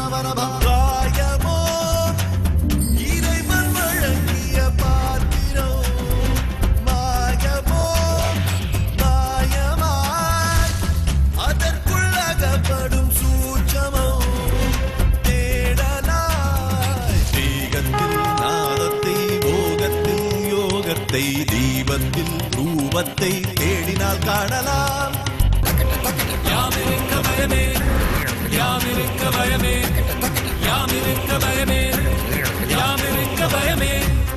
காயமோ இறைவன் வழங்கிய பாத்திரம் மாயமோ மாயமாய் அதற்குள் அகப்படும் சூட்சமோ தேடலாய் தீகத்தில் நாதத்தை போகத்தில் யோகத்தை தீபத்தில் ரூபத்தை தேடினால் காணலாம் யாமிருக்க பயமே யாமிருக்க பயமே யாமிருக்க பயமே யாமிருக்க பயமே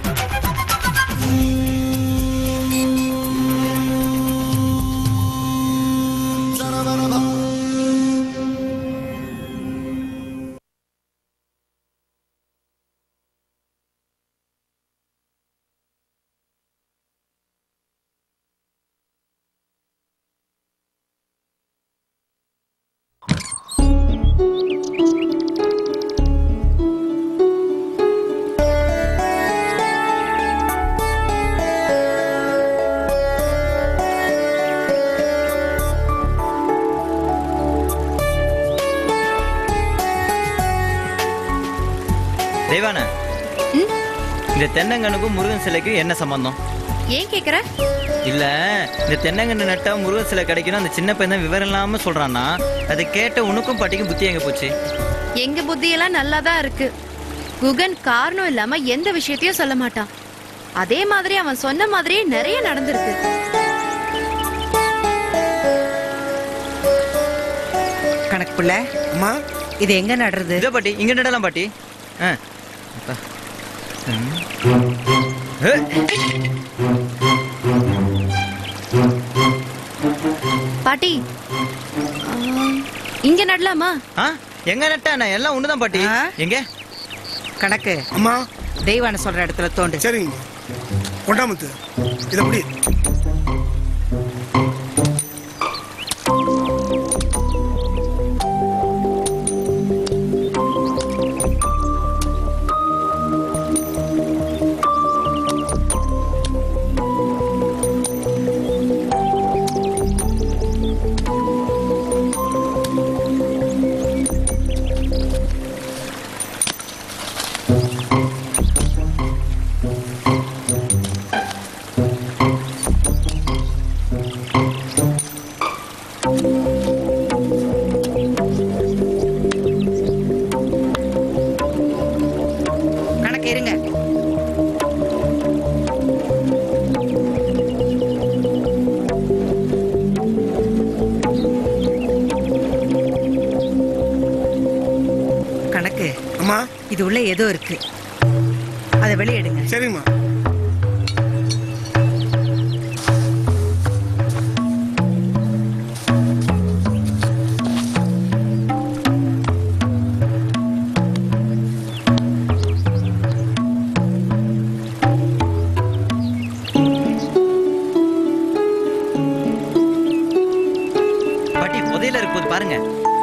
தெய்வான இந்த தென்னங்கனுக்கும் முருகன் சிலைக்கும் என்ன சம்பந்தம் ஏன் கேக்குற இல்ல இந்த தென்னங்கன்று நட்டா முருகன் சிலை கிடைக்கணும் அந்த சின்ன பையன் தான் விவரம் இல்லாம சொல்றான்னா அதை கேட்ட உனக்கும் பாட்டிக்கும் புத்தி எங்க போச்சு எங்க புத்தியெல்லாம் நல்லா தான் இருக்கு குகன் காரணம் இல்லாம எந்த விஷயத்தையும் சொல்ல மாட்டான் அதே மாதிரி அவன் சொன்ன மாதிரியே நிறைய நடந்திருக்கு கணக்கு பிள்ளை அம்மா இது எங்க நடுறது இதோ பாட்டி இங்க நடலாம் பாட்டி ஆ. அப்பா. ம். ஏ. பாட்டி ஆ, இங்க நடலாமா ஆ எங்க நட்டானே எல்லாம் ஒண்ணுதான் பாட்டி ஆ? எங்க கணக்கு அம்மா தெய்வான சொல்ற இடத்துல தோண்டு சரிங்க கொண்டாமுத்து இதை எப்படி கணக்கு இருங்க கணக்கு அம்மா இது உள்ள ஏதோ இருக்கு அதை வெளியிடுங்க சரிங்கம்மா பாட்டி புதையில இருக்கு போது பாருங்க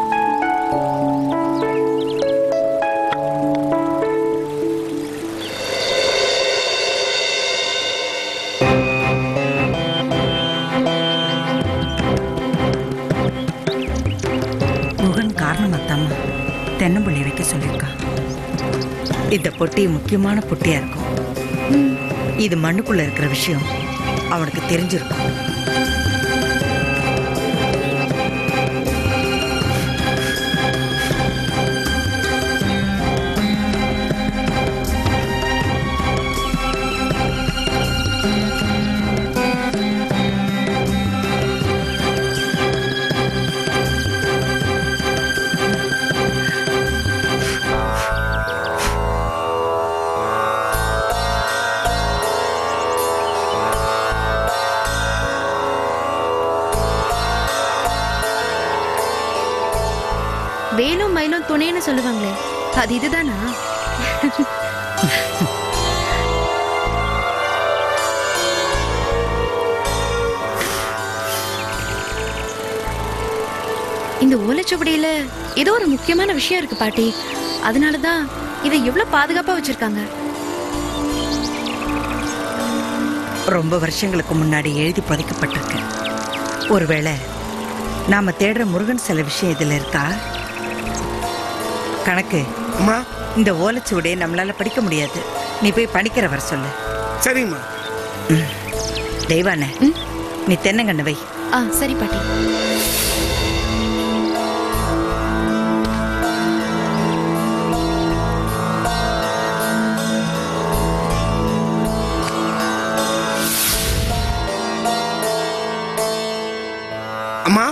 முகன் காரணமாத்தாம தென்னம்பிள்ளை வைக்க சொல்லியிருக்கான் இந்த பொட்டி முக்கியமான பொட்டியா இருக்கும் இது மண்ணுக்குள்ள இருக்கிற விஷயம் அவனுக்கு தெரிஞ்சிருக்கும் வேலும் மயிலும் துணைன்னு சொல்லுவாங்களே அது இதுதானா இந்த ஓலைச்சுவடியில ஏதோ ஒரு முக்கியமான விஷயம் இருக்கு பாட்டி அதனாலதான் இதை எவ்வளவு பாதுகாப்பா வச்சிருக்காங்க ரொம்ப வருஷங்களுக்கு முன்னாடி எழுதி பதிக்கப்பட்டிருக்கு ஒருவேளை நாம தேடுற முருகன் சில விஷயம் இதுல இருக்கா கணக்கு அம்மா இந்த ஓலைச்சுவடியை நம்மளால படிக்க முடியாது நீ போய் படிக்கிற வர சொல்லு சரிங்கம்மா தெய்வான ம். நீ தென்னங்கண்ணு வை ஆ சரி பாட்டி அம்மா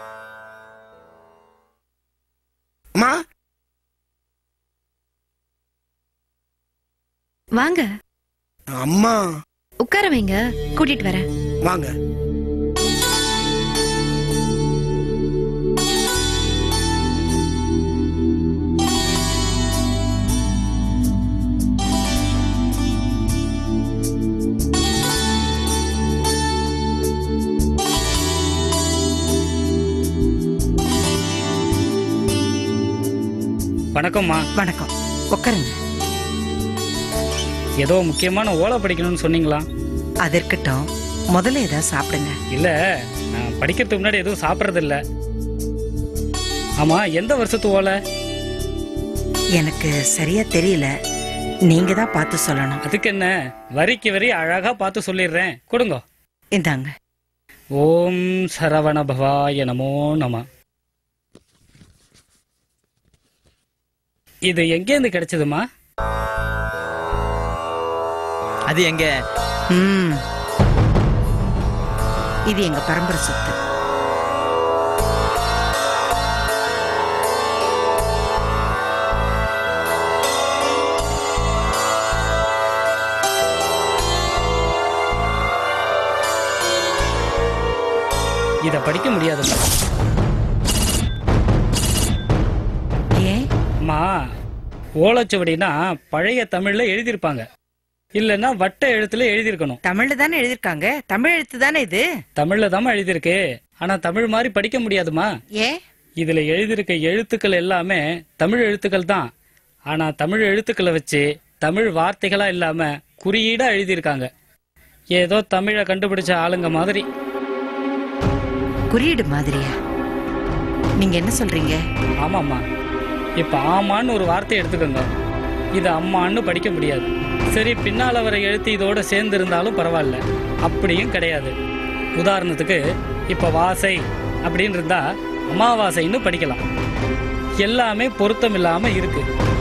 அம்மா வாங்க அம்மா உட்கார வைங்க கூட்டிட்டு வரேன் வாங்க வணக்கம்மா வணக்கம் உட்காருங்க ஏதோ முக்கியமான ஓலை படிக்கணும்னு சொன்னீங்களா அது இருக்கட்டும் முதல்ல ஏதாவது சாப்பிடுங்க இல்ல நான் படிக்கிறதுக்கு முன்னாடி எதுவும் சாப்பிட்றது இல்ல ஆமா எந்த வருஷத்து ஓலை எனக்கு சரியா தெரியல நீங்க தான் பார்த்து சொல்லணும் அதுக்கு என்ன வரிக்கு வரி அழகா பார்த்து சொல்லிடுறேன் கொடுங்க இந்தாங்க ஓம் சரவண பவாய நமோ நம இது எங்கேருந்து கிடைச்சதுமா அது எங்க ம் இது எங்க பரம்பரை சொத்து இத படிக்க முடியாதுமா ஏன் அம்மா ஓலைச்சுவடினா பழைய தமிழ்ல எழுதியிருப்பாங்க இல்லைன்னா வட்ட எழுத்துல எழுதியிருக்கணும் தமிழ்ல தானே எழுதிருக்காங்க தமிழ் எழுத்து தானே இது தமிழ்ல தான் எழுதியிருக்கு ஆனா தமிழ் மாதிரி படிக்க முடியாதுமா ஏன் இதுல எழுதியிருக்க எழுத்துக்கள் எல்லாமே தமிழ் எழுத்துக்கள் தான் ஆனா தமிழ் எழுத்துக்களை வச்சு தமிழ் வார்த்தைகளா இல்லாம குறியீடா எழுதியிருக்காங்க ஏதோ தமிழை கண்டுபிடிச்ச ஆளுங்க மாதிரி குறியீடு மாதிரியா நீங்க என்ன சொல்றீங்க ஆமாம்மா இப்ப ஆமான்னு ஒரு வார்த்தை எடுத்துக்கோங்க இது அம்மான்னு படிக்க முடியாது சரி பின்னால வர எழுத்து இதோட சேர்ந்து இருந்தாலும் பரவாயில்ல அப்படியும் கிடையாது உதாரணத்துக்கு இப்ப வாசை அப்படின்னு இருந்தா அமாவாசைன்னு படிக்கலாம் எல்லாமே பொருத்தம் இல்லாம இருக்கு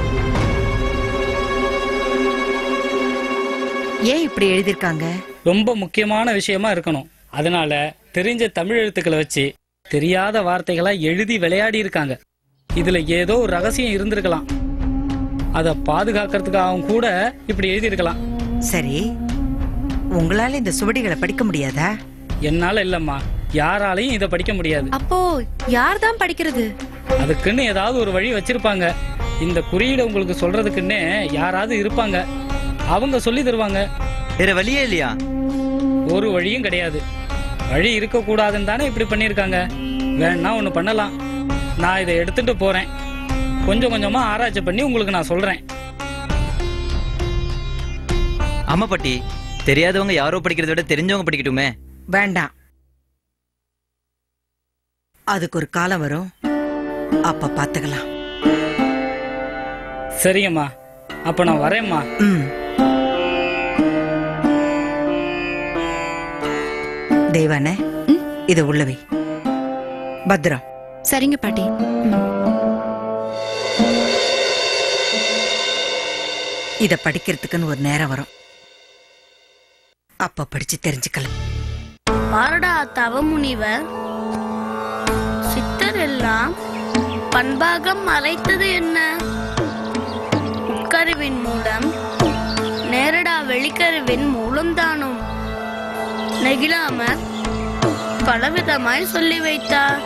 ஏன் இப்படி எழுதிருக்காங்க ரொம்ப முக்கியமான விஷயமா இருக்கணும் அதனால தெரிஞ்ச தமிழ் எழுத்துக்களை வச்சு தெரியாத வார்த்தைகளா எழுதி விளையாடி இருக்காங்க இதுல ஏதோ ஒரு ரகசியம் இருந்திருக்கலாம் அதை பாதுகாக்கிறதுக்காகவும் கூட இப்படி எழுதியிருக்கலாம் சரி உங்களால இந்த சுவடிகளை படிக்க முடியாதா என்னால இல்லம்மா யாராலையும் இதை படிக்க முடியாது அப்போ யார் தான் படிக்கிறது அதுக்குன்னு ஏதாவது ஒரு வழி வச்சிருப்பாங்க இந்த குறியீடை உங்களுக்கு சொல்றதுக்குன்னே யாராவது இருப்பாங்க அவங்க சொல்லி தருவாங்க வேற வழியே இல்லையா ஒரு வழியும் கிடையாது வழி இருக்க கூடாதுன்னு தானே இப்படி பண்ணிருக்காங்க வேணா ஒண்ணு பண்ணலாம் நான் இதை எடுத்துட்டு போறேன் கொஞ்சம் கொஞ்சமா ஆராய்ச்சி பண்ணி உங்களுக்கு நான் சொல்றேன் ஆமா பாட்டி தெரியாதவங்க யாரோ படிக்கிறத விட தெரிஞ்சவங்க படிக்கட்டுமே வேண்டாம் அதுக்கு ஒரு காலம் வரும் அப்ப பாத்துக்கலாம் சரிங்கம்மா அப்ப நான் வரேம்மா ம் தெய்வானே இது உள்ளவை பத்ரம் சரிங்க பாட்டி ம். இத படிக்கிறதுக்குன்னு ஒரு நேரம் வரும் அப்ப படிச்சு தெரிஞ்சுக்கலாம் பாரடா தவமுனிவர் சித்தர் எல்லாம் பண்பாகம் மறைத்தது என்ன உட்கருவின் மூலம் நேரடா வெளிக்கருவின் மூலம்தானும் நெகிழாம பலவிதமாய் சொல்லி வைத்தார்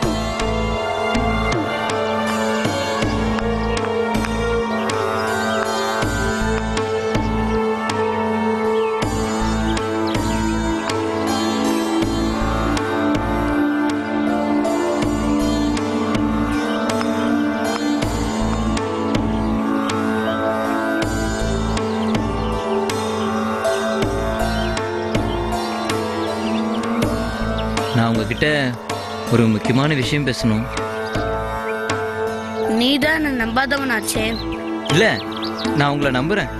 நான் உங்ககிட்ட ஒரு முக்கியமான விஷயம் பேசணும் நீ நீ தான் என்ன நம்பாதவனாச்சே இல்ல நான் உங்களை நம்புறேன்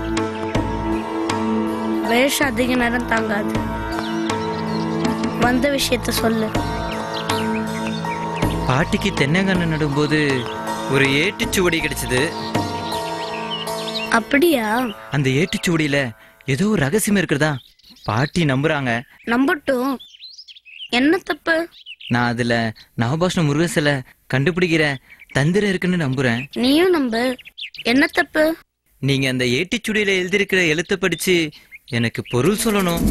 வேஷம் அதிக நேரம் தாங்காது வந்த விஷயத்த சொல்லு பாட்டிக்கு தென்னங்கன்று நடும்போது ஒரு ஏட்டுச்சுவடி கிடைச்சது அப்படியா அந்த ஏட்டுச்சுவடியில ஏதோ ஒரு ரகசியம் இருக்கிறதா பாட்டி நம்புறாங்க நம்பட்டும் என்ன தப்பு நான் அதுல நவபாஷ்ண முருகன் சிலை கண்டுபிடிக்கிற தந்திரம் இருக்குன்னு நம்புறேன் நீயும் நம்பு என்ன தப்பு நீங்க அந்த ஏட்டுச்சுவடியில எழுதியிருக்கிற எழுத்தை படிச்சு எனக்கு பொருள் சொல்லணும்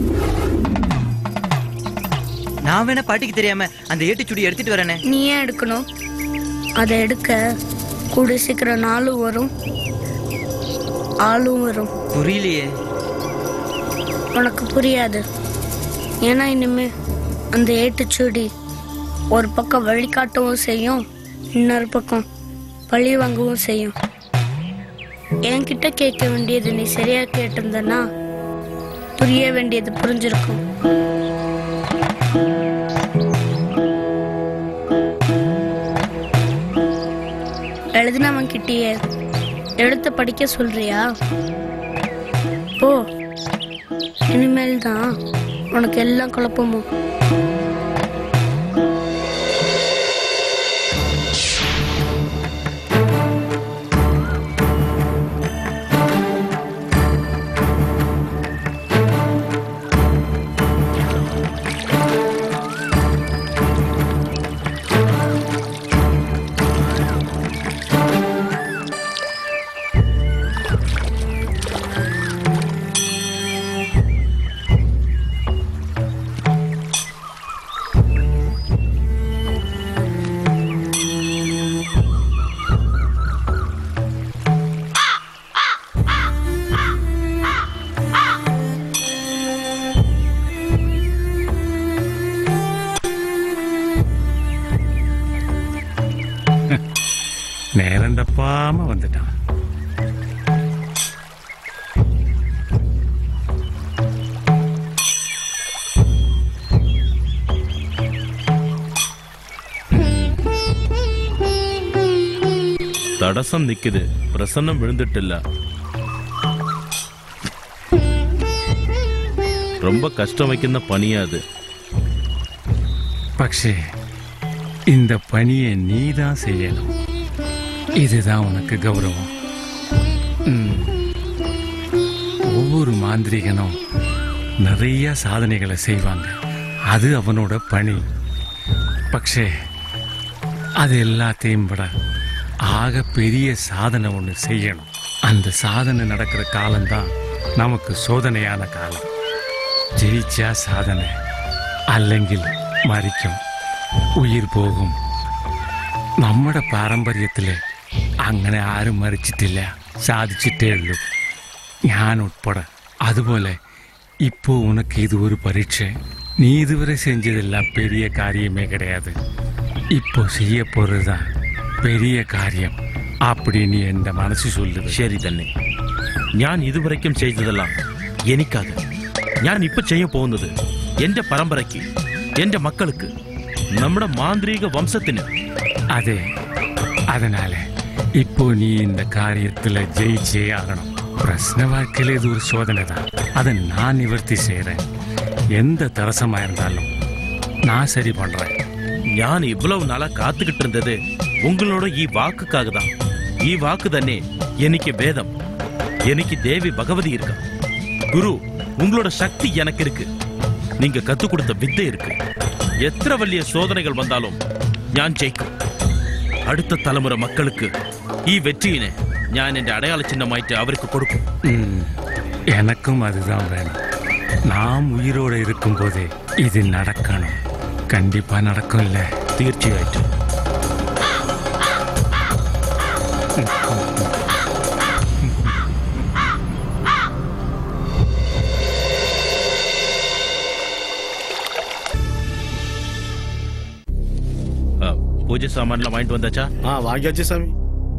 நான் வேணா பாட்டிக்கு தெரியாம அந்த ஏட்டுச்சுடி எடுத்துட்டு வரேனே நீ ஏன் எடுக்கணும் அதை எடுக்க கூடி சீக்கிரம் நாளும் வரும் ஆளும் வரும் புரியலையே உனக்கு புரியாது ஏன்னா இனிமே அந்த ஏட்டுச்சூடி ஒரு பக்கம் வழிகாட்டவும் செய்யும் இன்னொரு பக்கம் பழி வாங்கவும் செய்யும் என்கிட்ட கேட்க வேண்டியது நீ சரியா கேட்டிருந்தனா புரிய வேண்டியது புரிஞ்சிருக்கும் எழுதினவன் கிட்டேயே எடுத்து படிக்க சொல்றியா போ இனிமேல் தான் உனக்கு எல்லாம் குழப்பமும் நேரம் தப்பாம வந்துட்டான் തടസ്സം നിൽക്കുത് പ്രസന്നം വിഴുന്നിട്ടില്ല ரொம்ப கஷ்டம் வைക്കുന്ന பணியா அது പക്ഷേ இந்த பணியை நீ தான் செய்யணும் இதுதான் உனக்கு கௌரவம் ம். ஒவ்வொரு மாந்திரிகனும் நிறைய சாதனைகளை செய்வாங்க அது அவனோட பணி പക്ഷേ அது எல்லாத்தையும் விட ஆக பெரிய சாதனை ஒன்று செய்யணும் அந்த சாதனை நடக்கிற காலம்தான் நமக்கு சோதனையான காலம் ജയിച്ചാ സാധന അല്ലെങ്കിൽ മരിക്കും ഉയിർ പോകും നമ്മുടെ പാരമ്പര്യത്തില് അങ്ങനെ ആരും മരിച്ചിട്ടില്ല സാധിച്ചിട്ടേ ഉള്ളൂ ഞാൻ ഉൾപ്പെടെ അതുപോലെ இப்போ உனக்கு இது ஒரு பரீட்சை நீ இதுவரை செஞ்சதெல்லாம் பெரிய காரியமே கிடையாது இப்போ செய்ய போறதுதான் பெரிய காரியம் அப்படின்னு எந்த மனசு சொல்லுது ശരി തന്നെ ഞാൻ ഇതുവരയ്ക്കും ചെയ്തതെല്ലാം എനിക്കാക ഞാൻ ഇപ്പൊ ചെയ്യാൻ പോകുന്നത് എന്റെ പരമ്പരയ്ക്ക് എന്റെ മക്കൾക്ക് നമ്മുടെ മാന്ത്രിക വംശത്തിന് അതെ அதனால இப்போ நீ இந்த காரியத்துல ஜெயிச்சே ஆகணும் பிரச்சனை வாழ்க்கையில இது ஒரு சோதனை தான் அதை நான் நிவர்த்தி செய்யறேன் எந்த தரசமா இருந்தாலும் நான் சரி பண்றேன் ഞാൻ ഇவ்வளவு നാളാ കാത്തുകിട്ട് ഇരുന്നത് ഉങ്ങളോട് ഈ വാക്കുക്കാക தான் ഈ വാക്ക് തന്നെ എനിക്ക് വേദം എനിക്ക് தேவி பகவதி இருக்கா குரு உங்களோட சக்தி எனக்கு இருக்கு நீங்க கத்து கொடுத்த வித்தை இருக்கு எத்தனை വലിയ சோதனைகள் வந்தாலும் ഞാൻ ജയിക്കും അടുത്ത തലമുറ മക്കൾക്ക് ഈ വെற்றிയിനെ ഞാൻ എന്റെ അടയാള ചിഹ്നമായിട്ട് അവർക്ക് കൊടുക്കും ம், எனக்கும் அதுதான் வேணும் நாம் உயிரோட இருக்கும்போதே இது நடக்கணும் கண்டிப்பா நடக்கும்ல തീർച്ചയായിട്ടും ஆ, பூஜை சாமான்லாம் வாங்கிட்டு வந்தாச்சா ஆ வாங்கியாச்சு சாமி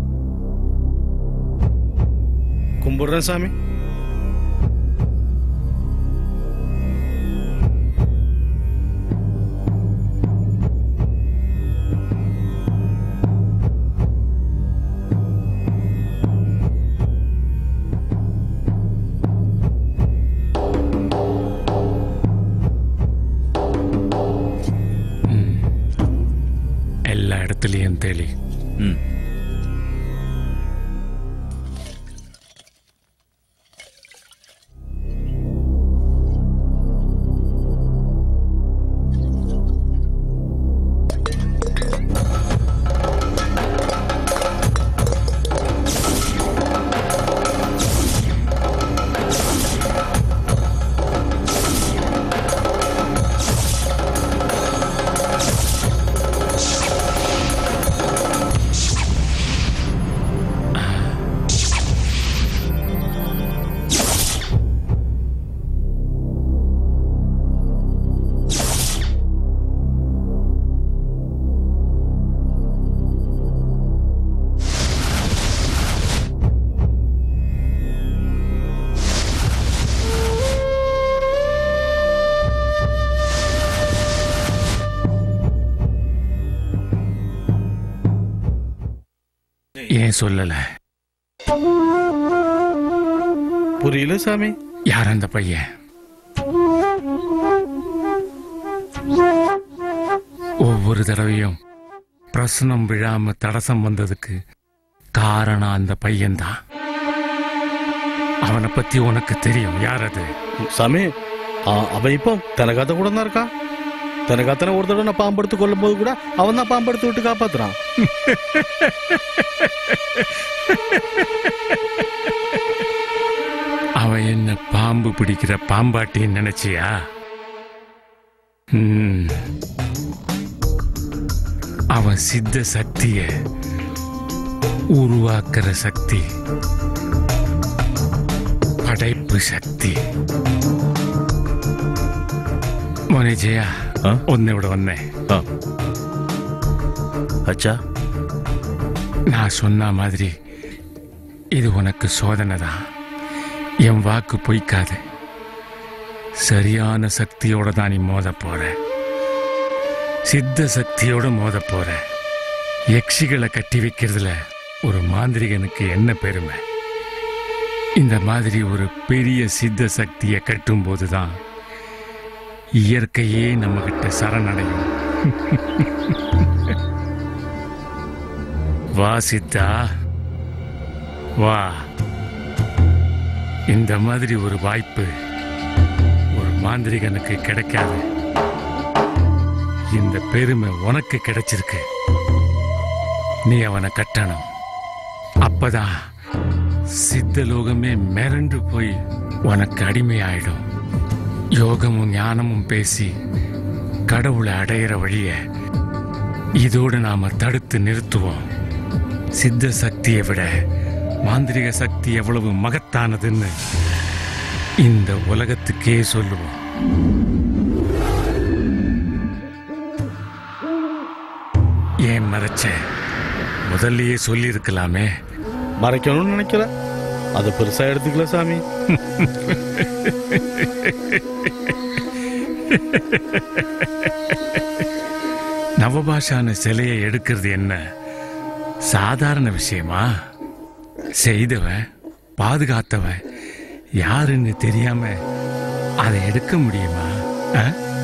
கும்பிடுறேன் சாமி தெளி ம் ஏன் சொல்லல புரியல சாமி யார் அந்த பையன் ஒவ்வொரு தடவையும் பிரசனம் விழாம தடசம் வந்ததுக்கு காரணம் அந்த பையன்தான் அவனை பத்தி உனக்கு தெரியும் யார் அது சாமி ஆ, அவன் இப்போ தனக்காத்த கூட தான் இருக்கான் தனக்காத்தனை ஒரு தடவை நான் பாம்பெடுத்து கொல்லும் போது கூட அவன் தான் பாம்பெடுத்து விட்டு காப்பாத்துறான் அவன் என்ன பாம்பு பிடிக்கிற பாம்பாட்டின்னு நினைச்சியா ம். அவன் சித்த சக்திய உருவாக்குற சக்தி படைப்பு சக்தி மோனே ஜெயா ஆ? ஒன்னு விட வந்தேன் ஆ அச்சா நான் சொன்ன மாதிரி இது உனக்கு சோதனை தான் என் வாக்கு பொய்க்காது சரியான சக்தியோட தான் நீ மோத போற சித்த சக்தியோட மோத போற யக்ஷிகளை கட்டி வைக்கிறதுல ஒரு மாந்திரிகனுக்கு என்ன பெருமை இந்த மாதிரி ஒரு பெரிய சித்த சக்தியை கட்டும் போதுதான் இயற்கையே நம்ம கிட்ட சரணடையும் வா சித்தா வா இந்த மாதிரி ஒரு வாய்ப்பு ஒரு மாந்திரிகனுக்கு கிடைக்காது இந்த பெருமை உனக்கு கிடைச்சிருக்கு நீ அவனை கட்டணும் அப்பதான் சித்தலோகமே மிரண்டு போய் உனக்கு அடிமையாயிடும் யோகமும் ஞானமும் பேசி கடவுளை அடையிற வழிய இதோடு நாம தடுத்து நிறுத்துவோம் சித்த சக்தியை விட மாந்திரிக சக்தி எவ்வளவு மகத்தானதுன்னு இந்த உலகத்துக்கே சொல்லுவோம் ஏன் மறைச்ச முதல்லயே சொல்லியிருக்கலாமே மறைக்கணும்னு நினைக்கல அதை பெருசா எடுத்துக்கல சாமி நவபாஷான சிலையை எடுக்கிறது என்ன சாதாரண விஷயமா செய்தவன் பாதுகாத்தவன் யாருன்னு தெரியாம அதை எடுக்க முடியுமா ஆ?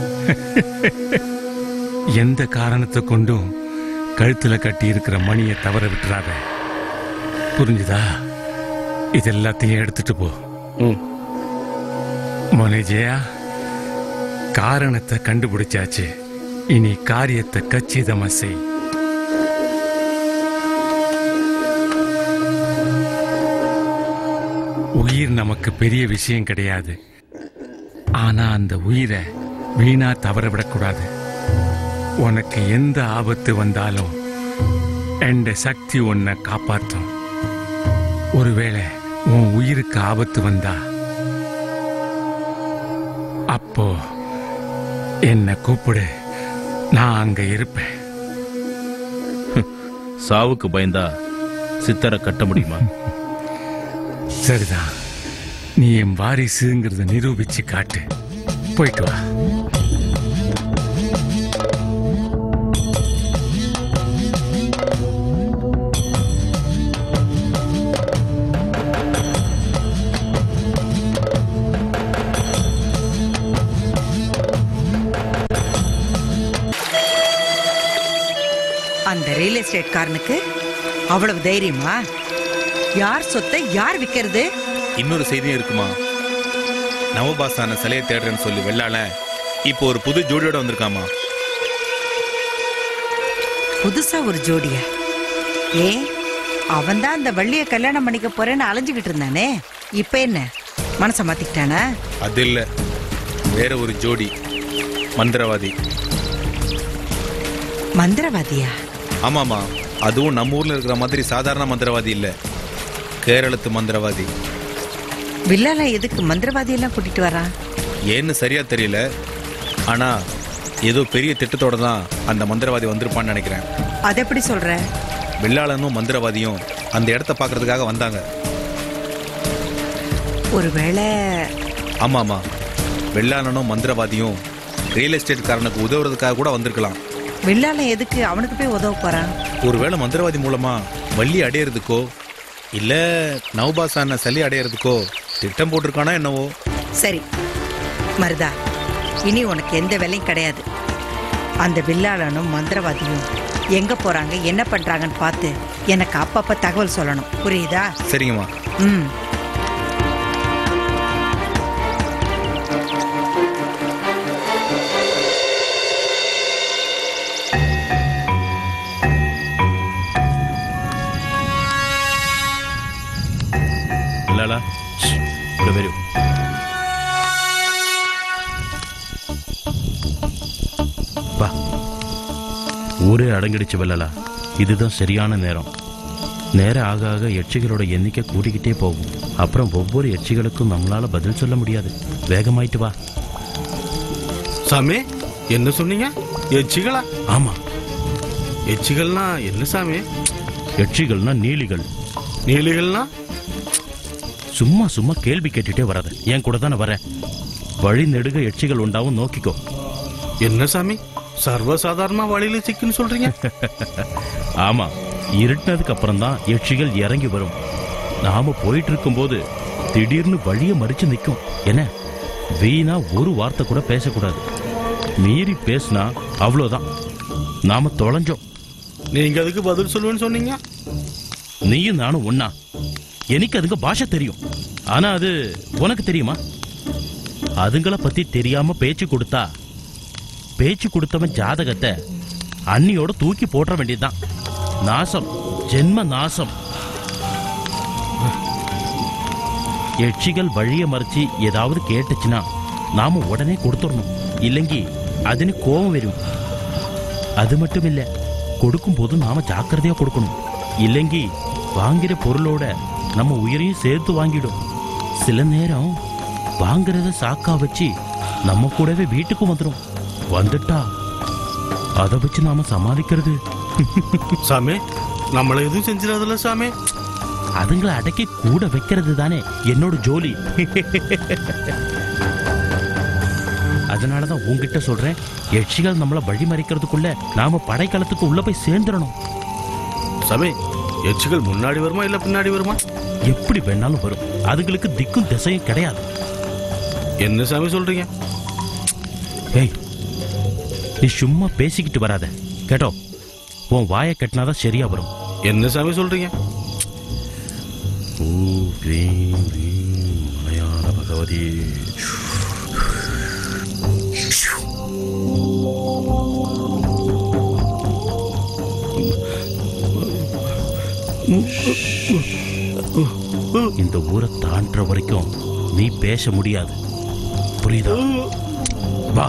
எந்த காரணத்தை கொண்டும் கழுத்துல கட்டி இருக்கிற மணியை தவற விட்டுறாத புரிஞ்சுதா இது எல்லாத்தையும் எடுத்துட்டு போ ம் மோனே ஜெயா காரணத்தை கண்டுபிடிச்சாச்சு இனி காரியத்தை கச்சிதமா செய் உயிர் நமக்கு பெரிய விஷயம் கிடையாது ஆனா அந்த உயிரை வீணா தவற விடக்கூடாது உனக்கு எந்த ஆபத்து வந்தாலும் எந்த சக்தி உன்னை காப்பாற்றும் ஒருவேளை உன் உயிருக்கு ஆபத்து வந்தா அப்போ என்னை கூப்பிடு நான் அங்க இருப்பேன் சாவுக்கு பயந்தா சித்தரை கட்ட முடியுமா சரிதான் நீ என் வாரிசுங்கிறத நிரூபிச்சு காட்டு போயிட்டு வா அந்த ரியல் எஸ்டேட் காரனுக்கு அவ்வளவு தைரியமா யார் சொத்தை யார் விக்கிறது இன்னொரு செய்தியும் இருக்குமா நவபாசான சிலையை தேடுறேன்னு சொல்லி வெள்ளால இப்போ ஒரு புது ஜோடியோட வந்திருக்காமா புதுசா ஒரு ஜோடியா ஏ அவன் தான் அந்த வள்ளிய கல்யாணம் பண்ணிக்க போறேன்னு அலைஞ்சுகிட்டு இருந்தானே இப்ப என்ன மனச மாத்திக்கிட்டானா அது இல்ல வேற ஒரு ஜோடி மந்திரவாதி மந்திரவாதியா ஆமாமா அதுவும் நம்ம ஊர்ல இருக்கிற மாதிரி சாதாரண மந்திரவாதி இல்ல கேரளத்து மந்திரவாதி வில்லால எதுக்கு மந்திரவாதி எல்லாம் கூட்டிட்டு வரான் ஏன்னு சரியா தெரியல ஆனா ஏதோ பெரிய திட்டத்தோட தான் அந்த மந்திரவாதி வந்திருப்பான்னு நினைக்கிறேன் அது எப்படி சொல்ற வெள்ளாளனும் மந்திரவாதியும் அந்த இடத்த பார்க்கறதுக்காக வந்தாங்க ஒருவேளை ஆமாமா வெள்ளாளனும் மந்திரவாதியும் ரியல் எஸ்டேட் காரனுக்கு உதவுறதுக்காக கூட வந்திருக்கலாம் வில்லால எதுக்கு அவனுக்கு போய் உதவ போறான் ஒருவேளை மந்திரவாதி மூலமா வள்ளி அடையிறதுக்கோ இல்ல நவபாசான சளி அடையிறதுக்கோ திட்டம் போட்டிருக்கானா என்னவோ சரி மருதா இனி உனக்கு எந்த வேலையும் கிடையாது அந்த வில்லாளனும் மந்திரவாதியும் எங்க போறாங்க என்ன பண்றாங்கன்னு பார்த்து எனக்கு அப்பப்ப தகவல் சொல்லணும் புரியுதா சரிங்கம்மா ம் ഇല്ലാളാ ഇവിടെ വരൂ வா ஊரே அடங்கிடுச்சு வெல்லலா இதுதான் சரியான நேரம் நேரம் ஆக ஆக எச்சிகளோட எண்ணிக்கை கூட்டிக்கிட்டே போகும் அப்புறம் ஒவ்வொரு எச்சிகளுக்கும் நம்மளால பதில் சொல்ல முடியாது வேகமாயிட்டு வா சாமி என்ன சொன்னீங்க எச்சிகளா ஆமா எச்சிகள்னா என்ன சாமி எச்சிகள்னா நீலிகள் நீலிகள்னா சும்மா சும்மா கேள்வி கேட்டுட்டே வராத என் கூட தானே வரேன் வழி நெடுக எச்சிகள் உண்டாவும் நோக்கிக்கோ என்ன சாமி சர்வசாதாரணமா வழியில சிக்குன்னு சொல்றீங்க ஆமா இருட்டினதுக்கு அப்புறம் தான் எச்சிகள் இறங்கி வரும் நாம போயிட்டு இருக்கும்போது திடீர்னு வழிய மறிச்சு நிற்கும் என்ன வீணா ஒரு வார்த்தை கூட பேசக்கூடாது மீறி பேசினா அவ்வளோதான் நாம தொலைஞ்சோம் நீங்க அதுக்கு பதில் சொல்லுவேன்னு சொன்னீங்க நீயும் நானும் ஒண்ணா எனக்கு அதுங்க பாஷை தெரியும் ஆனா அது உனக்கு தெரியுமா அதுங்கள பத்தி தெரியாம பேச்சு கொடுத்தா பேச்சு கொடுத்தவன் ஜாதகத்தை அன்னியோட தூக்கி போட்டுற வேண்டியதுதான் நாசம் ஜென்ம நாசம் எட்சிகள் வழிய மறைச்சு ஏதாவது கேட்டுச்சுன்னா நாம உடனே கொடுத்துடணும் இல்லைங்கி அதுன்னு கோபம் வரும் அது மட்டும் இல்ல கொடுக்கும் போது நாம ஜாக்கிரதையா கொடுக்கணும் இல்லைங்கி வாங்கிற பொருளோட நம்ம உயிரையும் சேர்த்து வாங்கிடும் சில நேரம் வாங்குறத சாக்கா வச்சு நம்ம கூடவே வீட்டுக்கு வந்துடும் வந்துட்டா அதை வச்சு நாம சமாளிக்கிறது சாமி நம்மள எதுவும் செஞ்சிடாதுல்ல சாமி அதுங்களை அடக்கி கூட வைக்கிறது தானே என்னோட ஜோலி அதனாலதான் உன்கிட்ட சொல்றேன் எட்சிகள் நம்மள வழிமறிக்கிறதுக்குள்ள நாம படைக்களத்துக்கு உள்ள போய் சேர்ந்துடணும் சாமி எச்சிகள் முன்னாடி வருமா இல்ல பின்னாடி வருமா எப்படி வேணாலும் வரும் அதுங்களுக்கு திக்கும் திசையும் கிடையாது என்ன சாமி சொல்றீங்க ஏய் நீ சும்மா பேசிக்கிட்டு வராத கேட்டோ உன் வாயை கட்டினாதான் சரியா வரும் என்ன சாமி சொல்றீங்க ஓ க்ரீம் க்ரீம் மலையாள பகவதி இந்த ஊரை தாண்டுற வரைக்கும் நீ பேச முடியாது புரியுதா வா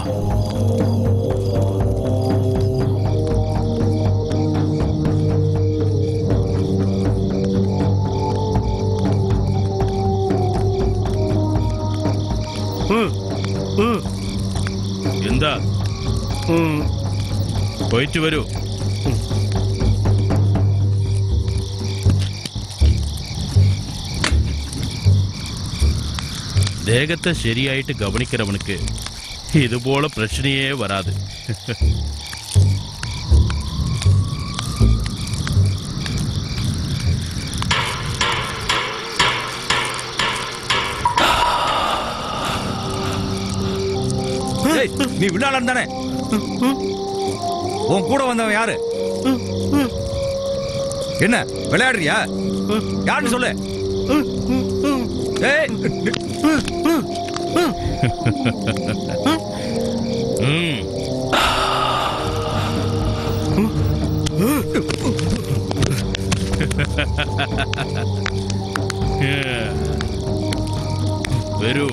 എന്താ പോയിട്ട് വരൂ தேகத்தை சரியாயிட்டு கவனிக்கிறவனுக்கு இது போல பிரச்சனையே வராது ஏய், நீ விழாளன் தானே உன் கூட வந்தவன் யாரு என்ன விளையாடுறியா யாருன்னு சொல்லு ஏய் ம். വരൂ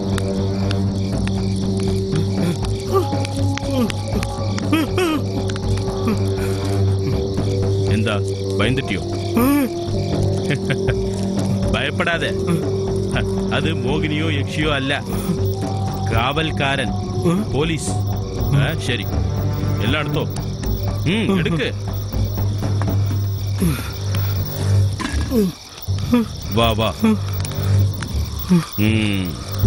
എന്താ பயந்துட்டியோ ഭയപ്പെടാതെ അത് മോഹിനിയോ യക്ഷിയോ അല്ല കാവൽക്കാരൻ പോലീസ് ആ, ശരി എല്ലാം എടുത്തോ ഉം, എടുക്ക് വാ വാ ഉം.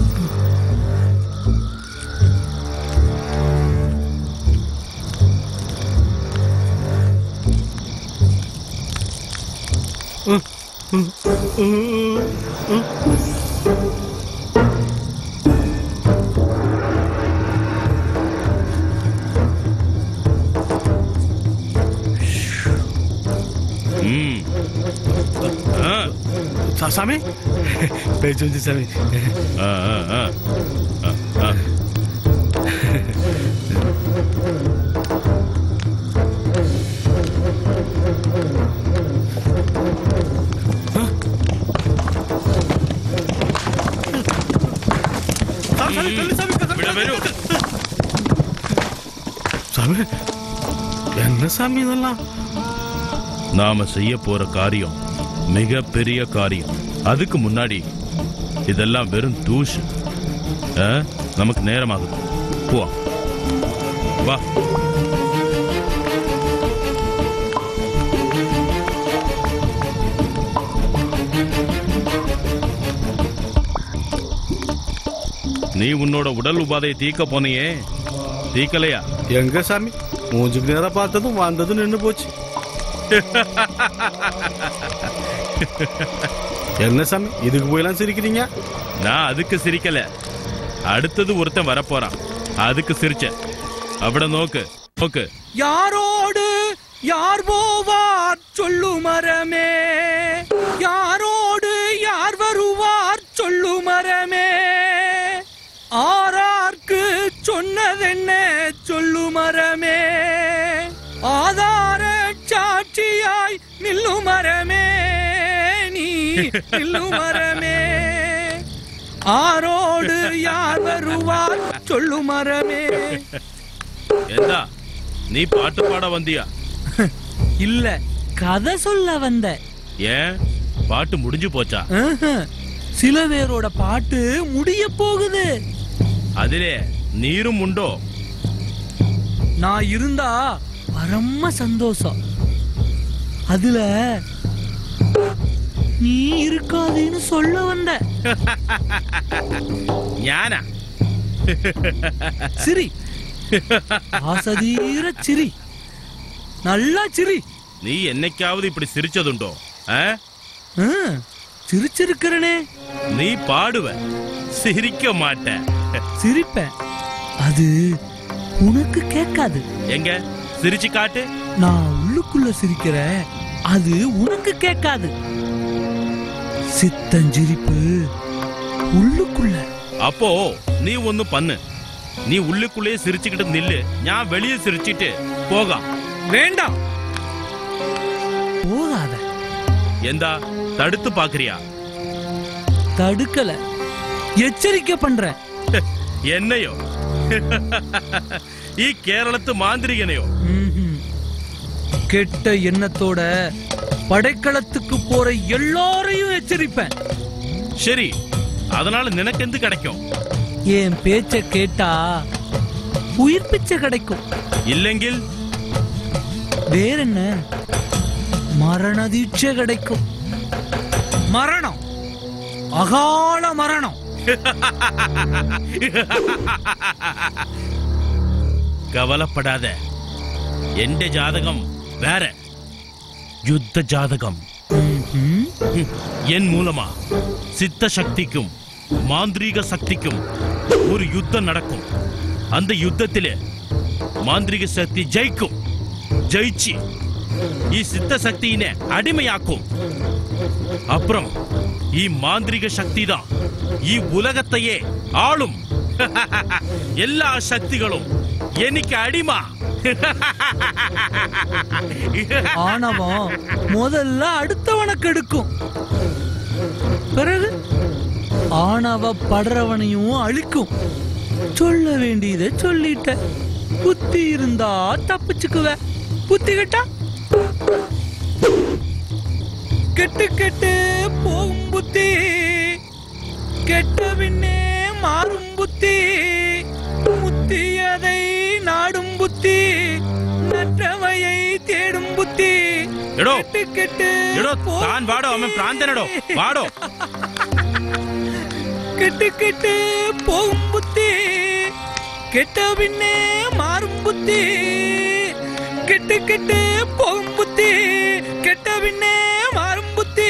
ம். ஆ. சாமி பேச்சு வந்து சாமி ஆ, ஆ, ஆ. ஆ, ஆ. ഇവിടെ വരൂ சாமி என்ன சாமி இதெல்லாம் நாம செய்ய போற காரியம் மிக பெரிய காரியம் அதுக்கு முன்னாடி இதெல்லாம் வெறும் தூசு ஆ? நமக்கு நேரமாகுது போ வா நீ உன்னோட உடல் உபாதையை தீக்க போனியே தீக்கலையா எங்க சாமி மூஞ்சுக்கு நேரம் பார்த்ததும் வந்ததும் நின்னு போச்சு என்ன சாமி இதுக்கு போயெல்லாம் சிரிக்கிறீங்க நான் அதுக்கு சிரிக்கல அடுத்தது ஒருத்தன் வரப்போறான் அதுக்கு சிரிச்சேன் அவட நோக்கு நோக்கு யாரோடு யார் போவார் சொல்லு மரமே யாரோடு யார் வருவார் சொல்லு மரமே ஆரார்க்கு சொன்னதென்ன சொல்லு மரமே ஆதார சாட்சியாய் நில்லு மரமே நீ நில்லு மரமே ஆரோடு யார் வருவார் சொல்லு மரமே ஏண்டா நீ பாட்டு பாட வந்தியா இல்ல கதை சொல்ல வந்த ஏன் பாட்டு முடிஞ்சு போச்சா ஆஹ். சில பேரோட பாட்டு முடிய போகுது அதிலே நீரும் உண்டோ நான் இருந்தா பரம சந்தோஷம் அதுல நீ இருக்காதேன்னு சொல்ல வந்த ஞானா சிரி ஆசதீர சிரி நல்லா சிரி நீ என்னைக்காவது இப்படி சிரிச்சதுண்டோ ஆ? ஆஹ், சிரிச்சிருக்கிறனே நீ பாடுவ சிரிக்க மாட்ட சிரிப்பேன் அது உனக்கு கேட்காது எங்க சிரிச்சு காட்டு நான் உள்ளுக்குள்ள சிரிக்கிற அது உனக்கு கேட்காது சித்தஞ்சிரிப்பு உள்ளுக்குள்ள அப்போ நீ ஒண்ணு பண்ணு நீ உள்ளுக்குள்ளே சிரிச்சுக்கிட்டு நில்லு நான் வெளியே சிரிச்சிட்டு போகாம் வேண்டாம் போகாத எந்தா தடுத்து பாக்குறியா தடுக்கல எச்சரிக்கை பண்றேன் என்னையோ ഈ കേരളത്ത് മാന്ത്രികനെയോ ம்ஹும். கெட்ட எண்ணத்தோட படைக்களத்துக்கு போற எல்லாரையும் எச்சரிப்பேன் ശരി அதனால നിനക്ക് എന്ത് கிடைக்கும் என் பேச்ச கேட்டா உயிர் பிச்சை கிடைக்கும் ഇല്ലെങ്കിൽ வேற என்ன மரண தீட்சை கிடைக்கும் மரணம் அகால மரணம் കവലപ്പെടാத എന്റെ ജാതകം വേറെ യുദ്ധ ജാതകം ம்ஹும். എൻ മൂലമാ சித்த சக்திக்கும் மாந்திரீக சக்திக்கும் ஒரு யுத்தம் நடக்கும் அந்த யுத்தத்திலே மாந்திரீக சக்தி ஜெயிக்கும் ஜெயிச்சு ಈ ಸಿದ್ಧ ಶಕ್ತಿಯನ್ನೇ அடிமையாக்கும் அப்புறம் ಈ மாந்திரிக சக்தி தான் ಈ உலகத்தையே ஆளும் எல்லா சக்திகளும் எனக்கு அடிமா ஆணவம் முதல்ல அடுத்தவனை கெடுக்கும் பிறகு ஆணவ படுறவனையும் அழிக்கும் சொல்ல வேண்டியதை சொல்லிட்ட புத்தி இருந்தா தப்பிச்சுக்குவ புத்தி கெட்டா கெட்டு கெட்டு போகும் புத்தி கெட்ட பின்னே மாறும் புத்தி முத்தி அதை நாடும் புத்தி நற்றவையை தேடும் புத்தி എടോ கெட்டு கெட்டு എടോ താൻ വാടോ അവൻ പ്രാന്തനടോ വാടോ கெட்டு கெட்டு போகும் புத்தி கெட்ட பின்னே மாறும் புத்தி கெட்டு கெட்டு போகும் புத்தி கெட்ட பின்னே மாறும் புத்தி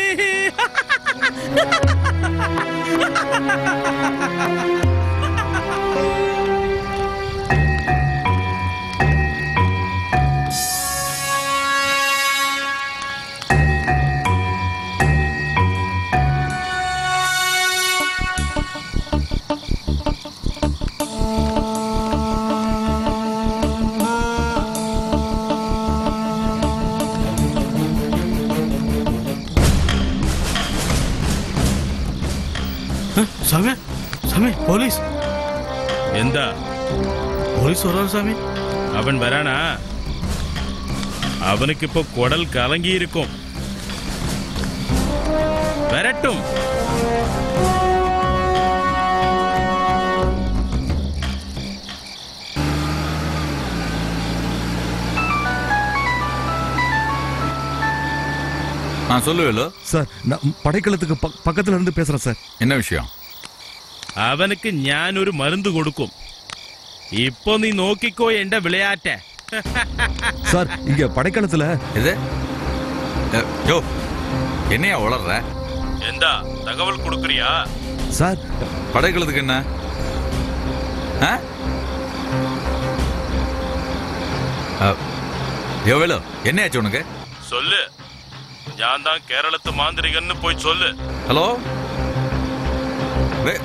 சாமி சாமி போலீஸ் എന്താ போலீஸ் வர்றாரு சாமி അവൻ വരാനാ അവനക്കിപ്പോ കുടൽ കലങ്ങിയിരിക്കും വരട്ടും ஆ சொல்லுவேலோ சார் நான் படைக்கலத்துக்கு பக்- பக்கத்துல இருந்து பேசுறேன் சார் என்ன விஷயம் അവനക്ക് ഞാൻ ഒരു മരുന്ന് കൊടുക്കും ഇപ്പൊ നീ നോക്കിക്കോ എന്റെ വിളയാറ്റ சார் இங்க படைக்கலத்துல இது அ, யோ என்னையா வளர்ற എന്താ தகவல் கொடுக்கறியா சார் படைக்கலத்துக்கு என்ன ஆ? அ, யோ வேலு என்னையாச்சு உனக்கு சொல்லு ഞാൻ താൻ കേരളത്ത് മാന്ത്രികன்னு പോയി சொல்லு ஹலோ வே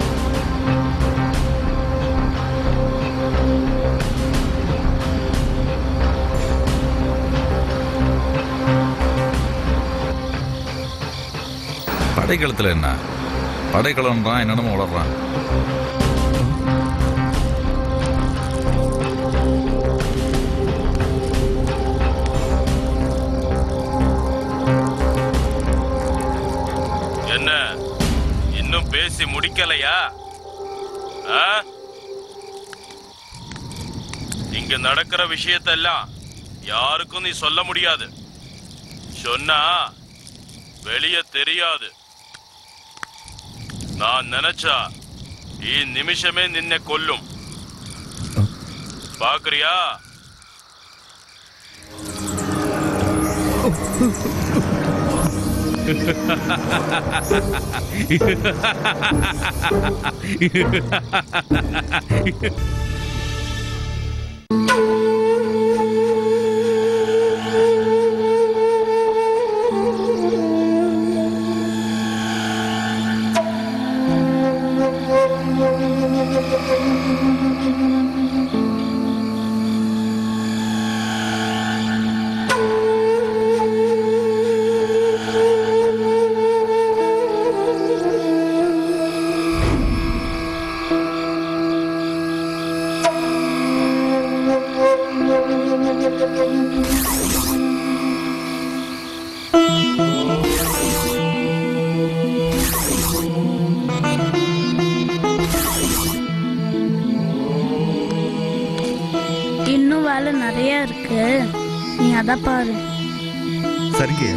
படைக்களத்துல என்ன படைக்களம்ன்றான் என்னென்னமோ வளர்றான் என்ன இன்னும் பேசி முடிக்கலையா ஆ? இங்க நடக்கிற விஷயத்தெல்லாம் யாருக்கும் நீ சொல்ல முடியாது சொன்னா வெளிய தெரியாது நான் நினைச்சா ഈ നിമിഷമേ നിന്നെ കൊല്ലും പാക്രിയാ இன்னும் வேலை நிறைய இருக்கு நீ அதை பாரு சரிங்க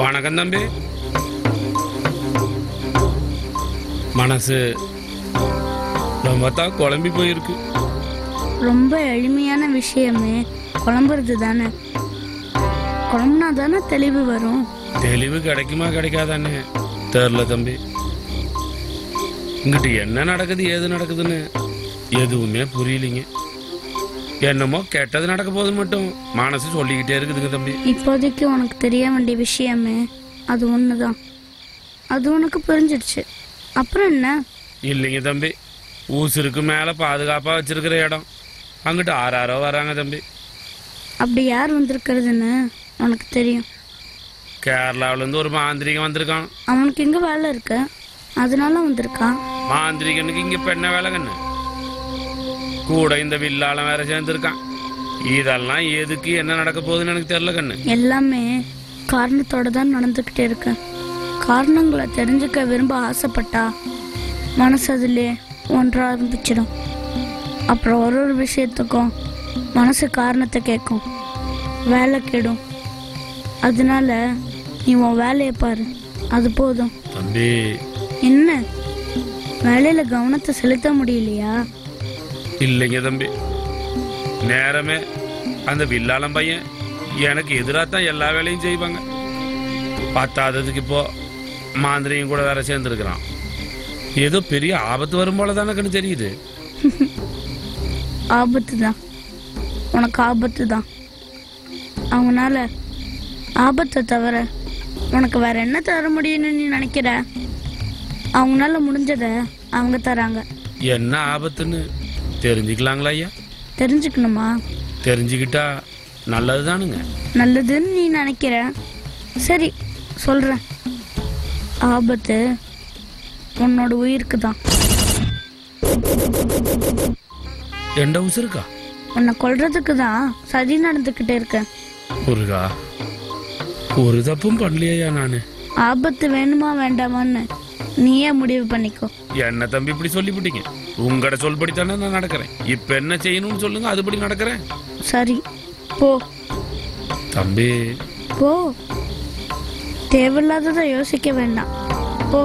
வணக்கம் தம்பி மனசு ரொம்ப தான் குழம்பி போயிருக்கு ரொம்ப எளிமையான விஷயமே குழம்புறது தானே குழம்புனா தானே தெளிவு வரும் தெளிவு கிடைக்குமா கிடைக்காதானே தெரில தம்பி இங்கிட்டு என்ன நடக்குது ஏது நடக்குதுன்னு எதுவுமே புரியலிங்க என்னமோ கெட்டது நடக்க போது மட்டும் மனசு சொல்லிக்கிட்டே இருக்குதுங்க தம்பி இப்போதைக்கு உனக்கு தெரிய வேண்டிய விஷயமே அது ஒன்று தான் அது உனக்கு புரிஞ்சிடுச்சு அப்புறம் என்ன இல்லைங்க தம்பி ஊசுருக்கு மேலே பாதுகாப்பாக வச்சிருக்கிற இடம் அங்கிட்டு ஆறாரோ வராங்க தம்பி அப்படி யார் வந்திருக்கிறதுன்னு உனக்கு தெரியும் கேரளாவிலேருந்து ஒரு மாந்திரிகம் வந்திருக்கான் அவனுக்கு எங்கே வேலை இருக்கு அதனால வந்திருக்கான் மாந்திரிகனுக்கு இங்கே பெண்ண வேலைங்கன்னு கூட இந்த வில்லாலம் வேற சேர்ந்துருக்கான் இதெல்லாம் எதுக்கு என்ன நடக்க போகுதுன்னு எனக்கு தெரியல கண்ணு எல்லாமே காரணத்தோட தான் நடந்துக்கிட்டே இருக்கு காரணங்களை தெரிஞ்சுக்க விரும்ப ஆசைப்பட்டா மனசு அதிலே ஒன்ற ஆரம்பிச்சிடும் அப்புறம் ஒரு ஒரு விஷயத்துக்கும் மனசு காரணத்தை கேட்கும் வேலை கெடும் அதனால நீ உன் வேலையை பாரு அது போதும் தம்பி என்ன வேலையில கவனத்தை செலுத்த முடியலையா இல்லைங்க தம்பி நேரமே அந்த வில்லாளம் பையன் எனக்கு எதிராக தான் எல்லா வேலையும் செய்வாங்க பத்தாததுக்கு இப்போ மாந்திரியும் கூட வேற சேர்ந்துருக்கிறான் ஏதோ பெரிய ஆபத்து வரும் போல தானே கண்ணு தெரியுது ஆபத்து தான் உனக்கு ஆபத்து தான் அவனால ஆபத்தை தவிர உனக்கு வேற என்ன தர முடியும்னு நீ நினைக்கிற அவங்களால முடிஞ்சதை அவங்க தராங்க என்ன ஆபத்துன்னு தெரிஞ்சுக்கலாங்களா ஐயா தெரிஞ்சுக்கணுமா தெரிஞ்சுக்கிட்டா நல்லது தானுங்க நல்லதுன்னு நீ நினைக்கிற சரி சொல்றேன் ஆபத்து உன்னோட உயிருக்கு தான் எண்ட உசுருக்கா உன்னை கொல்றதுக்கு தான் சதி நடந்துக்கிட்டே இருக்க முருகா ஒரு தப்பும் பண்ணலையா நானு ஆபத்து வேணுமா வேண்டாமான்னு நீயே முடிவு பண்ணிக்கோ என்ன தம்பி இப்படி சொல்லிவிட்டீங்க உங்களோட சொல்படி தானே நான் நடக்கிறேன் இப்ப என்ன செய்யணும்னு சொல்லுங்க அதுபடி நடக்கிறேன் சரி போ தம்பி போ தேவையில்லாததை யோசிக்க வேண்டாம் போ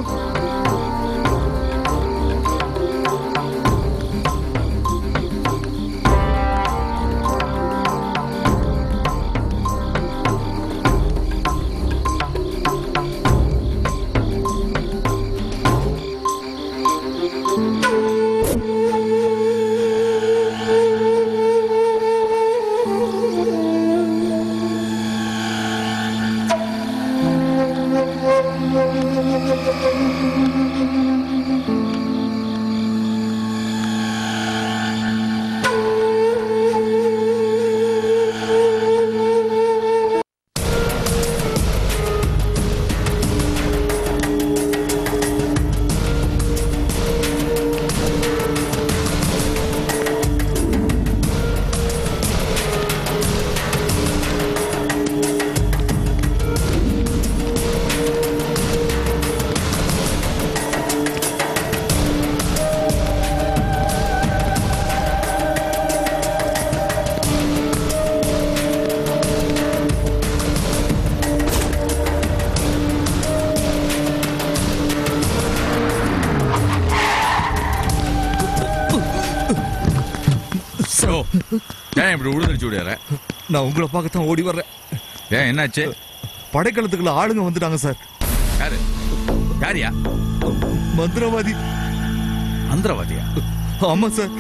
ஓ, ஏன் இப்படி உழுதுடிச்சு விடியார நான் உங்களை பார்க்கத்தான் ஓடி வர்றேன் ஏன் என்னாச்சு படைக்களத்துக்குள்ள ஆளுங்க வந்துட்டாங்க சார் யாரு யாரியா மந்திரவாதி மந்திரவாதியா ஆமா சார்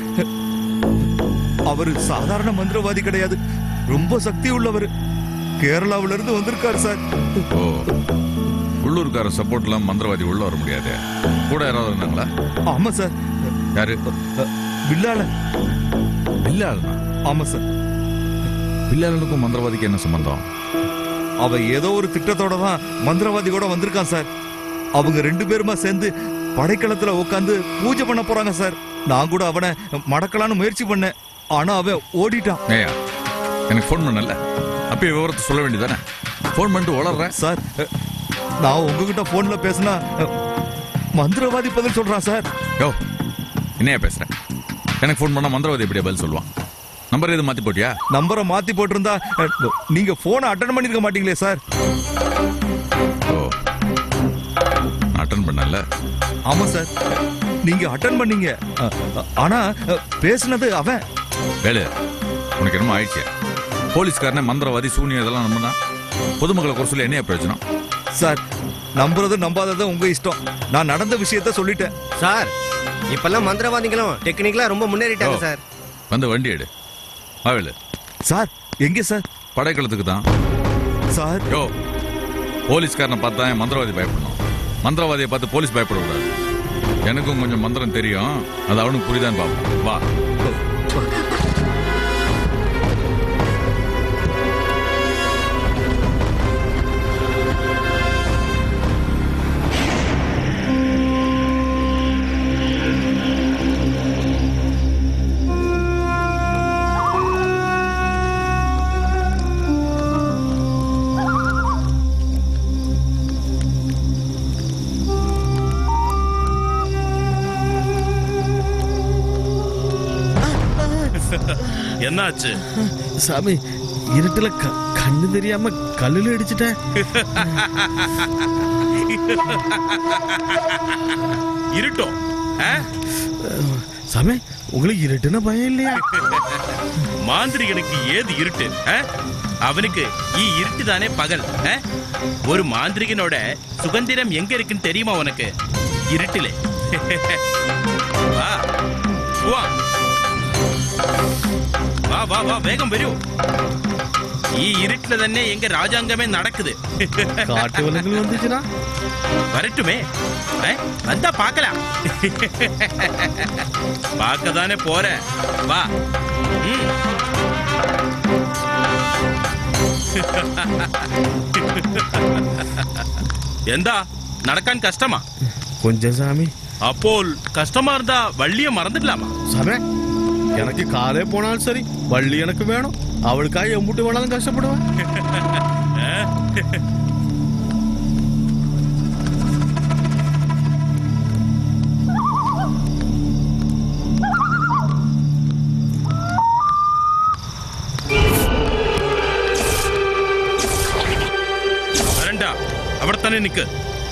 அவரு சாதாரண மந்திரவாதி கிடையாது ரொம்ப சக்தி உள்ளவர் கேரளாவில இருந்து வந்திருக்காரு சார் ஓ உள்ளூர்கார சப்போர்ட் இல்லாம மந்திரவாதி உள்ள வர முடியாது கூட யாராவது இருந்தாங்களா ஆமா சார் யாரு வில்லாள வில்லாளனா ஆமா சார் வில்லாளனுக்கும் மந்திரவாதிக்கு என்ன சம்பந்தம் அவ ஏதோ ஒரு திட்டத்தோட தான் மந்திரவாதி கூட வந்திருக்கான் சார் அவங்க ரெண்டு பேருமா சேர்ந்து படைக்களத்துல உட்காந்து பூஜை பண்ண போறாங்க சார் நான் கூட அவனை மடக்கலான்னு முயற்சி பண்ணேன் ஆனா அவன் ஓடிட்டான் ஏயா எனக்கு ஃபோன் பண்ணல அப்பயே விவரத்தை சொல்ல வேண்டியதானே ஃபோன் பண்ணிட்டு வளர்றேன் சார் நான் உங்ககிட்ட போன்ல பேசினா மந்திரவாதி பதில் சொல்றான் சார் யோ என்னையா பேசுறேன் எனக்கு ஃபோன் பண்ணா மந்திரவாதி எப்படியா பதில் சொல்லுவான் நம்பர் எதுவும் மாத்தி போட்டியா நம்பரை மாத்தி போட்டிருந்தா அஹ், நீங்க போனை அட்டன் பண்ணிருக்க மாட்டீங்களே சார் பேசினான்ல ஆமா சார் நீங்க அட்டன் பண்ணீங்க அ, அ, ஆனா அ, பேசுனது அவன் வேலு உனக்கு என்னமோ ஆயிடுச்சு போலீஸ்காரனே மந்திரவாதி சூனியம் இதெல்லாம் நம்பினா பொதுமக்களை குறை சொல்லி என்ன பிரயோஜனம் சார் நம்புறது நம்பாதது உங்க இஷ்டம் நான் நடந்த விஷயத்த சொல்லிட்டேன் சார் இப்பெல்லாம் மந்திரவாதிகளும் டெக்னிக்கலா ரொம்ப முன்னேறிட்டாங்க ஓ, சார் வந்து வண்டி எடு வா வேலு சார் எங்க சார் படைக்கலத்துக்கு தான் சார் யோ போலீஸ்காரனை பார்த்தா என் மந்திரவாதி பயப்படணும் மந்திரவாதியை பார்த்து போலீஸ் பயப்படக்கூடாது எனக்கும் கொஞ்சம் மந்திரம் தெரியும் அது அவனுக்கு புரியுதான்னு பார்ப்போம் வா என்னாச்சு சாமி இருட்டுல க- கண்ணு தெரியாம கல்லுல அடிச்சிட்டேன் இருட்டும் ஆ? சாமி உங்களுக்கு இருட்டுன்னா பயம் இல்லையா மாந்திரிகனுக்கு ஏது இருட்டு ஆ? அவனுக்கு ஈ இருட்டு தானே பகல் ஆ? ஒரு மாந்திரிகனோட சுதந்திரம் எங்க இருக்குன்னு தெரியுமா உனக்கு இருட்டிலே வா வா வா வா வா வேகம் வരൂ ഈ ഇരുട്ടില് തന്നെ എങ്ക രാജാംഗമേ നടക്കുത് காட்டு விலங்குகள் வந்துச்சுன்னா வரட்டுமே ஏ, வந்தா பார்க்கலாம் பார்க்கதானே போற வா ம். എന്താ നടക്കാൻ കഷ്ടമാ கொஞ்சம் சாமி അപ്പോൾ കഷ്ടമാ இருந்தா വള്ളിയെ മറന്നിடலாமா சாமி எனக்கு காலே போனாலும் சரி வள்ளி எனக்கு வேணும் அவளுக்காக எம்புட்டு வேணாலும் கஷ்டப்படுவேன் വരണ്ട അവിടെ തന്നെ നിക്ക്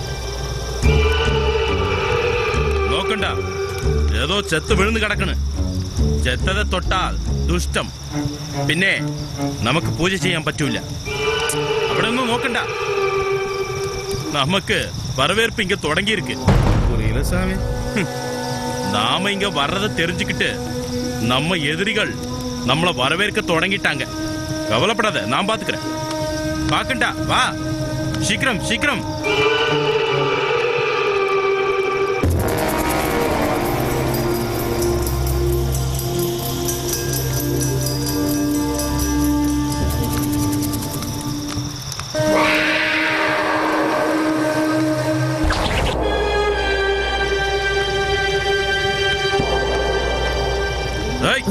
നോക്കണ്ട ഏതോ ചെത്ത് വീഴുന്ന് കിടക്കണ് ചെത്തതെ തൊട്ടാൽ ദുഷ്ടം പിന്നെ നമുക്ക് പൂജ ചെയ്യാൻ പറ്റൂല അവിടെ ഒന്നും നോക്കണ്ട നമുക്ക് வரவேற்பு இங்க தொடங்கி இருக்கு புரியல சாமி நாம இங்க வர்றத தெரிஞ்சுக்கிட்டு நம்ம எதிரிகள் நம்மள வரவேற்க தொடங்கிட்டாங்க கவலைப்படாத நான் பாத்துக்கிறேன் பாக்கண்டா வா சீக்கிரம் சீக்கிரம் ஏய்.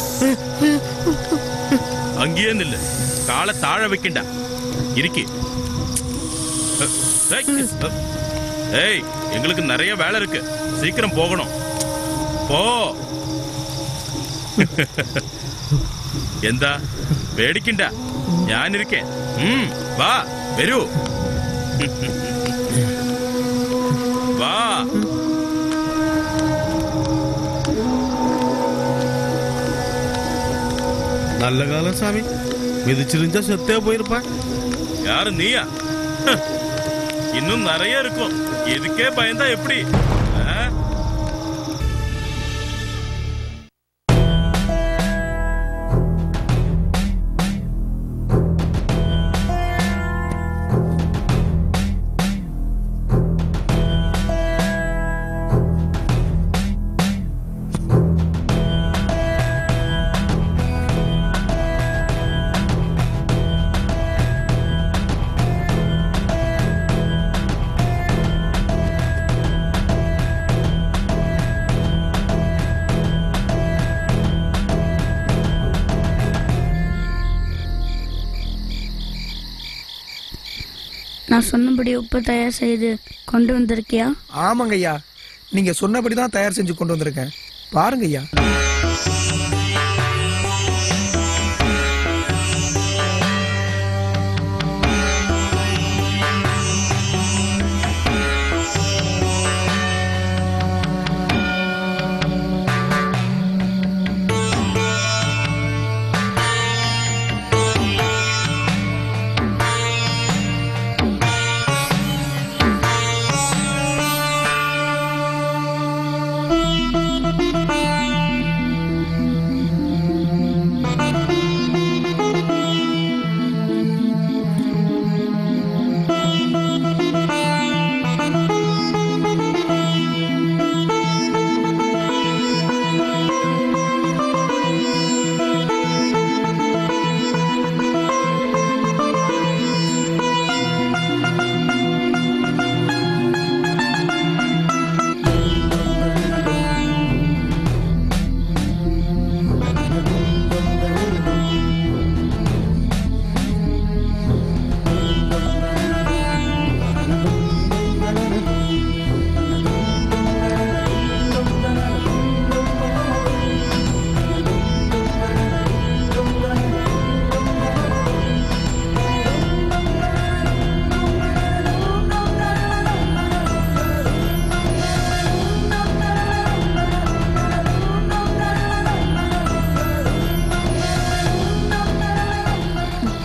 அங்கேயே நில்லு காலை தாழ வைக்கண்டா இருக்கி ஏய். ஏய் எங்களுக்கு நிறைய வேலை இருக்கு சீக்கிரம் போகணும் போ എന്താ പേടിക്കണ്ട ഞാനിരിക്കേ ഉം, വാ വരൂ വാ நல்ல காலம் சாமி மிதிச்சிருந்தா செத்தே போயிருப்பேன் யாரு நீயா ஹ, இன்னும் நிறைய இருக்கும் இதுக்கே பயந்தா எப்படி ஆ? நான் சொன்னபடி உப்பு தயார் செய்து கொண்டு வந்திருக்கியா ஆமாங்க ஐயா நீங்க சொன்னபடி தான் தயார் செஞ்சு கொண்டு வந்திருக்கேன் பாருங்க ஐயா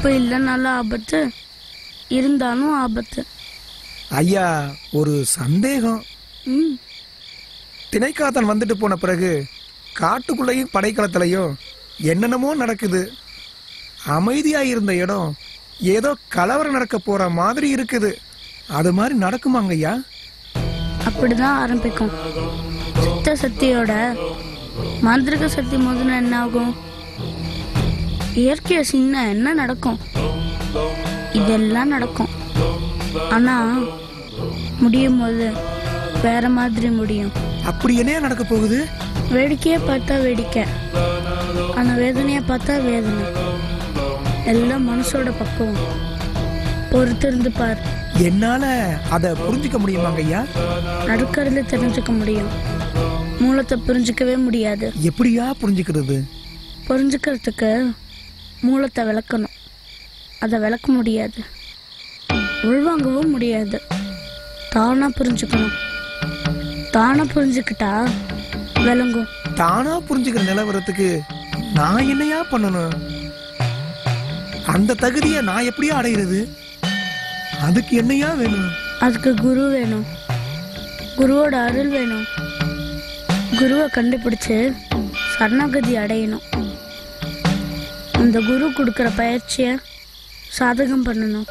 இப்போ இல்லைனாலும் ஆபத்து இருந்தாலும் ஆபத்து ஐயா ஒரு சந்தேகம் ம் திணைக்காத்தன் வந்துட்டு போன பிறகு காட்டுக்குள்ளேயும் படைக்களத்திலையும் என்னென்னமோ நடக்குது அமைதியா இருந்த இடம் ஏதோ கலவரம் நடக்க போற மாதிரி இருக்குது அது மாதிரி நடக்குமாங்க ஐயா அப்படிதான் ஆரம்பிக்கும் சித்த சக்தியோட மாந்திரிக சக்தி மோதினா என்ன ஆகும் இயற்கையை சின்ன என்ன நடக்கும் இதெல்லாம் நடக்கும் ஆனா முடியும் போது வேற மாதிரி முடியும் அப்படி என்ன நடக்க போகுது வேடிக்கையை பார்த்தா வேடிக்கை ஆனா வேதனையை பார்த்தா வேதனை எல்லாம் மனசோட பக்குவம் பொறுத்திருந்து பார் என்னால அதை புரிஞ்சுக்க முடியுமாங்க ஐயா நடக்கிறதுல தெரிஞ்சுக்க முடியும் மூலத்தை புரிஞ்சுக்கவே முடியாது எப்படியா புரிஞ்சுக்கிறது புரிஞ்சுக்கிறதுக்கு மூலத்தை விளக்கணும் அதை விளக்க முடியாது உள்வாங்கவும் முடியாது தானா புரிஞ்சுக்கணும் தானா புரிஞ்சுக்கிட்டா விளங்கும் தானா புரிஞ்சுக்கிற நிலவரத்துக்கு நான் என்னையா பண்ணணும் அந்த தகுதியை நான் எப்படியா அடையிறது அதுக்கு என்னையா வேணும் அதுக்கு குரு வேணும் குருவோட அருள் வேணும் குருவை கண்டுபிடிச்சு சரணாகதி அடையணும் அந்த குரு கொடுக்குற பயிற்சியை சாதகம் பண்ணணும்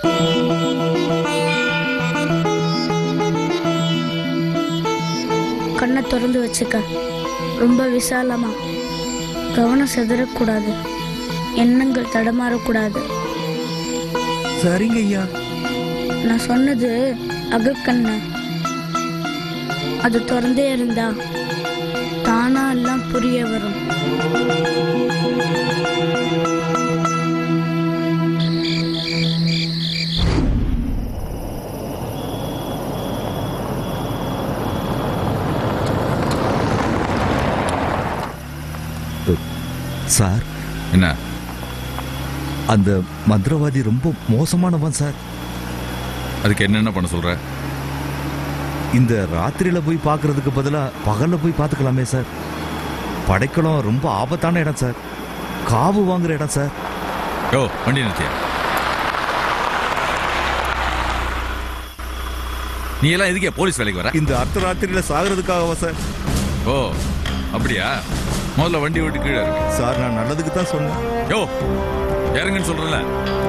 கண்ணை திறந்து வச்சுக்க ரொம்ப விசாலமா கவனம் செதறக்கூடாது எண்ணங்கள் தடமாறக்கூடாது சரிங்க ஐயா நான் சொன்னது அகக்கண்ணு அது திறந்தே இருந்தா தானா எல்லாம் புரிய வரும் சார் என்ன அந்த மந்திரவாதி ரொம்ப மோசமானவன் சார் அதுக்கு என்னென்ன பண்ண சொல்ற இந்த ராத்திரியில போய் பார்க்கறதுக்கு பதிலா பகல்ல போய் பார்த்துக்கலாமே சார் படைக்கலம் ரொம்ப ஆபத்தான இடம் சார் காவு வாங்குற இடம் சார் யோ வண்டி நிறுத்தியா நீ எல்லாம் எதுக்கே போலீஸ் வேலைக்கு வர இந்த அர்த்த ராத்திரியில சாகிறதுக்காகவா சார் ஓ அப்படியா முதல்ல வண்டி விட்டு கீழே இறங்கு சார் நான் நல்லதுக்கு தான் சொன்னேன் யோ இறங்குன்னு சொல்றேன்ல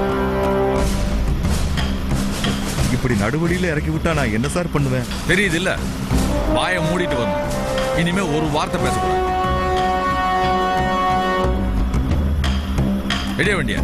இப்படி நடுவழியில இறக்கி விட்டா நான் என்ன சார் பண்ணுவேன் தெரியுது இல்ல வாயை மூடிட்டு வரணும் இனிமே ஒரு வார்த்தை பேசக்கூடாது ரெடியா வண்டியா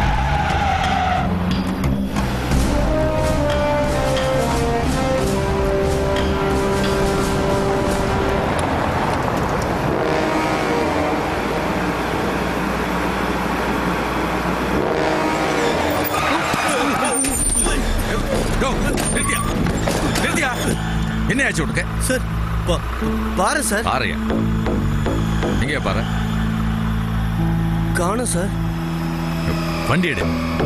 யோ, நிறுத்தியா நிறுத்தியா என்ன ஆச்சு உனக்கு சார் பாரு சார் பாறையா எங்கேயா பாரு காணும் சார் வண்டி எடு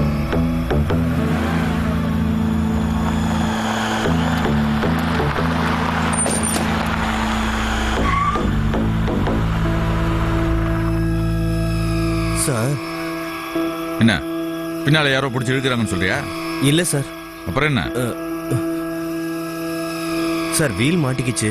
சார் என்ன பின்னால யாரோ பிடிச்சி இழுக்கிறாங்கன்னு சொல்றியா இல்ல சார் அப்புறம் என்ன சார் வீல் மாட்டிக்கிச்சு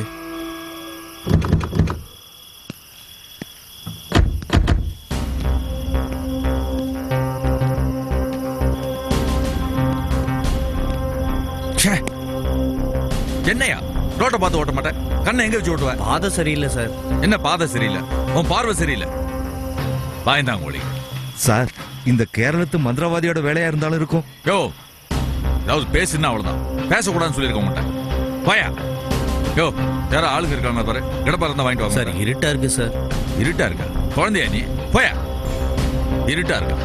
என்னையா ரோட்டை பார்த்து ஓட்ட மாட்டேன் கண்ணை எங்க வச்சு ஓட்டுவ பாதை சரியில்லை சார் என்ன பாதை சரியில்லை உன் பார்வை சரியில்லை வாய்ந்தாங்க ஒளி சார் இந்த கேரளத்து மந்திரவாதியோட வேலையா இருந்தாலும் இருக்கும் யோ ஏதாவது பேசுனா அவ்வளவுதான் பேசக்கூடாதுன்னு சொல்லியிருக்க மாட்டேன் வாயா யோ யாரோ ஆளுங்க இருக்காங்க பாரு கிடப்பா இருந்தா வாங்கிட்டு வாங்க சார் இருட்டா இருக்கு சார் இருட்டா இருக்கா குழந்தையா நீ போயா இருட்டா இருக்கா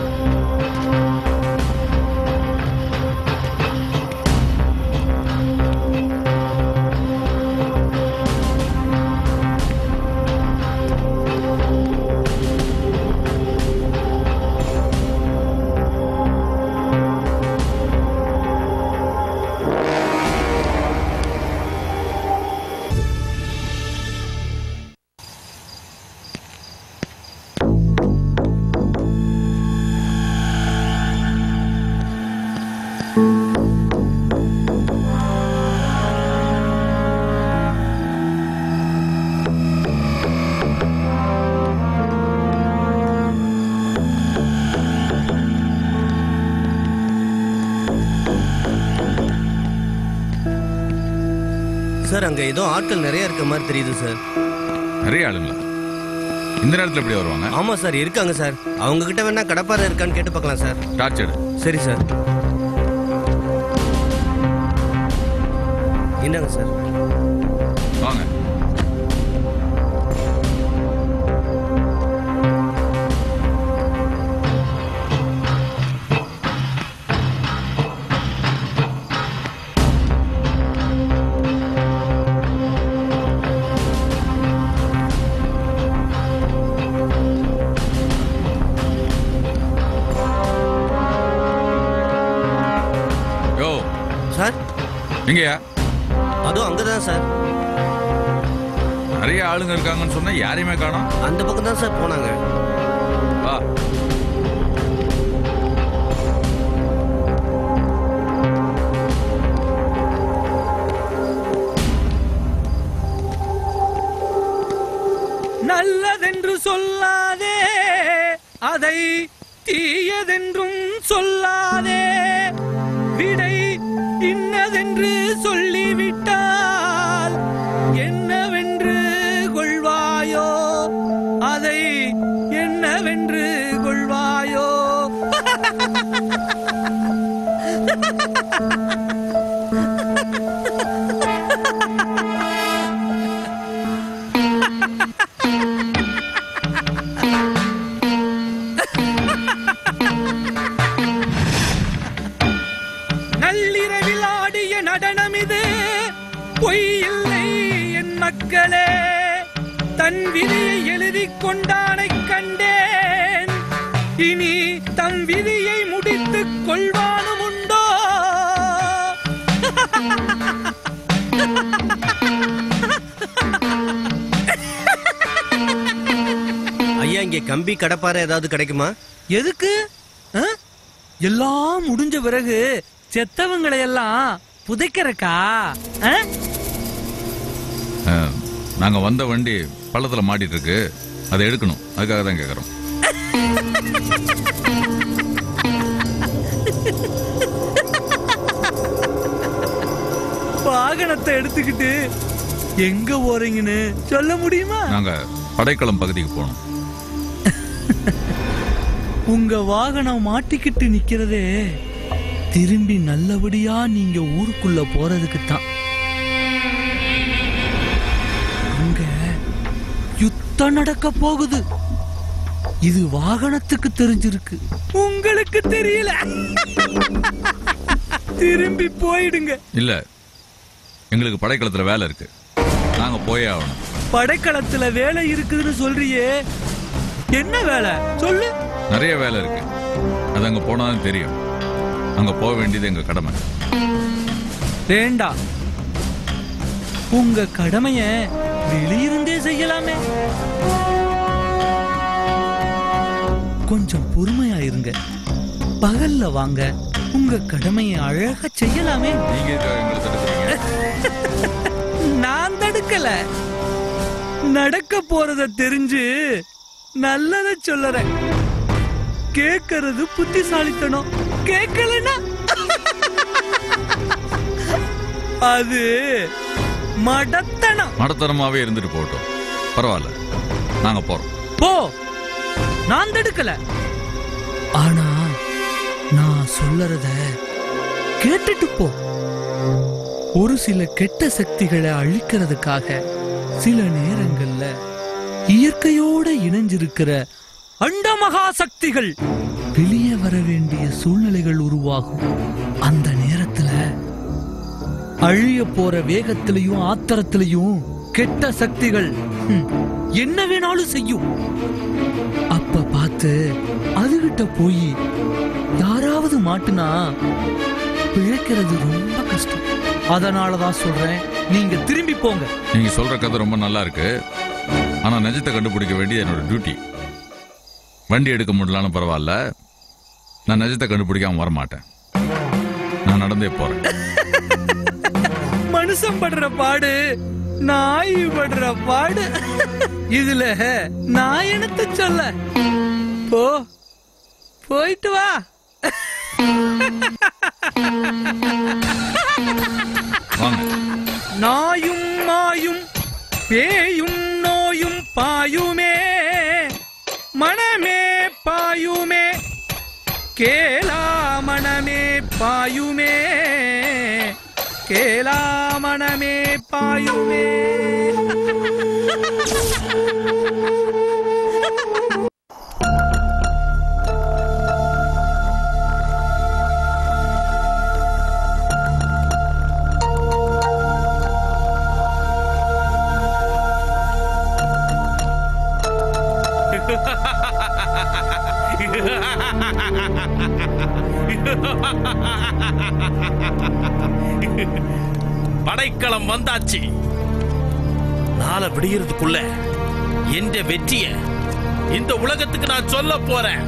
சார் அங்க ஏதோ ஆட்கள் நிறைய இருக்க மாதிரி தெரியுது சார் நிறைய ஆளுங்களா இந்த நேரத்துல எப்படி வருவாங்க ஆமா சார் இருக்காங்க சார் அவங்க கிட்ட வேணா கடப்பாறை இருக்கான்னு கேட்டு பார்க்கலாம் சார் டார்ச் எடு சரி சார் என்னங்க சார் வாங்க யோ சார் எங்கயா அதுவும் அங்கதான் சார் நிறைய ஆளுங்க இருக்காங்கன்னு சொன்னா யாரையுமே காணோம் அந்த பக்கம் தான் சார் போனாங்க வா நல்லதென்று சொல்லாதே அதை தீயதென்றும் சொல்லாதே விடை இன்னதென்று சொல்லிவிட்டால் என்னவென்று கொள்வாயோ அதை என்னவென்று கொள்வாயோ நள்ளிரவில் ஆடிய நடனம் இது பொய் இல்லை என் மக்களே தன் விதியை எழுதிக் கொண்டானை கண்டேன் இனி தம் விதியை முடித்துக் கொள்வானும் உண்டோ ஐயா இங்க கம்பி கடப்பாறை ஏதாவது கிடைக்குமா எதுக்கு ஆ? எல்லாம் முடிஞ்ச பிறகு செத்தவங்களை எல்லாம் புதைக்கிறக்கா ஆ? அஹ், நாங்க வந்த வண்டி பள்ளத்துல மாட்டிட்டு இருக்கு அதை எடுக்கணும் அதுக்காக தான் கேக்குறோம் வாகனத்தை எடுத்துக்கிட்டு எங்க போறீங்கன்னு சொல்ல முடியுமா நாங்க படைக்களம் பகுதிக்கு போகணும் உங்க வாகனம் மாட்டிக்கிட்டு நிக்கிறதே திரும்பி நல்லபடியா நீங்க ஊருக்குள்ள போறதுக்கு தான் அங்க யுத்தம் நடக்க போகுது இது வாகனத்துக்கு தெரிஞ்சிருக்கு உங்களுக்கு தெரியல திரும்பி போயிடுங்க இல்ல எங்களுக்கு படைக்களத்துல வேலை இருக்கு நாங்க போயே ஆகணும் படைக்களத்துல வேலை இருக்குதுன்னு சொல்றியே என்ன வேலை சொல்லு நிறைய வேலை இருக்கு அது அங்க போனாலும் தெரியும் அங்க போக வேண்டியது எங்க கடமை வேண்டாம் உங்க கடமைய வெளியிருந்தே செய்யலாமே கொஞ்சம் பொறுமையா இருங்க பகல்ல வாங்க உங்க கடமையை அழகா செய்யலாமே நீங்க எதுக்காக எங்களை தடுக்கிறீங்க நான் தடுக்கல நடக்க போறத தெரிஞ்சு நல்லத சொல்லறேன் கேக்குறது புத்திசாலித்தனம் கேட்கலனா அது மடத்தனம் மடத்தனமாவே இருந்துட்டு போகட்டும் பரவாயில்ல நாங்க போறோம் போ நான் தடுக்கல ஆனா நான் சொல்லறத கேட்டுட்டு போ ஒரு சில கெட்ட சக்திகளை அழிக்கிறதுக்காக சில நேரங்கள்ல இயற்கையோட இணைஞ்சிருக்கிற அண்டமகா சக்திகள் வெளியே வர வேண்டிய சூழ்நிலைகள் உருவாகும் அந்த நேரத்துல அழிய போற வேகத்திலையும் ஆத்திரத்திலையும் கெட்ட சக்திகள் ஹம், என்ன வேணாலும் செய்யும் அப்ப பார்த்து அதுகிட்ட போய் யாராவது மாட்டுனா பிழைக்கிறது ரொம்ப கஷ்டம் அதனாலதான் சொல்றேன் நீங்க திரும்பி போங்க நீங்க சொல்ற கதை ரொம்ப நல்லா இருக்கு ஆனா நிஜத்தை கண்டுபிடிக்க வேண்டியது என்னோட டியூட்டி வண்டி எடுக்க முடியலன்னு பரவாயில்ல நான் நிஜத்தை கண்டுபிடிக்காம வரமாட்டேன் நான் நடந்தே போறேன் மனுஷன் படுற பாடு நாய் படுற பாடு இதுல நான் என்னத்த சொல்ல போ போயிட்டு வா வாங்க நாயும் மாயும் பேயும் நோயும் பாயுமே மனமே பாயுமே கேலா மனமே பாயுமே கேலா மனமே பாயுமே படைக்களம் வந்தாச்சு நாளை விடியறதுக்குள்ள என்ற வெற்றிய இந்த உலகத்துக்கு நான் சொல்ல போறேன்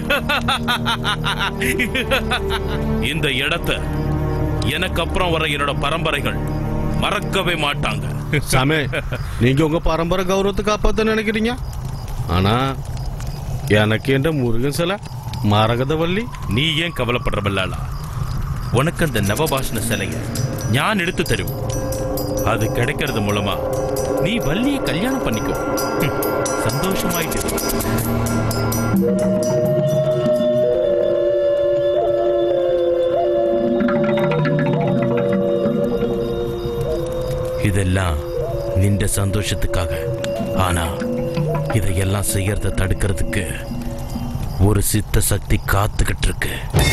இந்த இடத்தை எனக்கு அப்புறம் வர என்னோட பரம்பரைகள் மறக்கவே மாட்டாங்க சாமி நீங்க உங்க பரம்பரை கௌரவத்தை காப்பாத்த நினைக்கிறீங்க ஆனா எனக்கு என்ற முருகன் சிலை மரகதவல்லி நீ ஏன் கவலைப்படுற பல்லாளா உனக்கு அந்த நவபாஷண சிலைய ஞான் எடுத்து தருவோம் அது கிடைக்கிறது மூலமா நீ வள்ளியை கல்யாணம் பண்ணிக்கோ ஹம், சந்தோஷமாயிட்டு இதெல்லாம் நின்ற சந்தோஷத்துக்காக ஆனா இதையெல்லாம் செய்யறத தடுக்கிறதுக்கு ஒரு சித்த சக்தி காத்துக்கிட்டு இருக்கு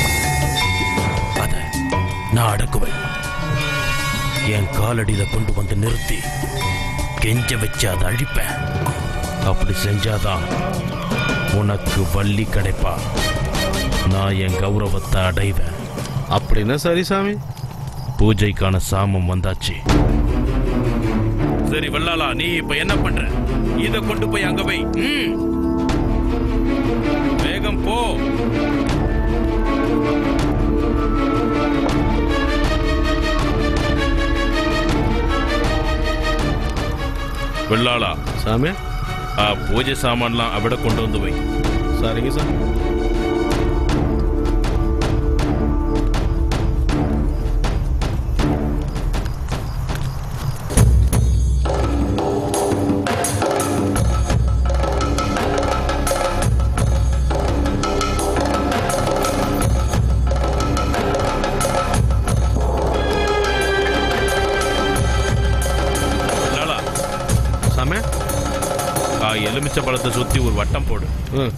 அத நான் அடக்குவேன் என் காலடியில கொண்டு வந்து நிறுத்தி கெஞ்ச வச்சு அதை அழிப்பேன் அப்படி செஞ்சாதான் உனக்கு வள்ளி கிடைப்பா நான் என் கௌரவத்தை அடைவேன் அப்படின்னா சரி சாமி பூஜைக்கான சாமம் வந்தாச்சு சரி வெள்ளாளா நீ இப்ப என்ன பண்ற இத கொண்டு போய் அங்க வை ம். வேகம் போ வெள்ளாளா சாமி ஆ பூஜை சாமான்லாம் അവിടെ கொண்டு வந்து வை சரிங்க சார் வெள்ளாளா சாமி ஆ எலுமிச்சை பழத்தை சுத்தி ஒரு வட்டம் போடு ம்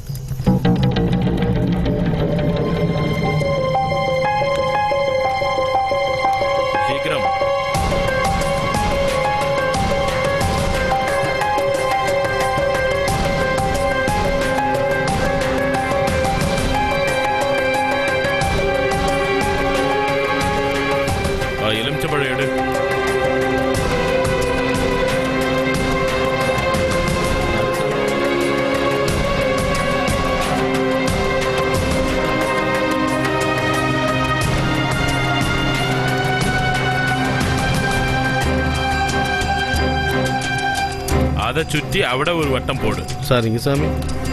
சீக்கிரம் ஆ, எலுமிச்சம்பழம் எடு அதை சுற்றி അവിടെ ஒரு வட்டம் போடு சரிங்க சாமி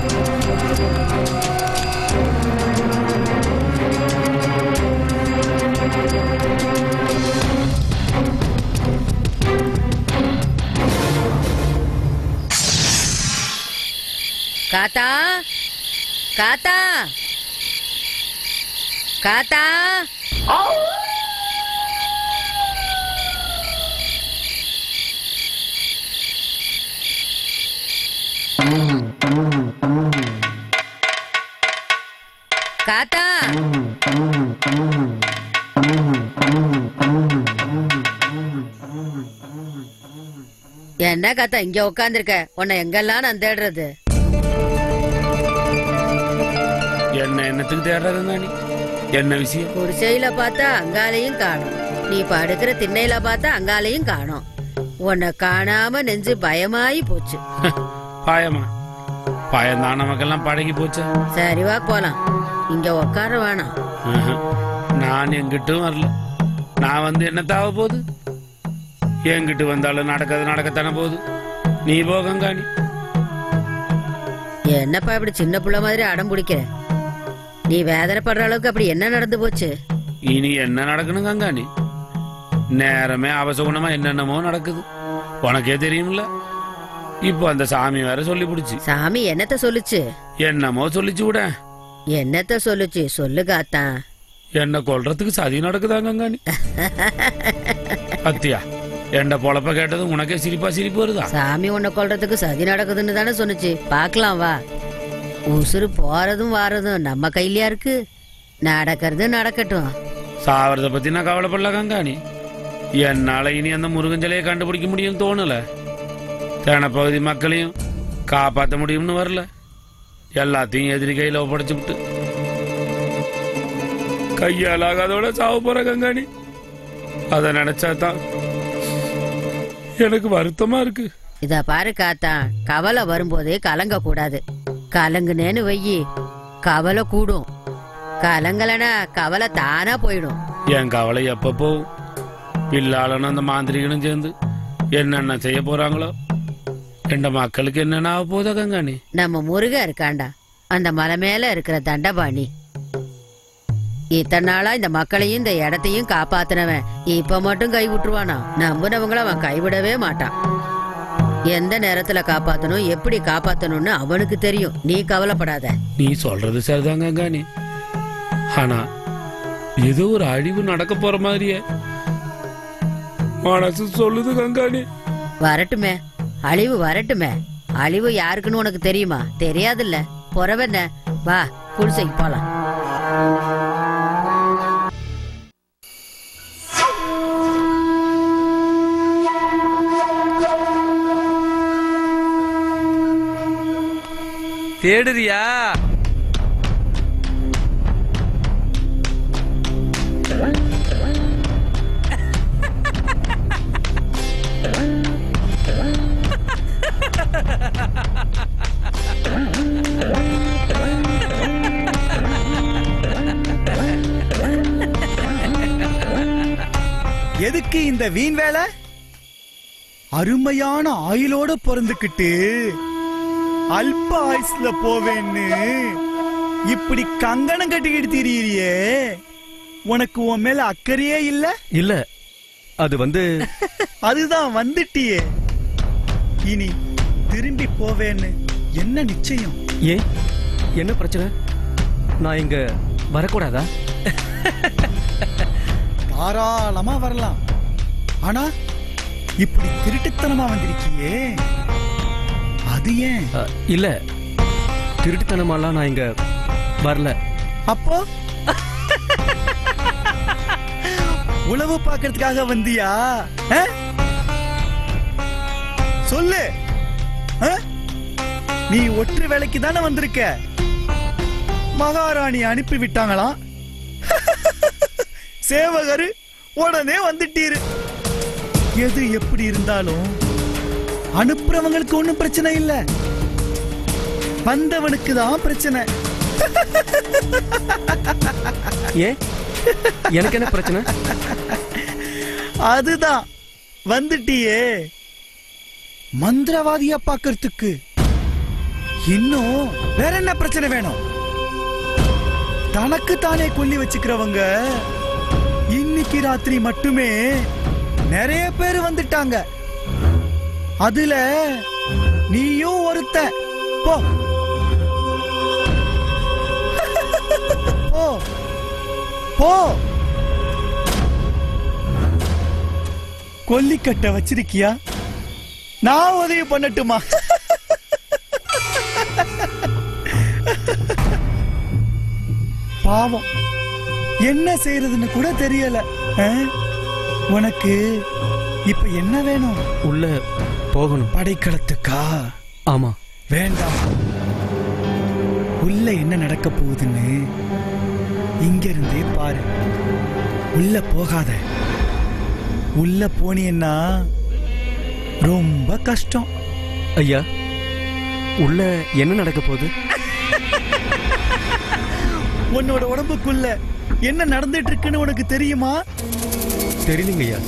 காத்தா காத்தா காத்தா காத்தா என்ன காத்தா இங்க உட்காந்துருக்க உன்னை எங்கெல்லாம் நான் தேடுறது என்ன என்னத்துக்கு தேடுறது நீ என்ன விஷயம் குடிசையில பார்த்தா அங்காலையும் காணும் நீ படுக்கிற திண்ணையில பார்த்தா அங்காலையும் காணோம் உன்னை காணாம நெஞ்சு பயமாயி போச்சு பாயமா பாயம்தான் நமக்கெல்லாம் பழகி போச்சு சரி வா போலாம் இங்க உட்கார வேணாம் ஆஹா. நான் எங்கிட்டும் வரல நான் வந்து என்ன தாவ போகுது எங்கிட்டு வந்தாலும் நடக்கிறது நடக்கத்தானே போகுது நீ போகங்காணி என்னப்பா இப்படி சின்ன புள்ள மாதிரி அடம் பிடிக்கிற நீ வேதனைப்படுற அளவுக்கு அப்படி என்ன நடந்து போச்சு இனி என்ன நடக்கணும் கங்காணி நேரமே அவசகுணமா என்னென்னமோ நடக்குது உனக்கே தெரியும்ல இப்போ அந்த சாமி வேற சொல்லி பிடிச்சி சாமி என்னத்த சொல்லுச்சு என்னமோ சொல்லிச்சு விட என்னத்த சொல்லுச்சு சொல்லு காத்தான் என்ன கொல்றதுக்கு சதி நடக்குதாங்க நீ அத்தியா என்ன பொழப்ப கேட்டது உனக்கே சிரிப்பா சிரிப்பு வருதா சாமி உன்னை கொல்றதுக்கு சதி நடக்குதுன்னு தானே சொன்னுச்சு பார்க்கலாம் வா உசுறு போறதும் வாரதும் நம்ம கையிலயா இருக்கு நடக்கிறது நடக்கட்டும் சாவறத பத்தி நான் கவலைப்படல கங்காணி என்னால இனி அந்த முருகன் சிலையை கண்டுபிடிக்க முடியும்னு தோணல தேனப்பகுதி மக்களையும் காப்பாற்ற முடியும்னு வரல எல்லாத்தையும் எதிரி கையில ஒப்படைச்சு விட்டு கையாலாகாதோட சாவ போற கங்காணி அத நினைச்சா தான் எனக்கு வருத்தமா இருக்கு இத பாரு காத்தா கவலை வரும்போதே கலங்க கூடாது கலங்குனேன்னு வையி கவலை கூடும் கலங்கலனா கவலை தானா போயிடும் என் கவலை எப்ப போகும் பில்லாளனும் அந்த மாந்திரிகனும் சேர்ந்து என்னென்ன செய்ய போறாங்களோ எந்த மக்களுக்கு என்னென்ன ஆக போதா கங்காணி நம்ம முருகன் இருக்காண்டா அந்த மலை மேல இருக்கிற தண்டபாணி இத்தனை நாளா இந்த மக்களையும் இந்த இடத்தையும் காப்பாத்தினவன் இப்ப மட்டும் கை விட்டுருவானா நம்புனவங்கள அவன் கைவிடவே மாட்டான் எந்த நேரத்துல காப்பாத்தணும் எப்படி காப்பாத்தணும்னு அவனுக்கு தெரியும் நீ கவலைப்படாத நீ சொல்றது சரிதான் கங்காணி ஆனா ஏதோ ஒரு அழிவு நடக்க போற மாதிரியே மனசு சொல்லுது கங்காணி வரட்டுமே அழிவு வரட்டுமே அழிவு யாருக்குன்னு உனக்கு தெரியுமா தெரியாதுல்ல பொறவென்ன வா குடிசைக்கு போலாம் தேடுறியா எதுக்கு இந்த வீண் வேலை அருமையான ஆயுளோட பிறந்துக்கிட்டு அல்ப ஆயுஸ்ல போவேன்னு இப்படி கங்கணம் கட்டிக்கிட்டு திரியிறியே உனக்கு உன் மேல அக்கறையே இல்ல இல்ல அது வந்து அதுதான் வந்துட்டியே இனி திரும்பி போவேன்னு என்ன நிச்சயம் ஏன் என்ன பிரச்சனை நான் இங்க வரக்கூடாதா தாராளமா வரலாம் ஆனா இப்படி திருட்டுத்தனமா வந்திருக்கியே அது ஏன் அ, இல்ல திருட்டுத்தனமாலாம் நான் இங்க வரல அப்போ உளவு பார்க்கறதுக்காக வந்தியா ஆ? சொல்லு ஆ? நீ ஒற்று வேலைக்கு தானே வந்திருக்க மகாராணி அனுப்பி விட்டாங்களாம் சேவகரு உடனே வந்துட்டீரு எது எப்படி இருந்தாலும் அனுப்புறவங்களுக்கு ஒண்ணும் பிரச்சனை இல்ல வந்தவனுக்கு தான் பிரச்சனை ஏன் எனக்கு என்ன பிரச்சனை அதுதான் வந்துட்டியே மந்திரவாதியா பாக்கறதுக்கு இன்னும் வேற என்ன பிரச்சனை வேணும் தனக்கு தானே கொல்லி வச்சுக்கிறவங்க இன்னைக்கு ராத்திரி மட்டுமே நிறைய பேர் வந்துட்டாங்க அதுல நீயும் ஒருத்த போ போ போ கொல்லிக்கட்டை வச்சிருக்கியா நான் உதவி பண்ணட்டுமா பாவம் என்ன செய்யறதுன்னு கூட தெரியல ஆ? உனக்கு இப்ப என்ன வேணும் உள்ள போகணும் படைக்களத்துக்கா ஆமா வேண்டாம் உள்ள என்ன நடக்க போகுதுன்னு இங்க இருந்தே பாரு உள்ள போகாத உள்ள போனீன்னா ரொம்ப கஷ்டம் ஐயா உள்ள என்ன நடக்க போகுது உன்னோட உடம்புக்குள்ள என்ன நடந்துட்டு இருக்குன்னு உனக்கு தெரியுமா தெரியலங்க ஐயா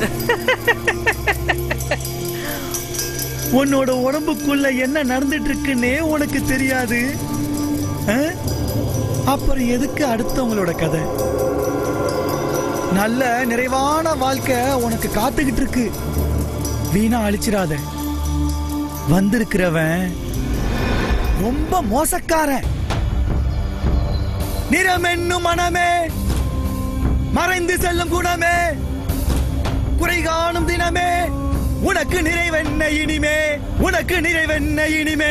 உன்னோட உடம்புக்குள்ள என்ன நடந்துட்டு இருக்குன்னே உனக்கு தெரியாது ஆ? அப்புறம் எதுக்கு அடுத்தவங்களோட கதை நல்ல நிறைவான வாழ்க்கை உனக்கு காத்துக்கிட்டு இருக்கு வீணா அழிச்சிடாத வந்திருக்கிறவன் ரொம்ப மோசக்காரன் நிறம் என்னும் மனமே மறைந்து செல்லும் குணமே குறை காணும் தினமே உனக்கு நிறைவென்ன இனிமே உனக்கு நிறைவென்ன இனிமே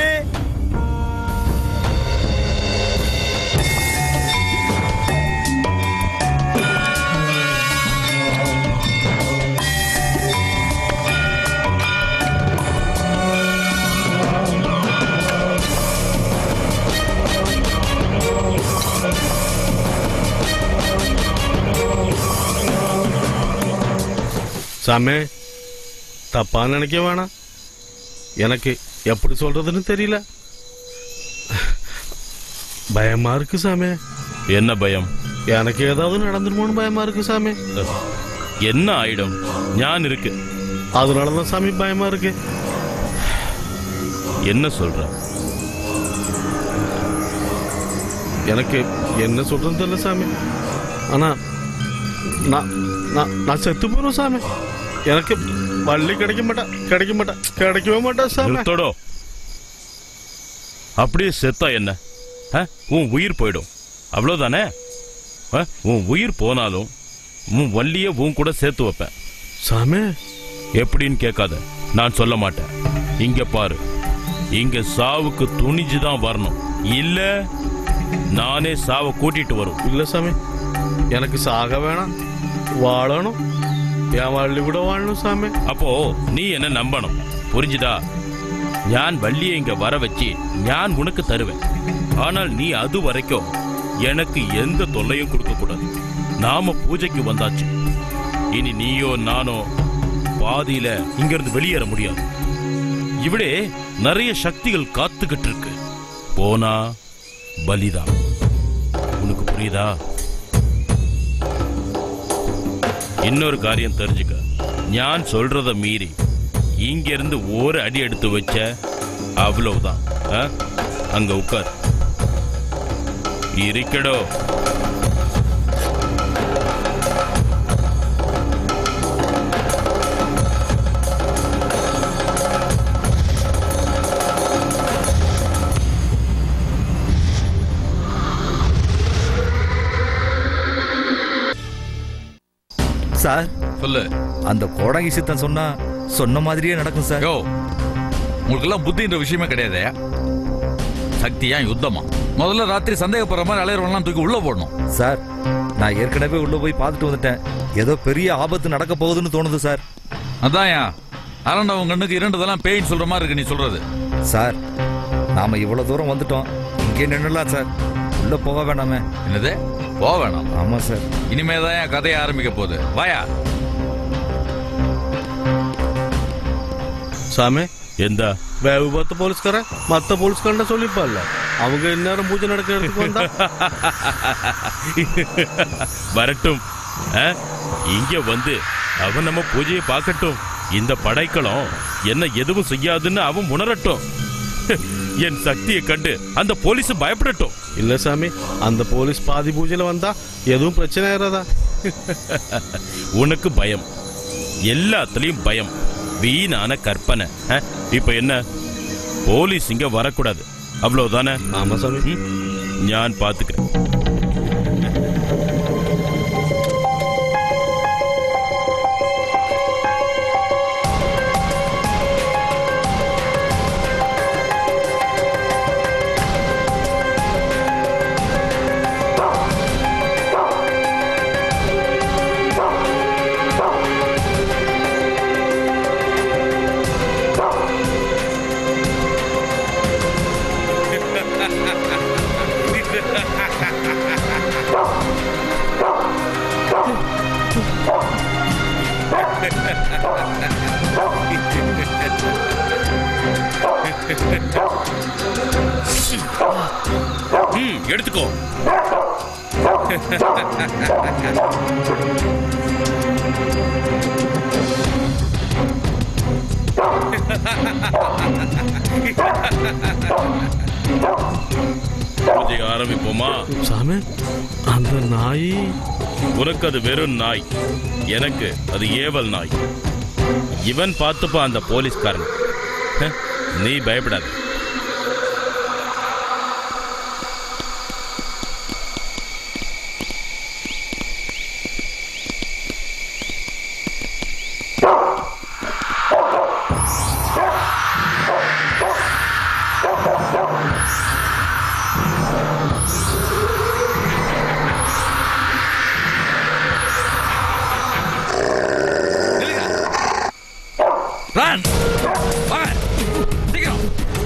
சாமி தப்பா நினைக்க வேணாம் எனக்கு எப்படி சொல்றதுன்னு தெரியல பயமா இருக்கு சாமி என்ன பயம் எனக்கு ஏதாவது நடந்துருமோன்னு பயமா இருக்கு சாமி என்ன ஆயிடும் ஞான் இருக்கு அதனாலதான் சாமி பயமா இருக்கு என்ன சொல்ற எனக்கு என்ன சொல்றதுன்னு தெரியல சாமி ஆனா நான் நான் நான் செத்து போறேன் சாமி எனக்கு வள்ளி கிடைக்க மாட்டேன் கிடைக்க மாட்டேன் கிடைக்கவே மாட்டேன் சாமி நிறுத்தடோ அப்படியே செத்தா என்ன ஆ? உன் உயிர் போயிடும் அவ்வளவுதானே ஆ? உன் உயிர் போனாலும் உன் வள்ளிய உன் கூட சேர்த்து வைப்பேன் சாமி எப்படின்னு கேட்காத நான் சொல்ல மாட்டேன் இங்க பாரு இங்க சாவுக்கு துணிஞ்சு தான் வரணும் இல்ல நானே சாவை கூட்டிட்டு வரும் இல்ல சாமி எனக்கு சாக வேணாம் வாழணும் என் வள்ளி கூட வாழணும் சாமி அப்போ நீ என்ன நம்பணும் புரிஞ்சுதா ஞான் வள்ளியை இங்க வர வச்சு ஞான் உனக்கு தருவேன் ஆனால் நீ அது வரைக்கும் எனக்கு எந்த தொல்லையும் கொடுக்க கூடாது நாம பூஜைக்கு வந்தாச்சு இனி நீயோ நானோ பாதியில இங்க இருந்து வெளியேற முடியாது இவிடே நிறைய சக்திகள் காத்துக்கிட்டு இருக்கு போனா பலிதான் உனக்கு புரியுதா இன்னொரு காரியம் தெரிஞ்சுக்க ஞான் சொல்றத மீறி இங்க இருந்து ஒரு அடி எடுத்து வச்ச அவ்வளவுதான் ஆ? அங்க உட்கார் இருக்கடோ சார் சொல்லு அந்த கோடங்கி சித்தன் சொன்னா சொன்ன மாதிரியே நடக்கும் சார் யோ உங்களுக்கெல்லாம் புத்தின்ற விஷயமே கிடையாது சக்தியா யுத்தமா முதல்ல ராத்திரி சந்தேகப்படுற மாதிரி அலையறவங்கலாம் தூக்கி உள்ள போடணும் சார் நான் ஏற்கனவே உள்ள போய் பார்த்துட்டு வந்துட்டேன் ஏதோ பெரிய ஆபத்து நடக்க போகுதுன்னு தோணுது சார் அதான்யா அரண்டவன் கண்ணுக்கு இரண்டுதெல்லாம் பேயின்னு சொல்ற மாதிரி இருக்கு நீ சொல்றது சார் நாம இவ்வளவு தூரம் வந்துட்டோம் இங்கே நின்னுலாம் சார் உள்ள போக வேணாமே என்னது போக வேணாம் ஆமா சார் இனிமே தான் என் கதையை ஆரம்பிக்க போகுது வாயா சாமி எந்த வேவு பார்த்த போலீஸ்காரன் மத்த போலீஸ்காரன் சொல்லிப்பார்ல அவங்க இந்நேரம் பூஜை நடக்கிறதுக்கு வந்தா வரட்டும் ஆ? இங்க வந்து அவன் நம்ம பூஜையை பார்க்கட்டும் இந்த படைக்கலம் என்ன எதுவும் செய்யாதுன்னு அவன் உணரட்டும் என் சக்தியை கண்டு அந்த போலீஸ் பயப்படட்டும் இல்ல சாமி அந்த போலீஸ் பாதி பூஜையில வந்தா எதுவும் பிரச்சனை ஆயிராதா உனக்கு பயம் எல்லாத்துலயும் பயம் வீணான கற்பனை ஆ? இப்ப என்ன போலீஸ் இங்க வரக்கூடாது அவ்வளவுதானே ஆமா சாமி நான் பாத்துக்கிறேன் ம், எடுத்துக்கோ பூஜை ஆரம்பிப்போமா சாமி அந்த நாய் உனக்கு அது வெறும் நாய் எனக்கு அது ஏவல் நாய் இவன் பார்த்துப்பா அந்த போலீஸ்காரன் ஹ, நீ பயப்படாத ரன் வாங்க சீக்கிரம்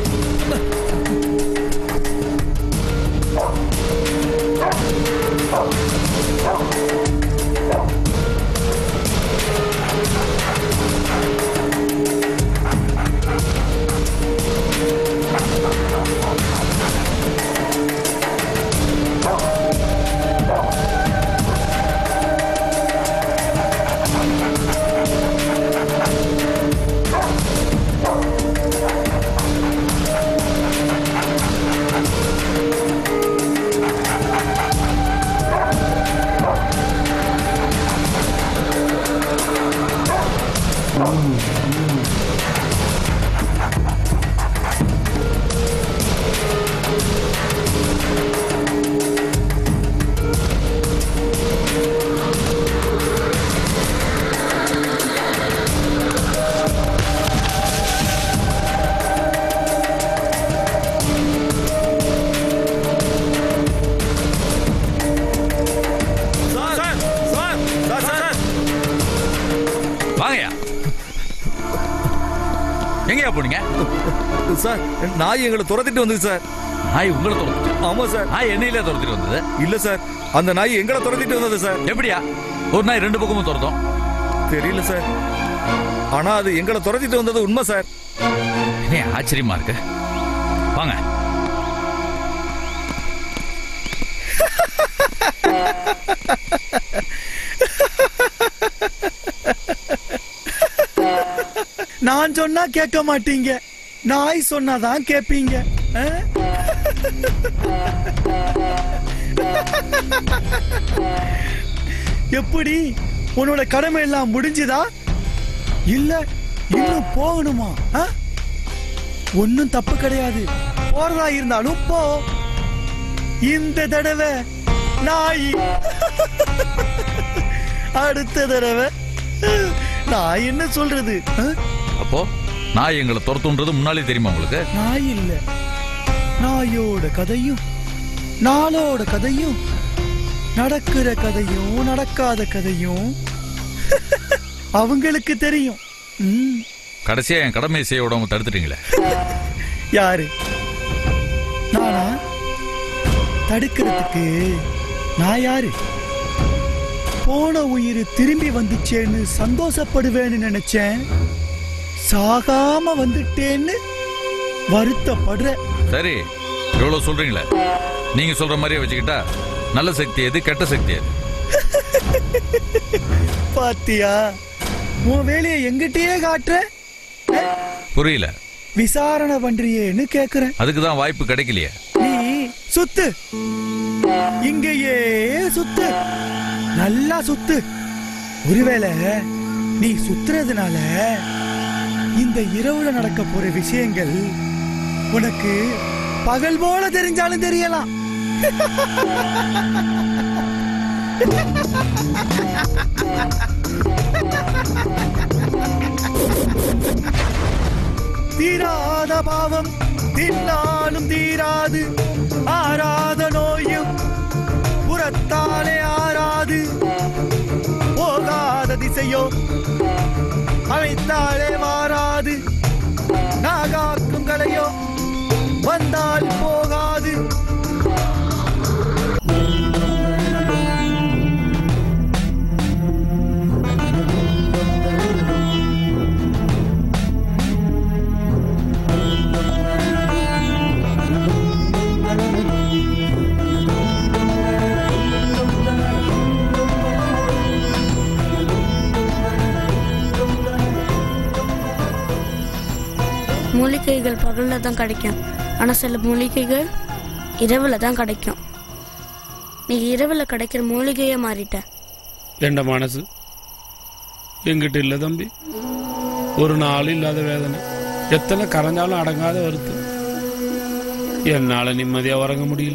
வாங்கயா எங்கயா போனீங்க சார் நாய் எங்களை துரத்திட்டு வந்தது சார் நாய் உங்களை துரத்துச்சு ஆமா சார் நாய் என்னையில துரத்திட்டு வந்தது இல்ல சார் அந்த நாய் எங்களை துரத்திட்டு வந்தது சார் எப்படியா ஒரு நாய் ரெண்டு பக்கமும் துரத்தும் தெரியல சார் ஆனா அது எங்களை துரத்திட்டு வந்தது உண்மை சார் என்ன ஆச்சரியமா இருக்கு வாங்க நான் சொன்னா கேட்க மாட்டீங்க நாய் சொன்னாதான் கேப்பீங்க ஆ? எப்படி உன்னோட கடமை எல்லாம் முடிஞ்சுதா இல்ல இன்னும் போகணுமா ஆ? ஒண்ணும் தப்பு கிடையாது போறதா இருந்தாலும் போ இந்த தடவை நாய் அடுத்த தடவை நான் என்ன சொல்றது ஆ? அப்போ நாய் எங்களை துரத்துன்றது முன்னாலே தெரியுமா உங்களுக்கு நாய் இல்ல நாயோட கதையும் நாளோட கதையும் நடக்கிற கதையும் நடக்காத கதையும் அவங்களுக்கு தெரியும் ம், கடைசியா என் கடமையை செய்ய விடாம தடுத்துட்டீங்களே யாரு நானா தடுக்கிறதுக்கு நான் யாரு போன உயிர் திரும்பி வந்துச்சேன்னு சந்தோஷப்படுவேன்னு நினைச்சேன் சாகாம வந்துட்டேன்னு வருத்தப்படுற சரி இவ்வளவு சொல்றீங்களே நீங்க சொல்ற மாதிரியே வச்சுக்கிட்டா நல்ல சக்தி எது கெட்ட சக்தி எது பாத்தியா உன் வேலையை எங்கிட்டயே காட்டுற புரியல விசாரணை பண்றியேன்னு கேக்குறேன் அதுக்கு தான் வாய்ப்பு கிடைக்கலையே நீ சுத்து இங்கேயே சுத்து நல்லா சுத்து ஒருவேளை நீ சுத்துறதுனால இந்த இரவுல நடக்க போற விஷயங்கள் உனக்கு பகல் போல தெரிஞ்சாலும் தெரியலாம் தீராத பாவம் தின்னாலும் தீராது ஆறாத நோயும் புறத்தாலே ஆறாது போகாத திசையோ அழைத்தாலே மாறாது நாகாக்கும் கலையோ வந்தால் போகாது மூலிகைகள் பகல்ல தான் கிடைக்கும் ஆனா சில மூலிகைகள் இரவுல தான் கிடைக்கும் நீ இரவுல கிடைக்கிற மூலிகையே மாறிட்ட என்ற மனசு எங்கிட்ட இல்லை தம்பி ஒரு நாள் இல்லாத வேதனை எத்தனை கரைஞ்சாலும் அடங்காத வருத்து என்னால நிம்மதியா உறங்க முடியல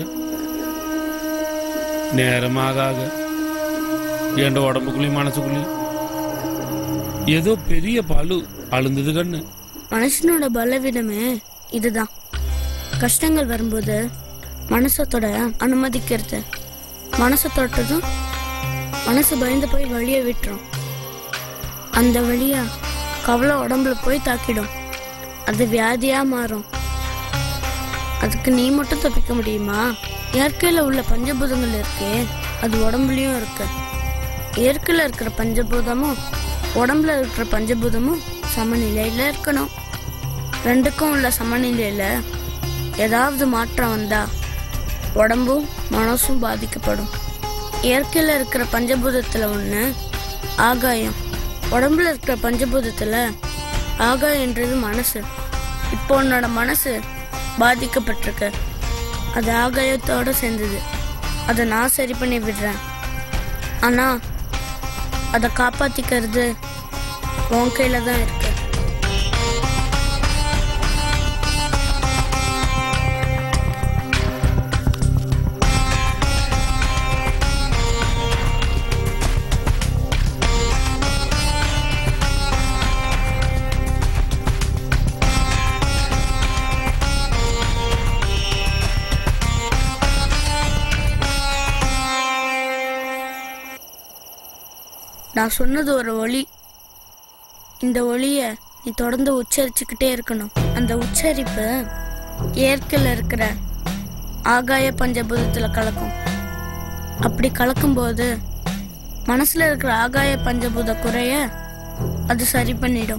நேரமாக ஆக என் உடம்புக்குள்ளேயும் மனசுக்குள்ளேயும் ஏதோ பெரிய பழு அழுந்தது கண்ணு மனுஷனோட பலவீனமே இதுதான் கஷ்டங்கள் வரும்போது மனசத்தோட அனுமதிக்கிறது மனசை தொட்டதும் மனசு பயந்து போய் வழியை விட்டுரும் அந்த வழியா கவலை உடம்புல போய் தாக்கிடும் அது வியாதியா மாறும் அதுக்கு நீ மட்டும் தப்பிக்க முடியுமா இயற்கையில உள்ள பஞ்சபூதங்கள் இருக்கே அது உடம்புலயும் இருக்கு இயற்கையில இருக்கிற பஞ்சபூதமும் உடம்புல இருக்கிற பஞ்சபூதமும் சமநிலையில இருக்கணும் ரெண்டுக்கும் உள்ள சமநிலையில ஏதாவது மாற்றம் வந்தா உடம்பும் மனசும் பாதிக்கப்படும் இயற்கையில இருக்கிற பஞ்சபூதத்துல ஒண்ணு ஆகாயம் உடம்புல இருக்கிற பஞ்சபூதத்துல ஆகாயன்றது மனசு இப்போ உன்னோட மனசு பாதிக்கப்பட்டிருக்கு அது ஆகாயத்தோட சேர்ந்தது அதை நான் சரி பண்ணி விடுறேன் ஆனா அதை காப்பாத்திக்கிறது உன் கையில தான் இருக்கு நான் சொன்னது ஒரு ஒளி இந்த ஒளிய நீ தொடர்ந்து உச்சரிச்சுக்கிட்டே இருக்கணும் அந்த உச்சரிப்பு இயற்கையில் இருக்கிற ஆகாய பஞ்சபூதத்துல கலக்கும் அப்படி கலக்கும்போது மனசுல இருக்கிற ஆகாய பஞ்சபூத குறைய அது சரி பண்ணிடும்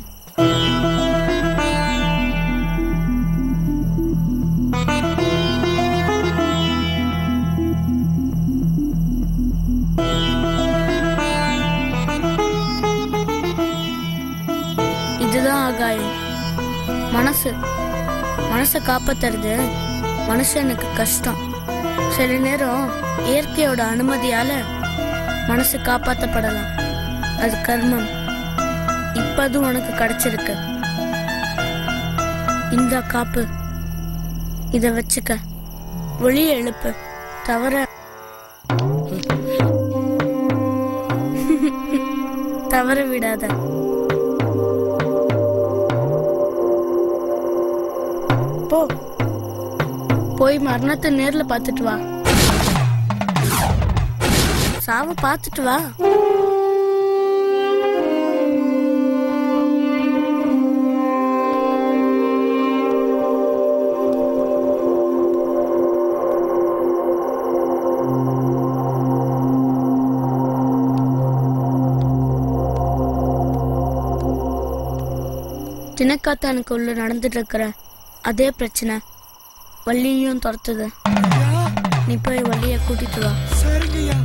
இதுதான் ஆகாயம் மனசு மனசை காப்பாத்துறது மனுஷனுக்கு கஷ்டம் சில நேரம் இயற்கையோட அனுமதியால மனசு காப்பாத்தப்படலாம் அது கர்மம் இப்ப அது உனக்கு கிடைச்சிருக்கு இந்த காப்பு இத வச்சுக்க ஒளிய எழுப்பு தவற தவற விடாத போ போய் மரணத்தை நேர்ல பார்த்துட்டு வா சாவ பார்த்துட்டு வா தினக்காத்தானுக்கு உள்ள நடந்துட்டு இருக்கிற அதே பிரச்சனை வள்ளியும் துரத்துது நீ போய் வள்ளிய கூட்டிட்டு வா சரிங்கய்யா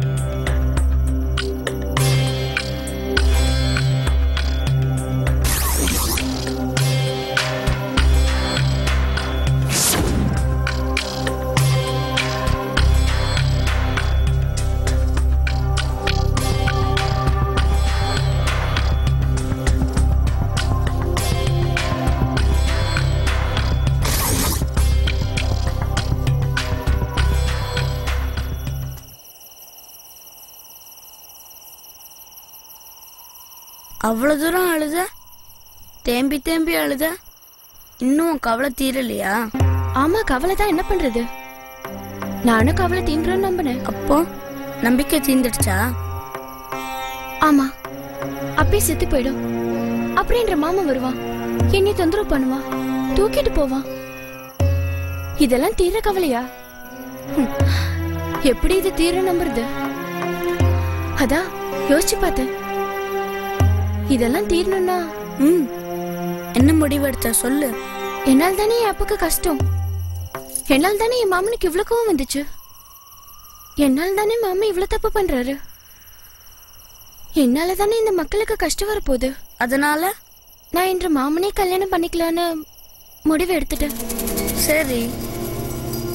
அவ்வளவு தூரம் அழுத தேம்பி தேம்பி அழுத இன்னும் உன் கவலை தீரலையா ஆமா கவலை தான் என்ன பண்றது நானும் கவலை தீண்டுறேன்னு நம்பினேன் அப்போ நம்பிக்கை தீந்துடுச்சா ஆமா அப்படியே செத்து போயிடும் அப்படின்ற மாமா வருவான் என்னை தொந்தரவு பண்ணுவான் தூக்கிட்டு போவான் இதெல்லாம் தீர கவலையா ஹம். எப்படி இது தீர நம்புறது அதான் யோசிச்சு பார்த்தேன் இதெல்லாம் தீரணும்னா ம் என்ன முடிவெடுத்த சொல்லு என்னால் தானே என் அப்பாக்கு கஷ்டம் என்னால் தானே என் மாமனுக்கு இவ்வளவு கோவம் வந்துச்சு என்னால் தானே மாமா இவ்வளவு தப்பு பண்றாரு என்னால தானே இந்த மக்களுக்கு கஷ்டம் வரப்போகுது அதனால நான் இன்று மாமனே கல்யாணம் பண்ணிக்கலான்னு முடிவு எடுத்துட்டேன் சரி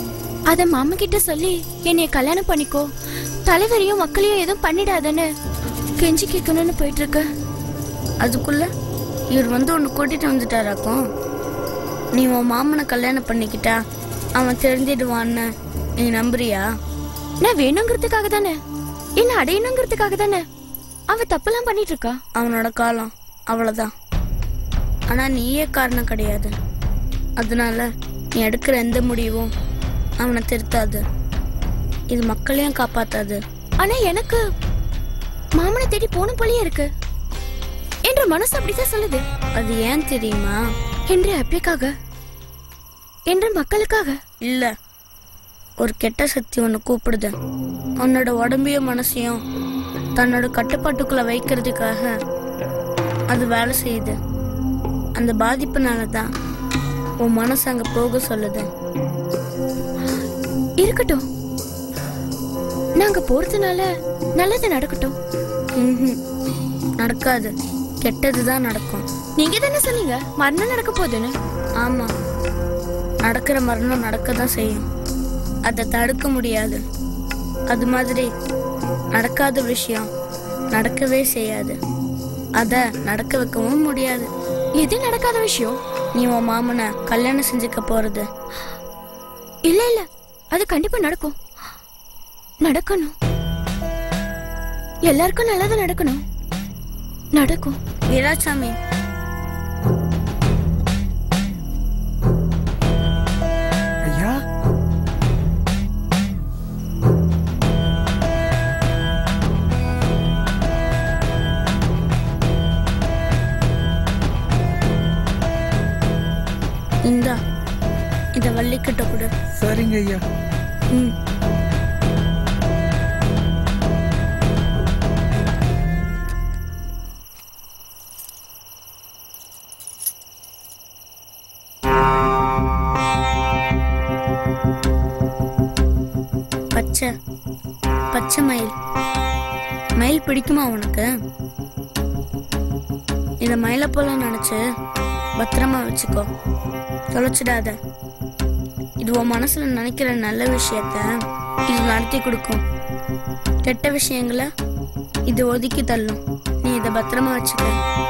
அத மாமா கிட்ட சொல்லி என்னைய கல்யாணம் பண்ணிக்கோ தலைவரையும் மக்களையும் எதுவும் பண்ணிடாதன்னு கெஞ்சி கேட்கணும்னு போயிட்டு இருக்க அதுக்குள்ள இவர் வந்து உன்னை கூட்டிட்டு வந்துட்டாராக்கும் நீ உன் மாமனை கல்யாணம் பண்ணிக்கிட்டா அவன் தெரிஞ்சிடுவான்னு நீ நம்புறியா நான் வேணுங்கிறதுக்காக தானே என்ன அடையணுங்கிறதுக்காக தானே அவ தப்பெல்லாம் பண்ணிட்டு இருக்கா அவனோட காலம் அவ்வளவுதான் ஆனா நீயே காரணம் கிடையாது அதனால நீ எடுக்கிற எந்த முடிவும் அவனை திருத்தாது இது மக்களையும் காப்பாத்தாது ஆனா எனக்கு மாமனை தேடி போன போலயே இருக்கு என்ற மனசு அப்படிதான் சொல்லுது அது ஏன் தெரியுமா என்ற அப்பிக்காக என்ற மக்களுக்காக இல்ல ஒரு கெட்ட சக்தி உன்னை கூப்பிடுது உன்னோட உடம்பையும் மனசையும் தன்னோட கட்டுப்பாட்டுக்குள்ள வைக்கிறதுக்காக அது வேலை செய்யுது அந்த பாதிப்புனால தான் உன் மனசு அங்க போக சொல்லுது இருக்கட்டும் நாங்க போறதுனால நல்லது நடக்கட்டும் ம்ஹும். நடக்காது கெட்டதுதான் நடக்கும் நீங்க தானே சொன்னீங்க மரணம் நடக்க போகுதுன்னு ஆமா நடக்கிற மரணம் நடக்க தான் செய்யும் அதை தடுக்க முடியாது அது மாதிரி நடக்காத விஷயம் நடக்கவே செய்யாது அத நடக்க வைக்கவும் முடியாது எது நடக்காத விஷயம் நீ உன் மாமனை கல்யாணம் செஞ்சுக்க போறது இல்ல இல்ல அது கண்டிப்பா நடக்கும் நடக்கணும் எல்லாருக்கும் நல்லது நடக்கணும் நடக்கும் வீராசாமி ஐயா இந்தா இத வள்ளிக்கிட்ட கொடு சரிங்க ஐயா ம் பச்சை பச்சை மயில் மயில் பிடிக்குமா உனக்கு இத மயிலை போல நினைச்சு பத்திரமா வச்சுக்கோ தொலைச்சிடாத இது உன் மனசுல நினைக்கிற நல்ல விஷயத்த இது நடத்தி கொடுக்கும் கெட்ட விஷயங்களை இது ஒதுக்கி தள்ளும் நீ இதை பத்திரமா வச்சுக்க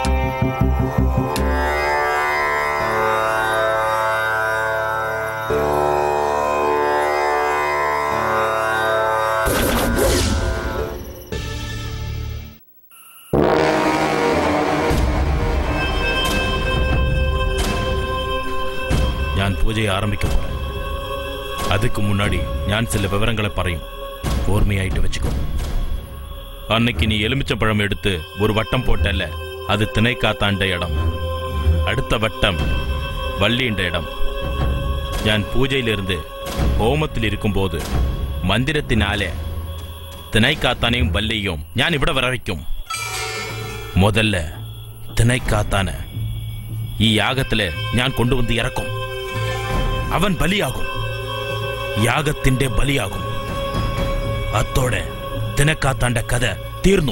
ഞാൻ പൂജയെ ആരംഭിക്കാൻ പോறேன் அதுக்கு முன்னாடி ഞാൻ சில விவரங்களை പറയും ஓர்மையாயிட்டு வச்சுக்கோ அன்னைக்கு நீ எலுமிச்சம்பழம் எடுத்து ஒரு வட்டம் போட்டல்ல அது திணைக்காத்தாண்ட இடம் அடுத்த வட்டம் வள்ளின்ற இடம் ഞാൻ പൂജയിലിരുന്ന് ഹോമത്തിൽ ഇരിക്കുമ്പോൾ മന്ദിരത്തിനാലെ തിണൈക്കാത്താനെയും വല്ലിയും ഞാൻ ഇവിടെ വരവയ്ക്കും முதல்ல திணைக்காத்தான ഈ യാഗത്തില് ഞാൻ കൊണ്ടുവന്ന് ഇറക്കും അവൻ ബലിയാകും യാഗത്തിന്റെ ബലിയാകും അത്തോടെ തിനക്കാത്താന്റെ കഥ തീർന്നു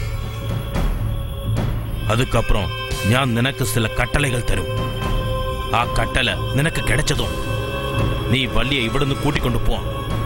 அதுக்கப்புறம் ഞാൻ നിനക്ക് ചില കട്ടളകൾ തരും ആ കട്ടല നിനക്ക് കിടച്ചതും നീ വള്ളിയെ ഇവിടുന്ന് കൂട്ടിക്കൊണ്ടു പോ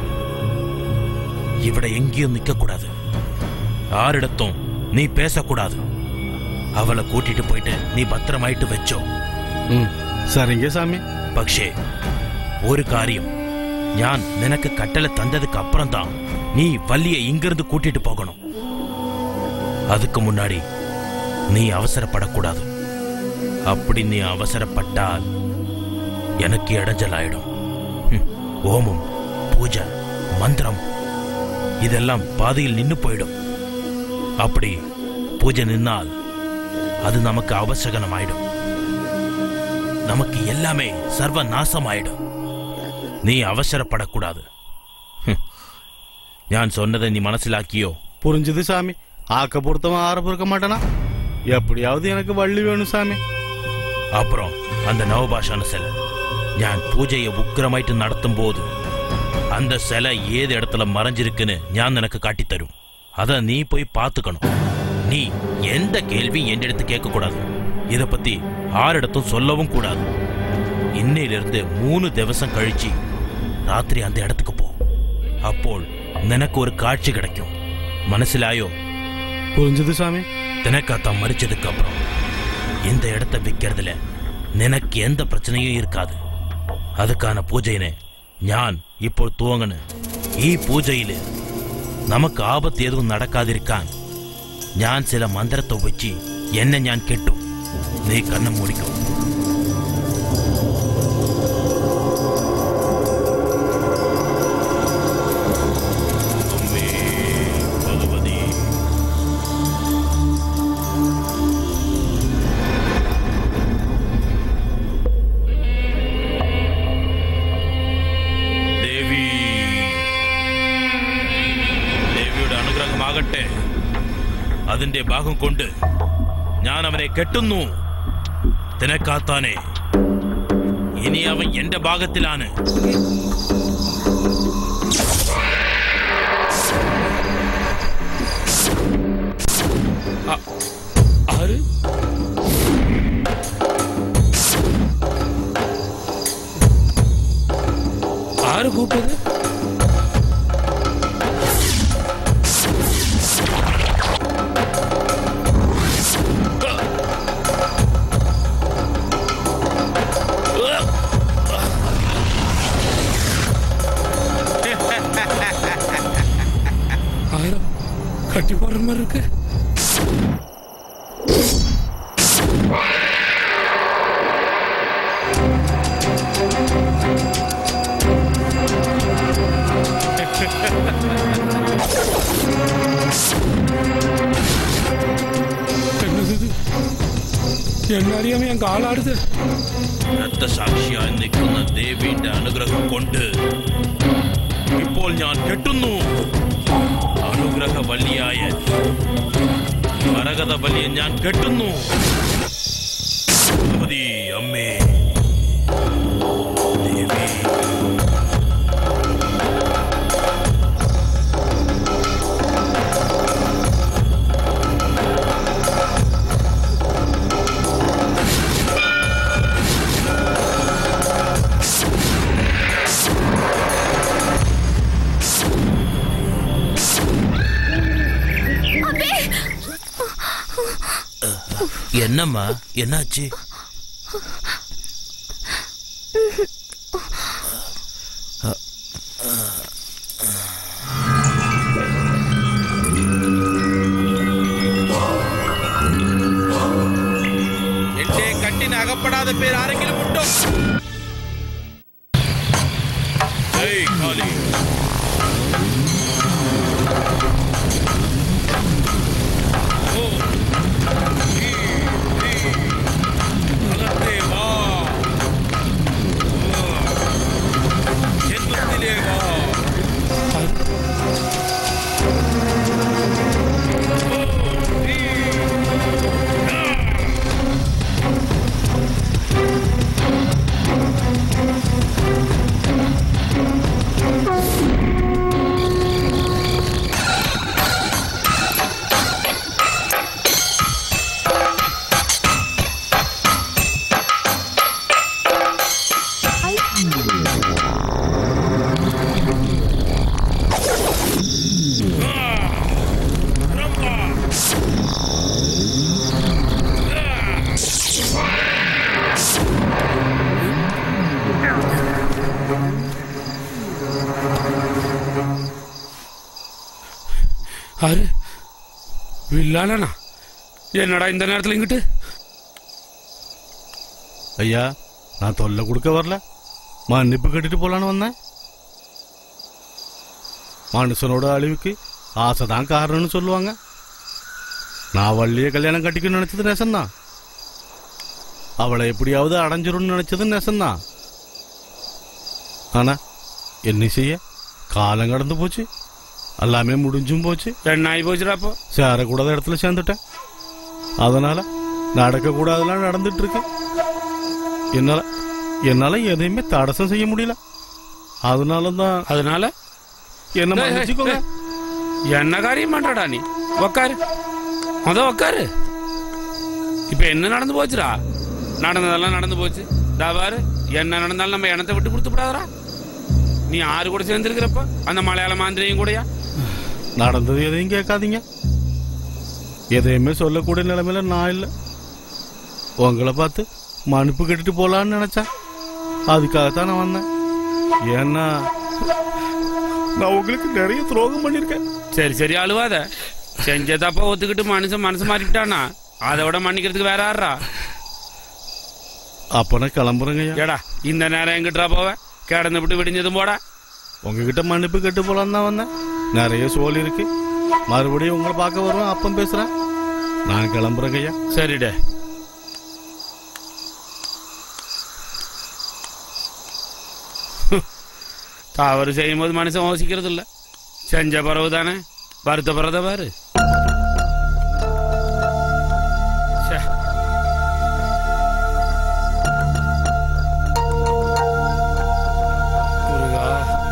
ഇവിടെ എங்கேயும் നിൽക്കக்கூடாது ആരിടത്തും നീ பேசக்கூடாது അവളെ കൂട്ടിട്ട് പോയിട്ട് നീ ഭദ്രമായിട്ട് വെച്ചോ சரிங்க சாமி പക്ഷേ ഒരു കാര്യം ഞാൻ നിനക്ക് കട്ടല തന്നதுக்கு அப்புறம் தான் நீ வள்ளியை இங்கிருந்து கூட்டிட்டு போகணும் அதுக்கு முன்னாடி நீ அவசரப்படக்கூடாது அப்படி நீ அவசரப்பட்டால் எனக்கு இடைஞ்சலாயிடும் ஹம், ஓமம் பூஜை மந்திரம் இதெல்லாம் பாதையில் நின்னு போயிடும் அப்படி பூஜை நின்னால் அது நமக்கு அவசகனமாயிடும் நமக்கு எல்லாமே சர்வ நாசமாயிடும் நீ அவசரப்படக்கூடாது ஹம். ഞാൻ சொன்னதை நீ மனசிலாக்கியோ புரிஞ்சுது சாமி ஆக்க பொறுத்தவன் ஆற பொறுக்க மாட்டானா எப்படியாவது எனக்கு வள்ளி வேணும் சாமி அப்புறம் அந்த நவபாஷான சிலை ഞാൻ പൂജയെ ഉഗ്രമായിട്ട് നടത്തുമ്പോൾ அந்த சிலை ஏது இடத்துல மறைஞ்சிருக்குன்னு ഞാൻ നിനക്ക് കാട്ടിത്തരും அத நீ போய் பார்த்துக்கணும் நீ எந்த கேள்வியும் என் இடத்து கேட்க கூடாது இத பத்தி ஆரிடத்தும் சொல்லவும் கூடாது இன்னையிலிருந்து மூணு திவசம் கழிச்சு രാത്രി அந்த இடத்துக்கு போ അപ്പോൾ നിനക്ക് ഒരു കാഴ്ച கிடைக்கும் മനസ്സിലായോ புரிஞ்சது சாமி தினக்காத்தா மறிச்சதுக்கு அப்புறம் இந்த இடத்த விற்கிறதுல നിനക്ക് எந்த பிரச்சனையும் இருக்காது அதுக்கான பூஜையிനെ ഞാൻ ഇപ്പോൾ തുവങ്ങണ് ഈ പൂജയില് നമുക്ക് ആപത്ത് ഏതും നടക്കാതിരിക്കാൻ ഞാൻ ചില മന്ത്രത്തെ വെച്ച് എന്നെ ഞാൻ കെട്ടു നീ കണ്ണും മൂടിക്കോ അമ്മേ, ഭഗവതി ദേവി ദേവിയുടെ അനുഗ്രഹമാകട്ടെ അതിന്റെ ഭാഗം കൊണ്ട് ഞാൻ അവനെ കെട്ടുന്നു തിനക്കാത്താനെ ഇനി അവൻ എന്റെ ഭാഗത്തിലാണ് ஆறு ஆறு கூப்பிட்டது ஆயிரம் கட்டி போடுற மாதிரி இருக்கு என்னது இது? என்ன അറിയാമ ഞാൻ കാളാടുത് രക്തസാക്ഷിയായി നിൽക്കുന്ന ദേവിയുടെ അനുഗ്രഹം കൊണ്ട് ഇപ്പോൾ ഞാൻ കെട്ടുന്നു അനുഗ്രഹ വല്ലിയായ മരകത വലിയ ഞാൻ കെട്ടുന്നു ഭഗവതി അമ്മേ ദേവി என்னம்மா என்னாச்சு എന്റെ കട്ടിന് അകപ്പെടാതെ പേര് ആരെങ്കിലും ഉണ്ടോ ഏയ് കാളി ഓ ഈ ഈ അകത്തേ വാ ഓ, ജന്മത്തിലേ വാ ஆறு வில்லாளனா என்னடா இந்த நேரத்துல இங்கிட்டு ஐயா நான் தொல்லை கொடுக்க வரல மன்னிப்பு கட்டிட்டு போலான்னு வந்தேன் மனுஷனோட அழிவுக்கு ஆசை தான் காரணம்னு சொல்லுவாங்க நான் வள்ளிய கல்யாணம் கட்டிக்கணும்னு நினைச்சது நெசம்தான் அவளை எப்படியாவது அடைஞ்சிரும்னு நினைச்சது நெசம்தான் ஆனா என்ன செய்ய காலம் கடந்து போச்சு எல்லாமே முடிஞ்சும் போச்சு என்ன ஆகி போச்சுடா அப்போ சேரக்கூடாத இடத்துல சேர்ந்துட்டேன் அதனால நடக்க கூடாதெல்லாம் நடந்துட்டு இருக்கு என்னால என்னால எதையுமே தடசம் செய்ய முடியல அதனால தான் அதனால என்ன டேய், மன்னிச்சுக்கோங்க டேய், என்ன காரியம் பண்றடா நீ உக்காரு முத உக்காரு இப்ப என்ன நடந்து போச்சுடா நடந்ததெல்லாம் நடந்து போச்சு டா பாரு என்ன நடந்தாலும் நம்ம இனத்தை விட்டு கொடுத்து விடாதடா நீ ஆறு கூட சேர்ந்துருக்கிறப்ப அந்த மலையாள மாந்திரியும் கூடயா நடந்தது எதையும் கேட்காதீங்க எதையுமே சொல்லக்கூடிய நிலைமையில நான் இல்லை உங்களை பார்த்து மன்னிப்பு கட்டிட்டு போலான்னு நினைச்சேன் அதுக்காகத்தான் நான் வந்தேன் ஏன்னா நான் உங்களுக்கு நிறைய துரோகம் பண்ணிருக்கேன் சரி சரி அழுவாத செஞ்ச தப்ப ஒத்துக்கிட்டு மனுஷன் மனசு மாறிட்டானா அதை விட மன்னிக்கிறதுக்கு வேற ஆறா அப்ப நான் கிளம்புறேங்க ஏடா இந்த நேரம் எங்கிட்டா போவ கிடந்து விட்டு விடிஞ்சதும் போடா உங்ககிட்ட மன்னிப்பு கட்டு போலான்னு தான் வந்தேன் நிறைய சோல் இருக்கு மறுபடியும் உங்களை பார்க்க வருவேன் அப்பம் பேசுறேன் நான் கிளம்புறேங்க ஐயா சரிடே தவறு செய்யும்போது மனுஷன் யோசிக்கிறது இல்ல செஞ்ச பிறகு தானே வருத்தப்படுறத பாரு ச்சே. முருகா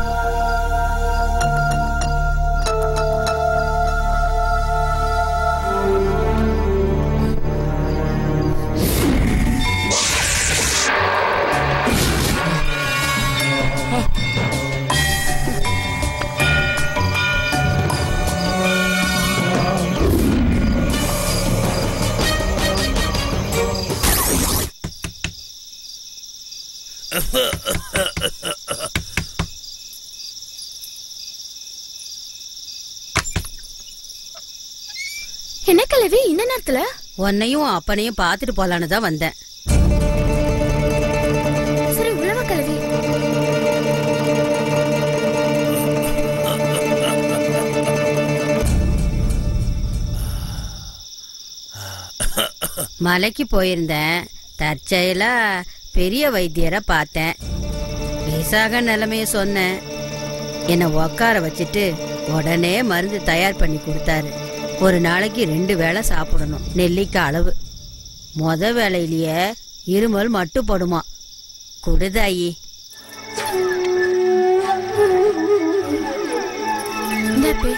என்ன கிழவி இந்த நேரத்துல உன்னையும் அப்பனையும் பார்த்துட்டு போலான்னு தான் வந்தேன் சரி உள்ளவா கிழவி மலைக்கு போயிருந்தேன் தற்செயலா பெரிய வைத்தியரை பார்த்தேன் லேசாக நிலைமைய சொன்னேன் என்னை உக்கார வச்சுட்டு உடனே மருந்து தயார் பண்ணி கொடுத்தாரு ஒரு நாளைக்கு ரெண்டு வேளை சாப்பிடணும் நெல்லிக்காய் அளவு முத வேலையிலேயே இருமல் மட்டுப்படுமா குடுதாயி இந்தாப்பே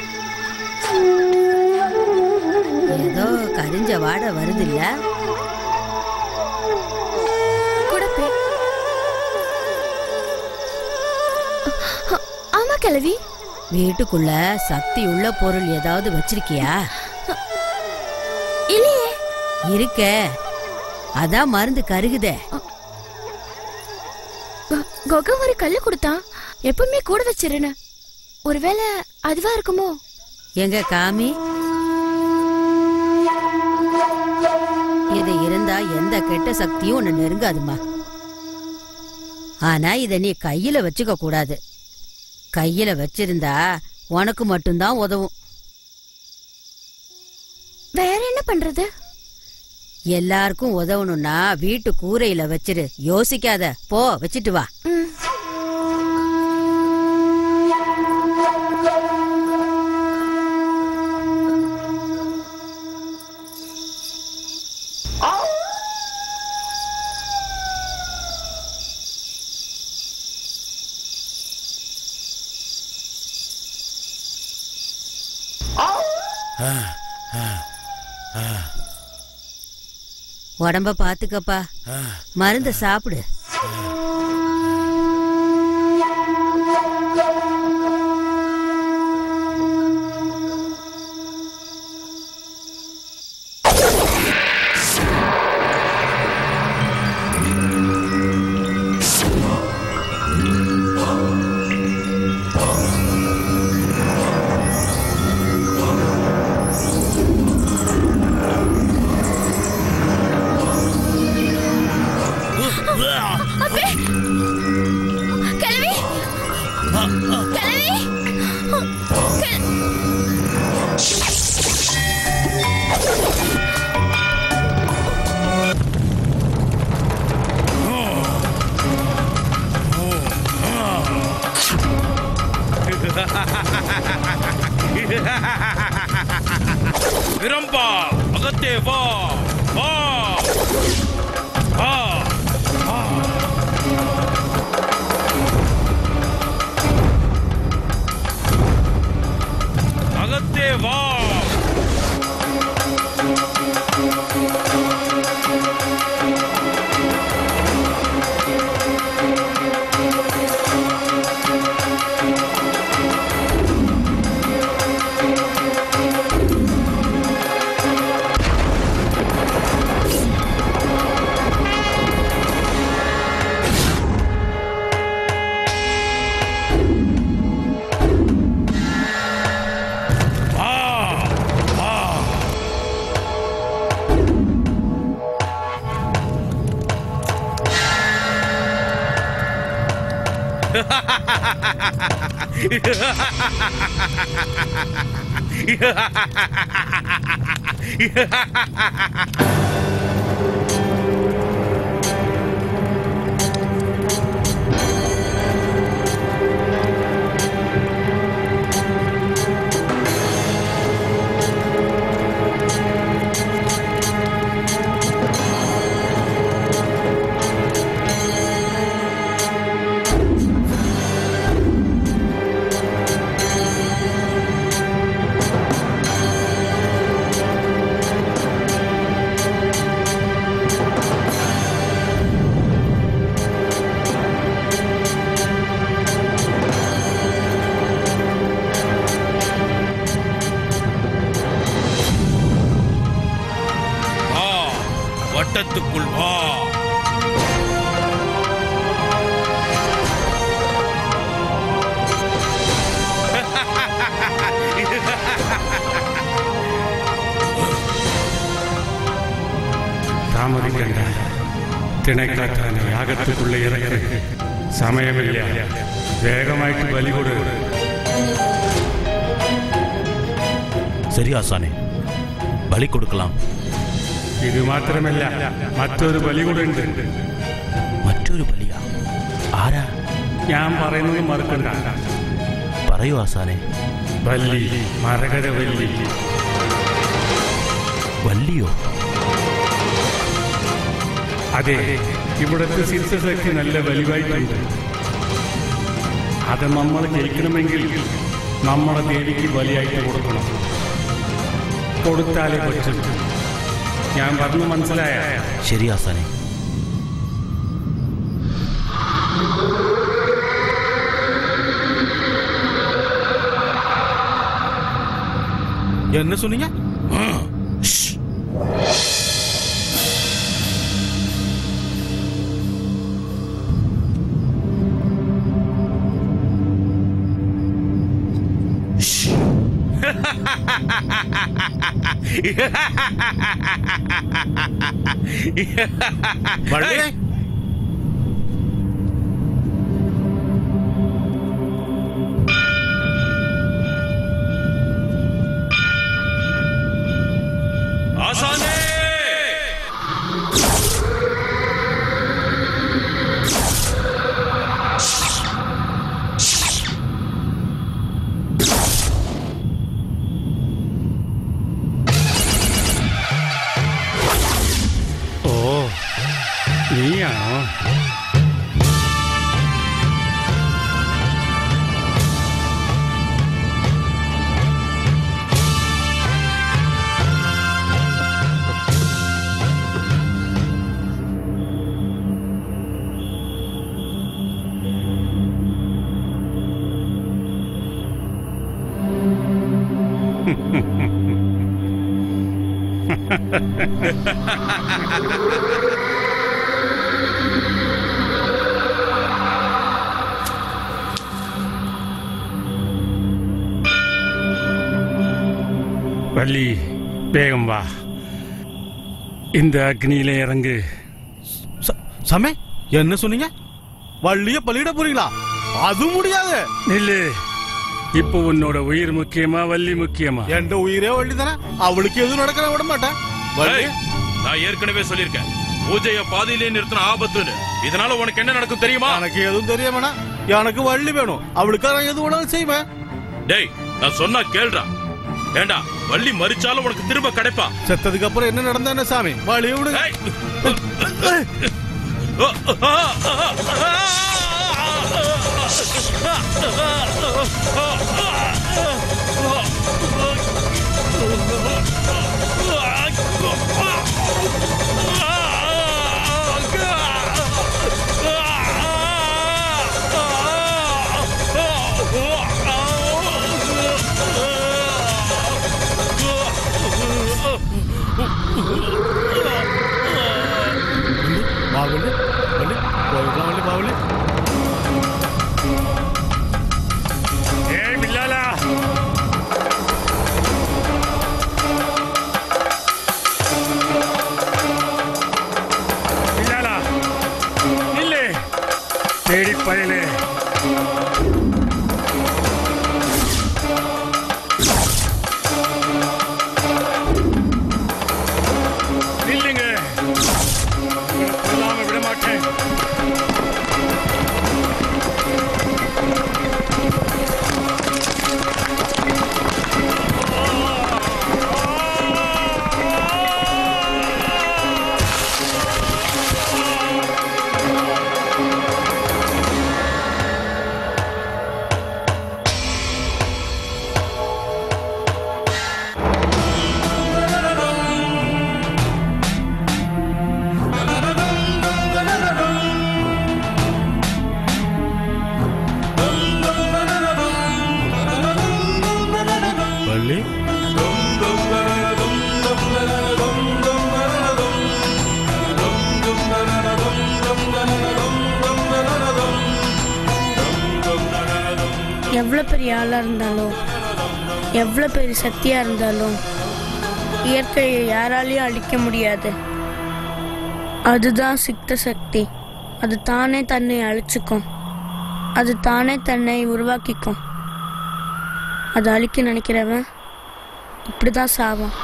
ஏதோ கரிஞ்ச வாடை வருது இல்ல கூடப்பே ஆமா கிழவி வீட்டுக்குள்ள சக்தி உள்ள பொருள் ஏதாவது வச்சிருக்கியா இல்லையே இருக்க அதான் மருந்து கருகுதே கொ- கொகை ஒரு கல்லு கொடுத்தான் எப்பவுமே கூட வச்சிருன்னு ஒருவேளை அதுவா இருக்குமோ எங்க காமி இது இருந்தா எந்த கெட்ட சக்தியும் உன்னை நெருங்காதுமா ஆனா இத நீ கையில வச்சுக்க கூடாது கையில வச்சிருந்தா உனக்கு மட்டும்தான் உதவும் வேற என்ன பண்றது எல்லாருக்கும் உதவணும்னா வீட்டு கூரையில வச்சிரு யோசிக்காத போ வச்சிட்டு வா உடம்ப பாத்துக்கப்பா மருந்த சாப்பிடு அப்பே கிழவி கிழவி கிழ- விரம்பா அகத்தே வா வா வா வா. அகத்தே வா வா வட்டத்துக்குள் வா താമതിക്കണ്ട തിണക്കാറ്റാൻ യാഗത്തുക്കുള്ള ഇറക്ക് സമയമില്ല വേഗമായിട്ട് ബലി കൊടു சரி ஆசானே பலி கொடுக்கலாம் ഇത് മാത്രമല്ല മറ്റൊരു ബലി കൂടെ ഉണ്ട് മറ്റൊരു ബലിയാ ആരാ ഞാൻ പറയുന്നത് മറക്കണ്ട പറയൂ ആസാനെ വല്ലി മരകര വല്ലി വല്ലിയോ അതെ ഇവിടുത്തെ സിദ്ധസഖ്യ നല്ല വലുതായിട്ടുണ്ട് അത് നമ്മൾ ജയിക്കണമെങ്കിൽ നമ്മളെ ദേവിക്ക് ബലിയായിട്ട് കൊടുക്കണം കൊടുത്താലേ പറ്റും ഞാൻ പറഞ്ഞു മനസ്സിലായ ശരി ആസാനെ என்ன சொன்னீங்க வள்ளி ஆசானே ഓ നീയാണോ வள்ளி வேகம் வா இந்த அக்னியில இறங்கு சமே என்ன சொன்னீங்க வள்ளிய பலியிட போறீங்களா அது முடியாது நில்லு இப்போ உன்னோட உயிர் முக்கியமா வள்ளி முக்கியமா என் உயிரே வள்ளி தானே அவளுக்கு எதுவும் நடக்கிற விட மாட்டேன் வள்ளி ஏய், நான் ஏற்கனவே சொல்லியிருக்கேன் பூஜைய பாதியிலே நிறுத்தின ஆபத்துன்னு இதனால உனக்கு என்ன நடக்கும் தெரியுமா எனக்கு எதுவும் தெரிய வேணாம் எனக்கு வள்ளி வேணும் அவளுக்கு நான் எது வேணாலும் செய்வேன் டேய் நான் சொன்னா கேள்றா ஏண்டா வள்ளி மறிச்சாலும் உனக்கு திரும்ப கிடைப்பா செத்ததுக்கு அப்புறம் என்ன நடந்தா என்ன சாமி வழி விடுங்க பாவலி வள்ளி போயிடலாம் வள்ளி பாவலி ஏய் பில்லாலா பில்லாலா நில்லு தேடி பயலே வள்ளி எவ்வளோ பெரிய ஆளாக இருந்தாலும் எவ்வளோ பெரிய சக்தியாக இருந்தாலும் இயற்கையை யாராலையும் அழிக்க முடியாது அதுதான் சித்த சக்தி அது தானே தன்னை அழிச்சுக்கும் அது தானே தன்னை உருவாக்கிக்கும் அது அழிக்க நினைக்கிறவன் இப்படிதான் சாவான்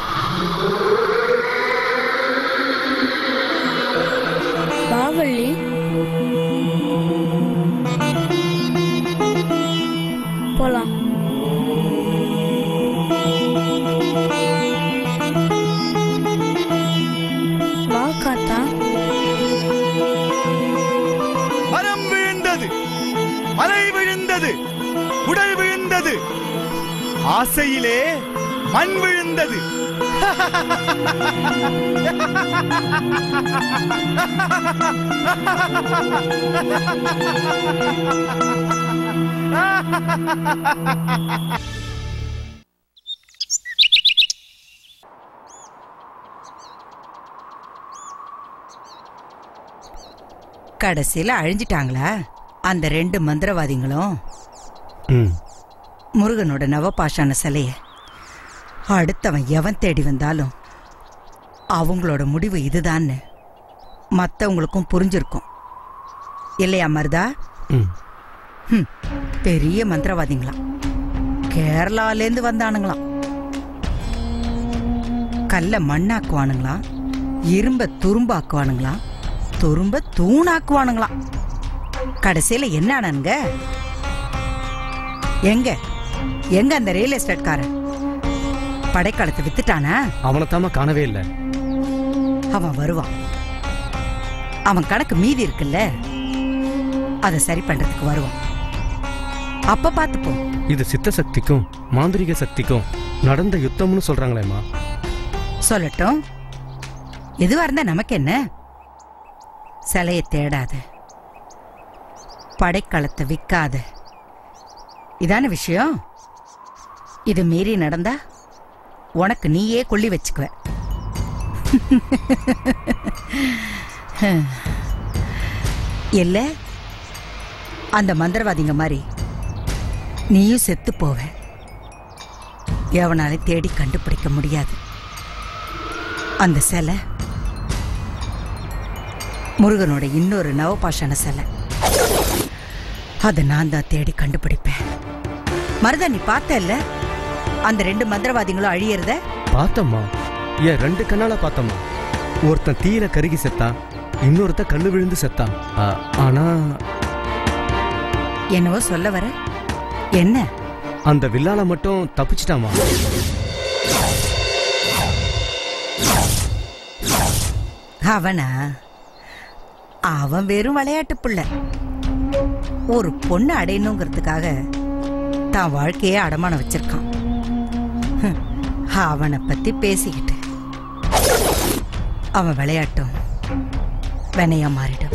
பாவல்லி போலாம் வா காத்தா மரம் விழுந்தது மலை விழுந்தது உடல் விழுந்தது ஆசையிலே மண் விழுந்தது கடைசியில அழிஞ்சிட்டாங்களா அந்த ரெண்டு மந்திரவாதிகளும் ம் முருகனோட நவபாஷான சிலைய அடுத்தவன் எவன் தேடி வந்தாலும் அவங்களோட முடிவு இதுதான்னு மற்றவங்களுக்கும் புரிஞ்சிருக்கும் இல்லையா மருதா ம் ஹம், பெரிய மந்திரவாதிங்களாம் கேரளாலேருந்து வந்தானுங்களாம் கல்ல மண்ணாக்குவானுங்களாம் இரும்ப துரும்பாக்குவானுங்களாம் துரும்ப தூணாக்குவானுங்களாம் கடைசியில என்ன ஆனானுங்க எங்க எங்க அந்த ரியல் எஸ்டேட்காரன் படைக்காலத்தை வித்துட்டானா அவனைத்தாம காணவே இல்லை அவன் வருவான் அவன் கணக்கு மீதி இருக்குல்ல அதை சரி பண்றதுக்கு வருவான் அப்ப பாத்துப்போம் இது சித்த சக்திக்கும் மாந்திரிக சக்திக்கும் நடந்த யுத்தம்னு சொல்றாங்களேம்மா சொல்லட்டும் எதுவா இருந்தா நமக்கு என்ன சிலைய தேடாத படைக்களத்தை விற்காத இதான விஷயம் இது மீறி நடந்தா உனக்கு நீயே கொள்ளி வச்சுக்குவ இல்ல அந்த மந்திரவாதிங்க மாதிரி நீயும் செத்து போவ எவனால தேடி கண்டுபிடிக்க முடியாது அந்த சிலை முருகனோட இன்னொரு நவபாஷான சிலை அதை நான் தான் தேடி கண்டுபிடிப்பேன் மருதா நீ பார்த்த இல்ல அந்த ரெண்டு மந்திரவாதிகளும் அழியறத பார்த்தம்மா ஏன் ரெண்டு கண்ணால பார்த்தம்மா ஒருத்தன் தீயில கருகி செத்தான் இன்னொருத்த கல்லு விழுந்து செத்தான் ஆ, ஆனா என்னவோ சொல்ல வர என்ன அந்த வில்லால மட்டும் தப்பிச்சிட்டாமா அவனா அவன் வெறும் விளையாட்டு புள்ள ஒரு பொண்ணு அடையணுங்கிறதுக்காக தான் வாழ்க்கையே அடமானம் வச்சிருக்கான் ஹம், அவனை பத்தி பேசிக்கிட்டு அவன் விளையாட்டும் வினையா மாறிடும்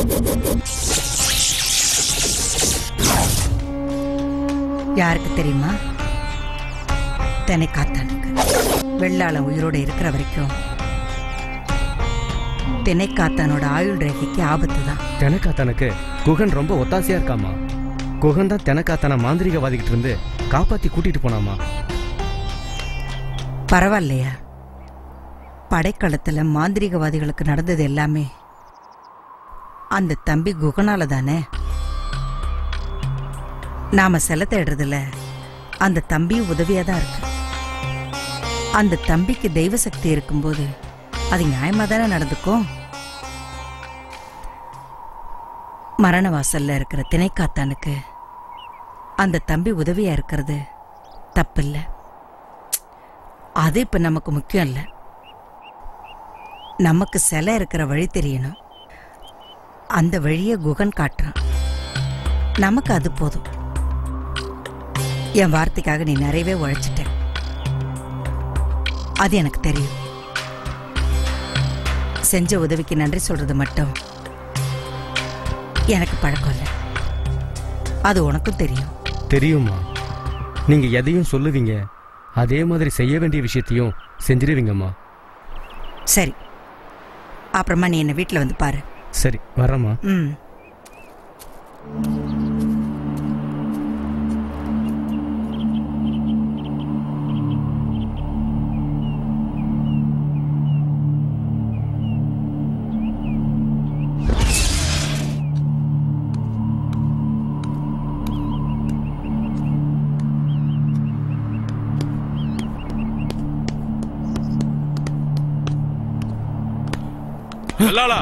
யாருக்கு தெரியுமா தெனை காத்தானுக்கு வெள்ளாளன் உயிரோட இருக்கிற வரைக்கும் திணைக்காத்தானோட ஆயுள் ரேகைக்கு ஆபத்து தான் தெனக்காத்தனுக்கு குகன் ரொம்ப ஒத்தாசையா இருக்காமா குகன் தான் தெனக்காத்தனை மாந்திரிகவாதிகிட்ட இருந்து காப்பாத்தி கூட்டிட்டு போனாமா பரவாயில்லையா படைக்களத்துல மாந்திரிகவாதிகளுக்கு நடந்தது எல்லாமே அந்த தம்பி குகனால தானே நாம செல தேடுறதுல அந்த தம்பி உதவியா தான் இருக்கு அந்த தம்பிக்கு தெய்வ சக்தி இருக்கும்போது அது நியாயமா தானே நடந்துக்கும் மரண வாசல்ல இருக்கிற திணைக்காத்தானுக்கு அந்த தம்பி உதவியா இருக்கிறது தப்பில்லை அது இப்ப நமக்கு முக்கியம் இல்ல நமக்கு சிலை இருக்கிற வழி தெரியணும் அந்த வழியை குகன் காட்டுறான் நமக்கு அது போதும் என் வார்த்தைக்காக நீ நிறையவே உழைச்சிட்ட அது எனக்கு தெரியும் செஞ்ச உதவிக்கு நன்றி சொல்றது மட்டும் எனக்கு பழக்கம் இல்லை அது உனக்கும் தெரியும் தெரியுமா நீங்க எதையும் சொல்லுவீங்க அதே மாதிரி செய்ய வேண்டிய விஷயத்தையும் செஞ்சிருவீங்கம்மா சரி அப்புறமா நீ என்ன வீட்டில் வந்து பாரு சரி வரேம்மா ம் வெள்ளாளா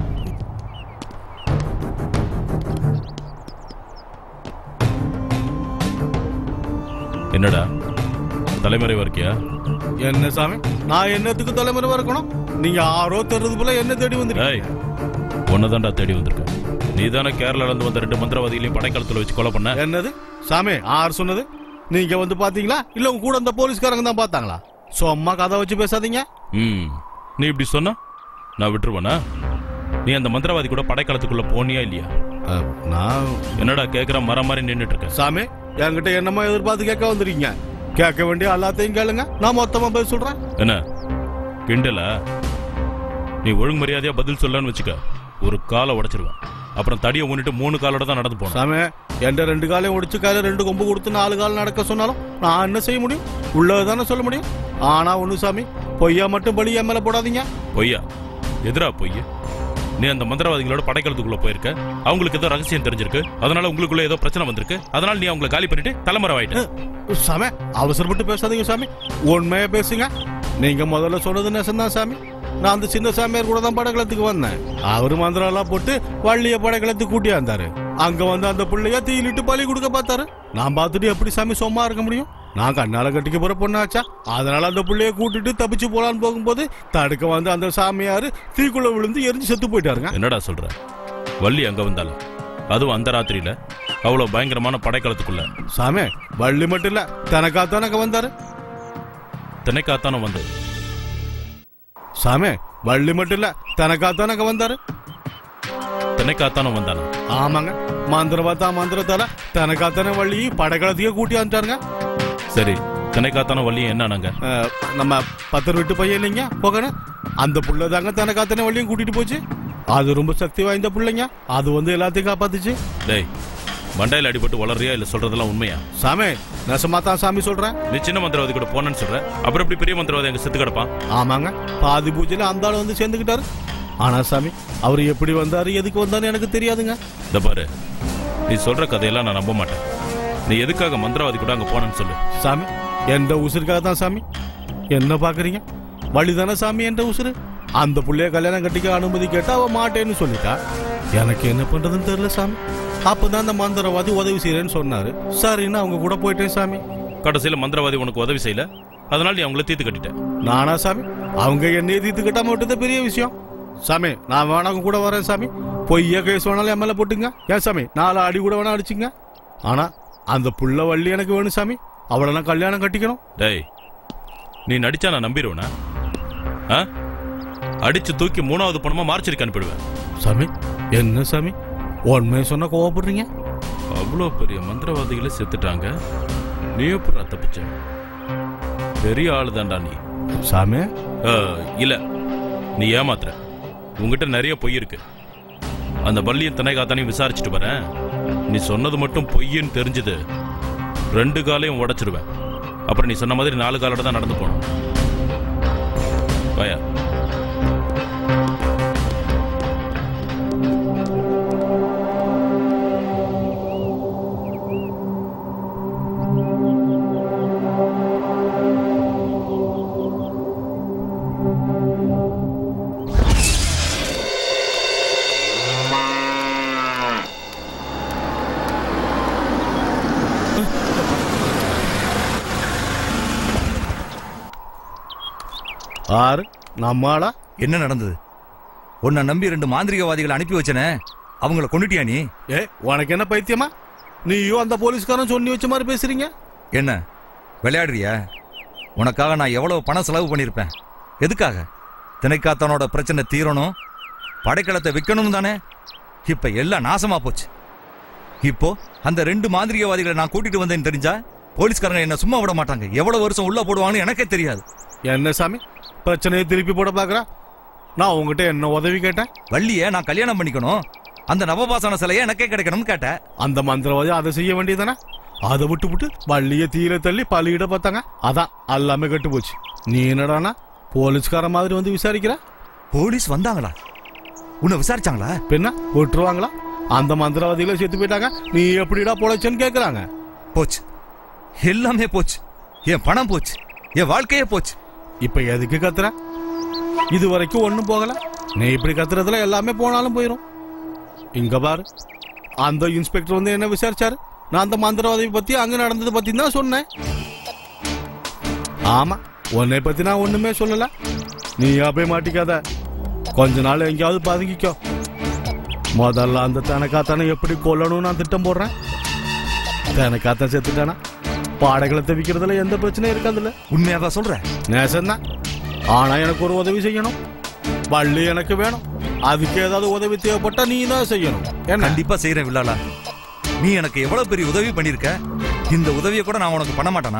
என்னடா தலைமறைவா இருக்கியா என்ன சாமி நான் என்னத்துக்கு தலைமுறை இருக்கணும் நீங்க ஆரோ தெரிறது போல என்ன தேடி வந்துருக்கீங்க உன்னதான்டா தேடி வந்திருக்க நீ தானே கேரளால இருந்து வந்த ரெண்டு மந்திரவாதிகளையும் படைக்களத்துல வச்சு கொலை பண்ண என்னது சாமி ஆர் சொன்னது நீங்க வந்து பாத்தீங்களா இல்ல உங்க கூட அந்த போலீஸ்காரங்க தான் பார்த்தாங்களா சும்மா கதை வச்சு பேசாதீங்க ம் நீ இப்படி சொன்னா நான் விட்டுருவேனா நீ அந்த மந்திரவாதி கூட படைக்களத்துக்குள்ள போனியா இல்லையா நான் என்னடா கேக்குற மரம் மாதிரி நின்னுட்டு இருக்க சாமி என்கிட்ட என்னமா எதிர்பார்த்து கேட்க வந்திருக்கீங்க கேட்க வேண்டிய எல்லாத்தையும் கேளுங்க நான் மொத்தமா பதில் சொல்றேன் என்ன கிண்டலா நீ ஒழுங்கு மரியாதையா பதில் சொல்லன்னு வச்சுக்க ஒரு காலை உடைச்சிருவேன் அப்புறம் தடியை முன்னிட்டு மூணு காலோட தான் நடந்து போனோம் சாமி என் ரெண்டு காலையும் ஒடிச்சு கையில ரெண்டு கொம்பு கொடுத்து நாலு கால் நடக்க சொன்னாலும் நான் என்ன செய்ய முடியும் உள்ளதுதானே சொல்ல முடியும் ஆனா ஒண்ணு சாமி பொய்யா மட்டும் பலி என் மேல போடாதீங்க பொய்யா எதிரா பொய் நீ அந்த மந்திரவாதிகளோட படைக்களத்துக்குள்ள போயிருக்க அவங்களுக்கு ஏதோ ரகசியம் தெரிஞ்சிருக்கு அதனால உங்களுக்குள்ள ஏதோ பிரச்சனை வந்திருக்கு அதனால நீ அவங்களை காலி பண்ணிட்டு தலைமறை ஆயிட்ட சாமி அவசரப்பட்டு பேசாதீங்க சாமி உண்மையா பேசுங்க நீங்க முதல்ல சொன்னது நெசந்தான் சாமி நான் அந்த சின்ன சாமியார் கூட தான் படைக்கலத்துக்கு வந்தேன் அவரு மந்திரம் எல்லாம் போட்டு வள்ளிய படைக்கலத்துக்கு கூட்டியாந்தாரு அங்க வந்து அந்த பிள்ளைய தீயிலிட்டு பலி கொடுக்க பார்த்தாரு நான் பார்த்துட்டு எப்படி சாமி சும்மா இருக்க முடியும் நான் கண்ணால கட்டிக்க போற பொண்ணாச்சா அதனால அந்த பிள்ளைய கூட்டிட்டு தப்பிச்சு போலான்னு போகும்போது தடுக்க வந்து அந்த சாமியாரு தீக்குள்ள விழுந்து எரிஞ்சு செத்து போயிட்டாருங்க என்னடா சொல்ற வள்ளி அங்க வந்தாலும் அதுவும் அந்த ராத்திரியில அவ்வளவு பயங்கரமான படைக்களத்துக்குள்ள சாமி வள்ளி மட்டும் இல்ல தனக்கா தனக்கு வந்தாரு தினைக்காத்தானம் வந்து சாமி வள்ளி மட்டும் இல்ல தனக்கா தனக்கு வந்தாரு தினைக்காத்தானம் வந்தானா ஆமாங்க மந்திரவாத்தா மந்திரத்தால தனக்காத்தான வள்ளி படைக்கலத்தையே கூட்டி வந்துட்டாருங்க சரி தினைக்காத்தான வள்ளியும் என்னன்னாங்க அஹ், நம்ம பத்தர் விட்டு பையன் இல்லைங்க போகணும் அந்த புள்ள தாங்க தனக்காத்தான வள்ளியும் கூட்டிட்டு போச்சு அது ரொம்ப சக்தி வாய்ந்த பிள்ளைங்க அது வந்து எல்லாத்தையும் காப்பாத்துச்சு டேய் மண்டையில அடிபட்டு வளர்றியா இல்ல சொல்றதெல்லாம் உண்மையா சாமி நெசமா தான் சாமி சொல்றேன் நீ சின்ன மந்திரவாதி கூட போனேன்னு சொல்ற அப்புறம் எப்படி பெரிய மந்திரவாதி அங்க செத்து கிடப்பான் ஆமாங்க பாதி பூஜையில அந்த ஆள் வந்து சேர்ந்துக்கிட்டாரு ஆனா சாமி அவர் எப்படி வந்தாரு எதுக்கு வந்தாரு எனக்கு தெரியாதுங்க இந்த பாரு நீ சொல்ற கதையெல்லாம் நான் நம்ப மாட்டேன் நீ எதுக்காக மந்திரவாதி கூட அங்க போனேன்னு சொல்லு சாமி எந்த உசுருக்காக தான் சாமி என்ன பாக்குறீங்க வழிதானே சாமி என்ற உசுரு அந்த புள்ளைய கல்யாணம் கட்டிக்க அனுமதி கேட்டா அவ மாட்டேன்னு சொல்லிட்டா எனக்கு என்ன பண்றதுன்னு தெரியல சாமி அப்பதான் அந்த மந்திரவாதி உதவி செய்யறேன்னு சொன்னாரு சரின்னு அவங்க கூட போயிட்டேன் சாமி கடைசியில மந்திரவாதி உனக்கு உதவி செய்யல அதனால நீ அவங்கள தீர்த்து கட்டிட்ட நானா சாமி அவங்க என்னைய தீர்த்து கட்டாம விட்டது பெரிய விஷயம் சாமி நான் வேணா உங்க கூட வரேன் சாமி பொய்யா கேஸ் வேணாலும் என் மேல போட்டுங்க ஏன் சாமி நாலு அடி கூட வேணா அடிச்சுங்க ஆனா அந்த புள்ள வள்ளி எனக்கு வேணும் சாமி அவளை நான் கல்யாணம் கட்டிக்கணும் டேய் நீ நடிச்சா நான் நம்பிடுவேனா ஆ? அடிச்சு தூக்கி மூணாவது பணமா மார்ச்சரிக்கு அனுப்பிடுவேன் சாமி என்ன சாமி உண்மையை சொன்னா கோவப்படுறீங்க அவ்வளோ பெரிய மந்திரவாதிகளே செத்துட்டாங்க நீ எப்படி தப்பிச்ச பெரிய ஆளு தான்டா நீ சாமி இல்ல நீ ஏமாத்துற உங்ககிட்ட நிறைய பொய் இருக்கு அந்த பள்ளியும் திணை காத்தானையும் விசாரிச்சுட்டு வரேன் நீ சொன்னது மட்டும் பொய்ன்னு தெரிஞ்சது ரெண்டு காலையும் உடைச்சிருவேன் அப்புறம் நீ சொன்ன மாதிரி நாலு காலோட தான் நடந்து போகணும் வாயா ஆறு நம்மாளா என்ன நடந்தது உன்னை நம்பி ரெண்டு மாந்திரிகவாதிகளை அனுப்பி வச்சனே அவங்கள கொண்டுட்டியா நீ ஏ உனக்கு என்ன பைத்தியமா நீயும் அந்த போலீஸ்காரன் சொல்லி வச்ச மாதிரி பேசுறீங்க என்ன விளையாடுறியா உனக்காக நான் எவ்வளவு பணம் செலவு பண்ணியிருப்பேன் எதுக்காக திணைக்காத்தனோட பிரச்சனை தீரணும் படைக்கலத்தை விற்கணும் தானே இப்ப எல்லாம் நாசமா போச்சு இப்போ அந்த ரெண்டு மாந்திரிகவாதிகளை நான் கூட்டிட்டு வந்தேன்னு தெரிஞ்சா போலீஸ்காரங்க என்ன சும்மா விட மாட்டாங்க எவ்வளவு வருஷம் உள்ள போடுவாங்கன்னு எனக்கே தெரியாது என்ன சாமி பிரச்சனையை திருப்பி போட பாக்குறா நான் உங்ககிட்ட என்ன உதவி கேட்டேன் வள்ளிய நான் கல்யாணம் பண்ணிக்கணும் அந்த நவபாசன சிலையை எனக்கே கிடைக்கணும்னு கேட்டேன் அந்த மந்திரவாதி அதை செய்ய வேண்டியதானே அதை விட்டு விட்டு வள்ளிய தீர தள்ளி பள்ளியிட பார்த்தாங்க அதான் எல்லாமே கெட்டு போச்சு நீ என்னடானா போலீஸ்கார மாதிரி வந்து விசாரிக்கிற போலீஸ் வந்தாங்களா உன்னை விசாரிச்சாங்களா பின்ன விட்டுருவாங்களா அந்த மந்திரவாதிகளை செத்து போயிட்டாங்க நீ எப்படிடா பொழைச்சேன்னு கேக்குறாங்க போச்சு எல்லாமே போச்சு என் பணம் போச்சு என் வாழ்க்கையே போச்சு இப்ப எதுக்கு கத்துற இது வரைக்கும் ஒண்ணும் போகல நீ இப்படி கத்துறதுல எல்லாமே போனாலும் போயிரும் இங்க பாரு அந்த இன்ஸ்பெக்டர் வந்து என்ன விசாரிச்சாரு நான் அந்த மந்திரவாதி பத்தி அங்க நடந்தது பத்தி தான் சொன்னேன் ஆமா உன்னை பத்தி நான் ஒண்ணுமே சொல்லல நீ போய் மாட்டிக்காத கொஞ்ச நாள் எங்கேயாவது பதுங்கிக்கோ முதல்ல அந்த தனக்காத்தானை எப்படி கொல்லணும்னு நான் திட்டம் போடுறேன் தனக்காத்தான் செத்துட்டானா பாடைகளை விற்கிறதுல எந்த பிரச்சனையும் இருக்காதுல்ல உண்மையாவா சொல்ற நேசம்தான் ஆனா எனக்கு ஒரு உதவி செய்யணும் பள்ளி எனக்கு வேணும் அதுக்கு ஏதாவது உதவி தேவைப்பட்டா நீ தான் செய்யணும் கண்டிப்பா செய்யறேன் வில்லாலா நீ எனக்கு எவ்வளவு பெரிய உதவி பண்ணிருக்க இந்த உதவியை கூட நான் உனக்கு பண்ண மாட்டானா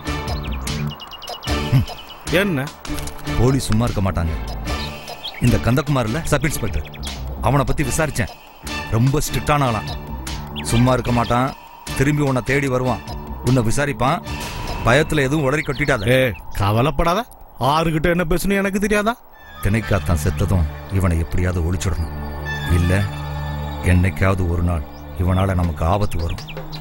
என்ன போலீஸ் சும்மா இருக்க மாட்டாங்க இந்த கந்தகுமார்ல சப் இன்ஸ்பெக்டர் அவனை பத்தி விசாரிச்சேன் ரொம்ப ஸ்ட்ரிக்டான ஆளாம் சும்மா இருக்க மாட்டான் திரும்பி உன்னை தேடி வருவான் உன்னை விசாரிப்பான் பயத்துல எதுவும் உளறி கொட்டிடாத ஏ கவலைப்படாத ஆறுகிட்ட என்ன பேசணும் எனக்கு தெரியாதா திணைக்காத்தான் செத்ததும் இவனை எப்படியாவது ஒழிச்சிடணும் இல்ல என்னைக்காவது ஒரு நாள் இவனால நமக்கு ஆபத்து வரும்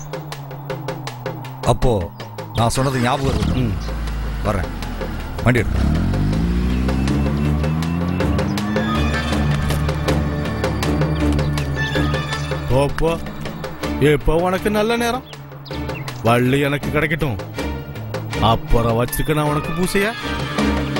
அப்போ நான் சொன்னது ஞாபகம் இருக்கு வரேன் வண்டி எடு போப்போ இப்போ உனக்கு நல்ல நேரம் வள்ளி எனக்கு கிடைக்கட்டும் அப்புறம் வச்சிருக்க நான் உனக்கு பூசையா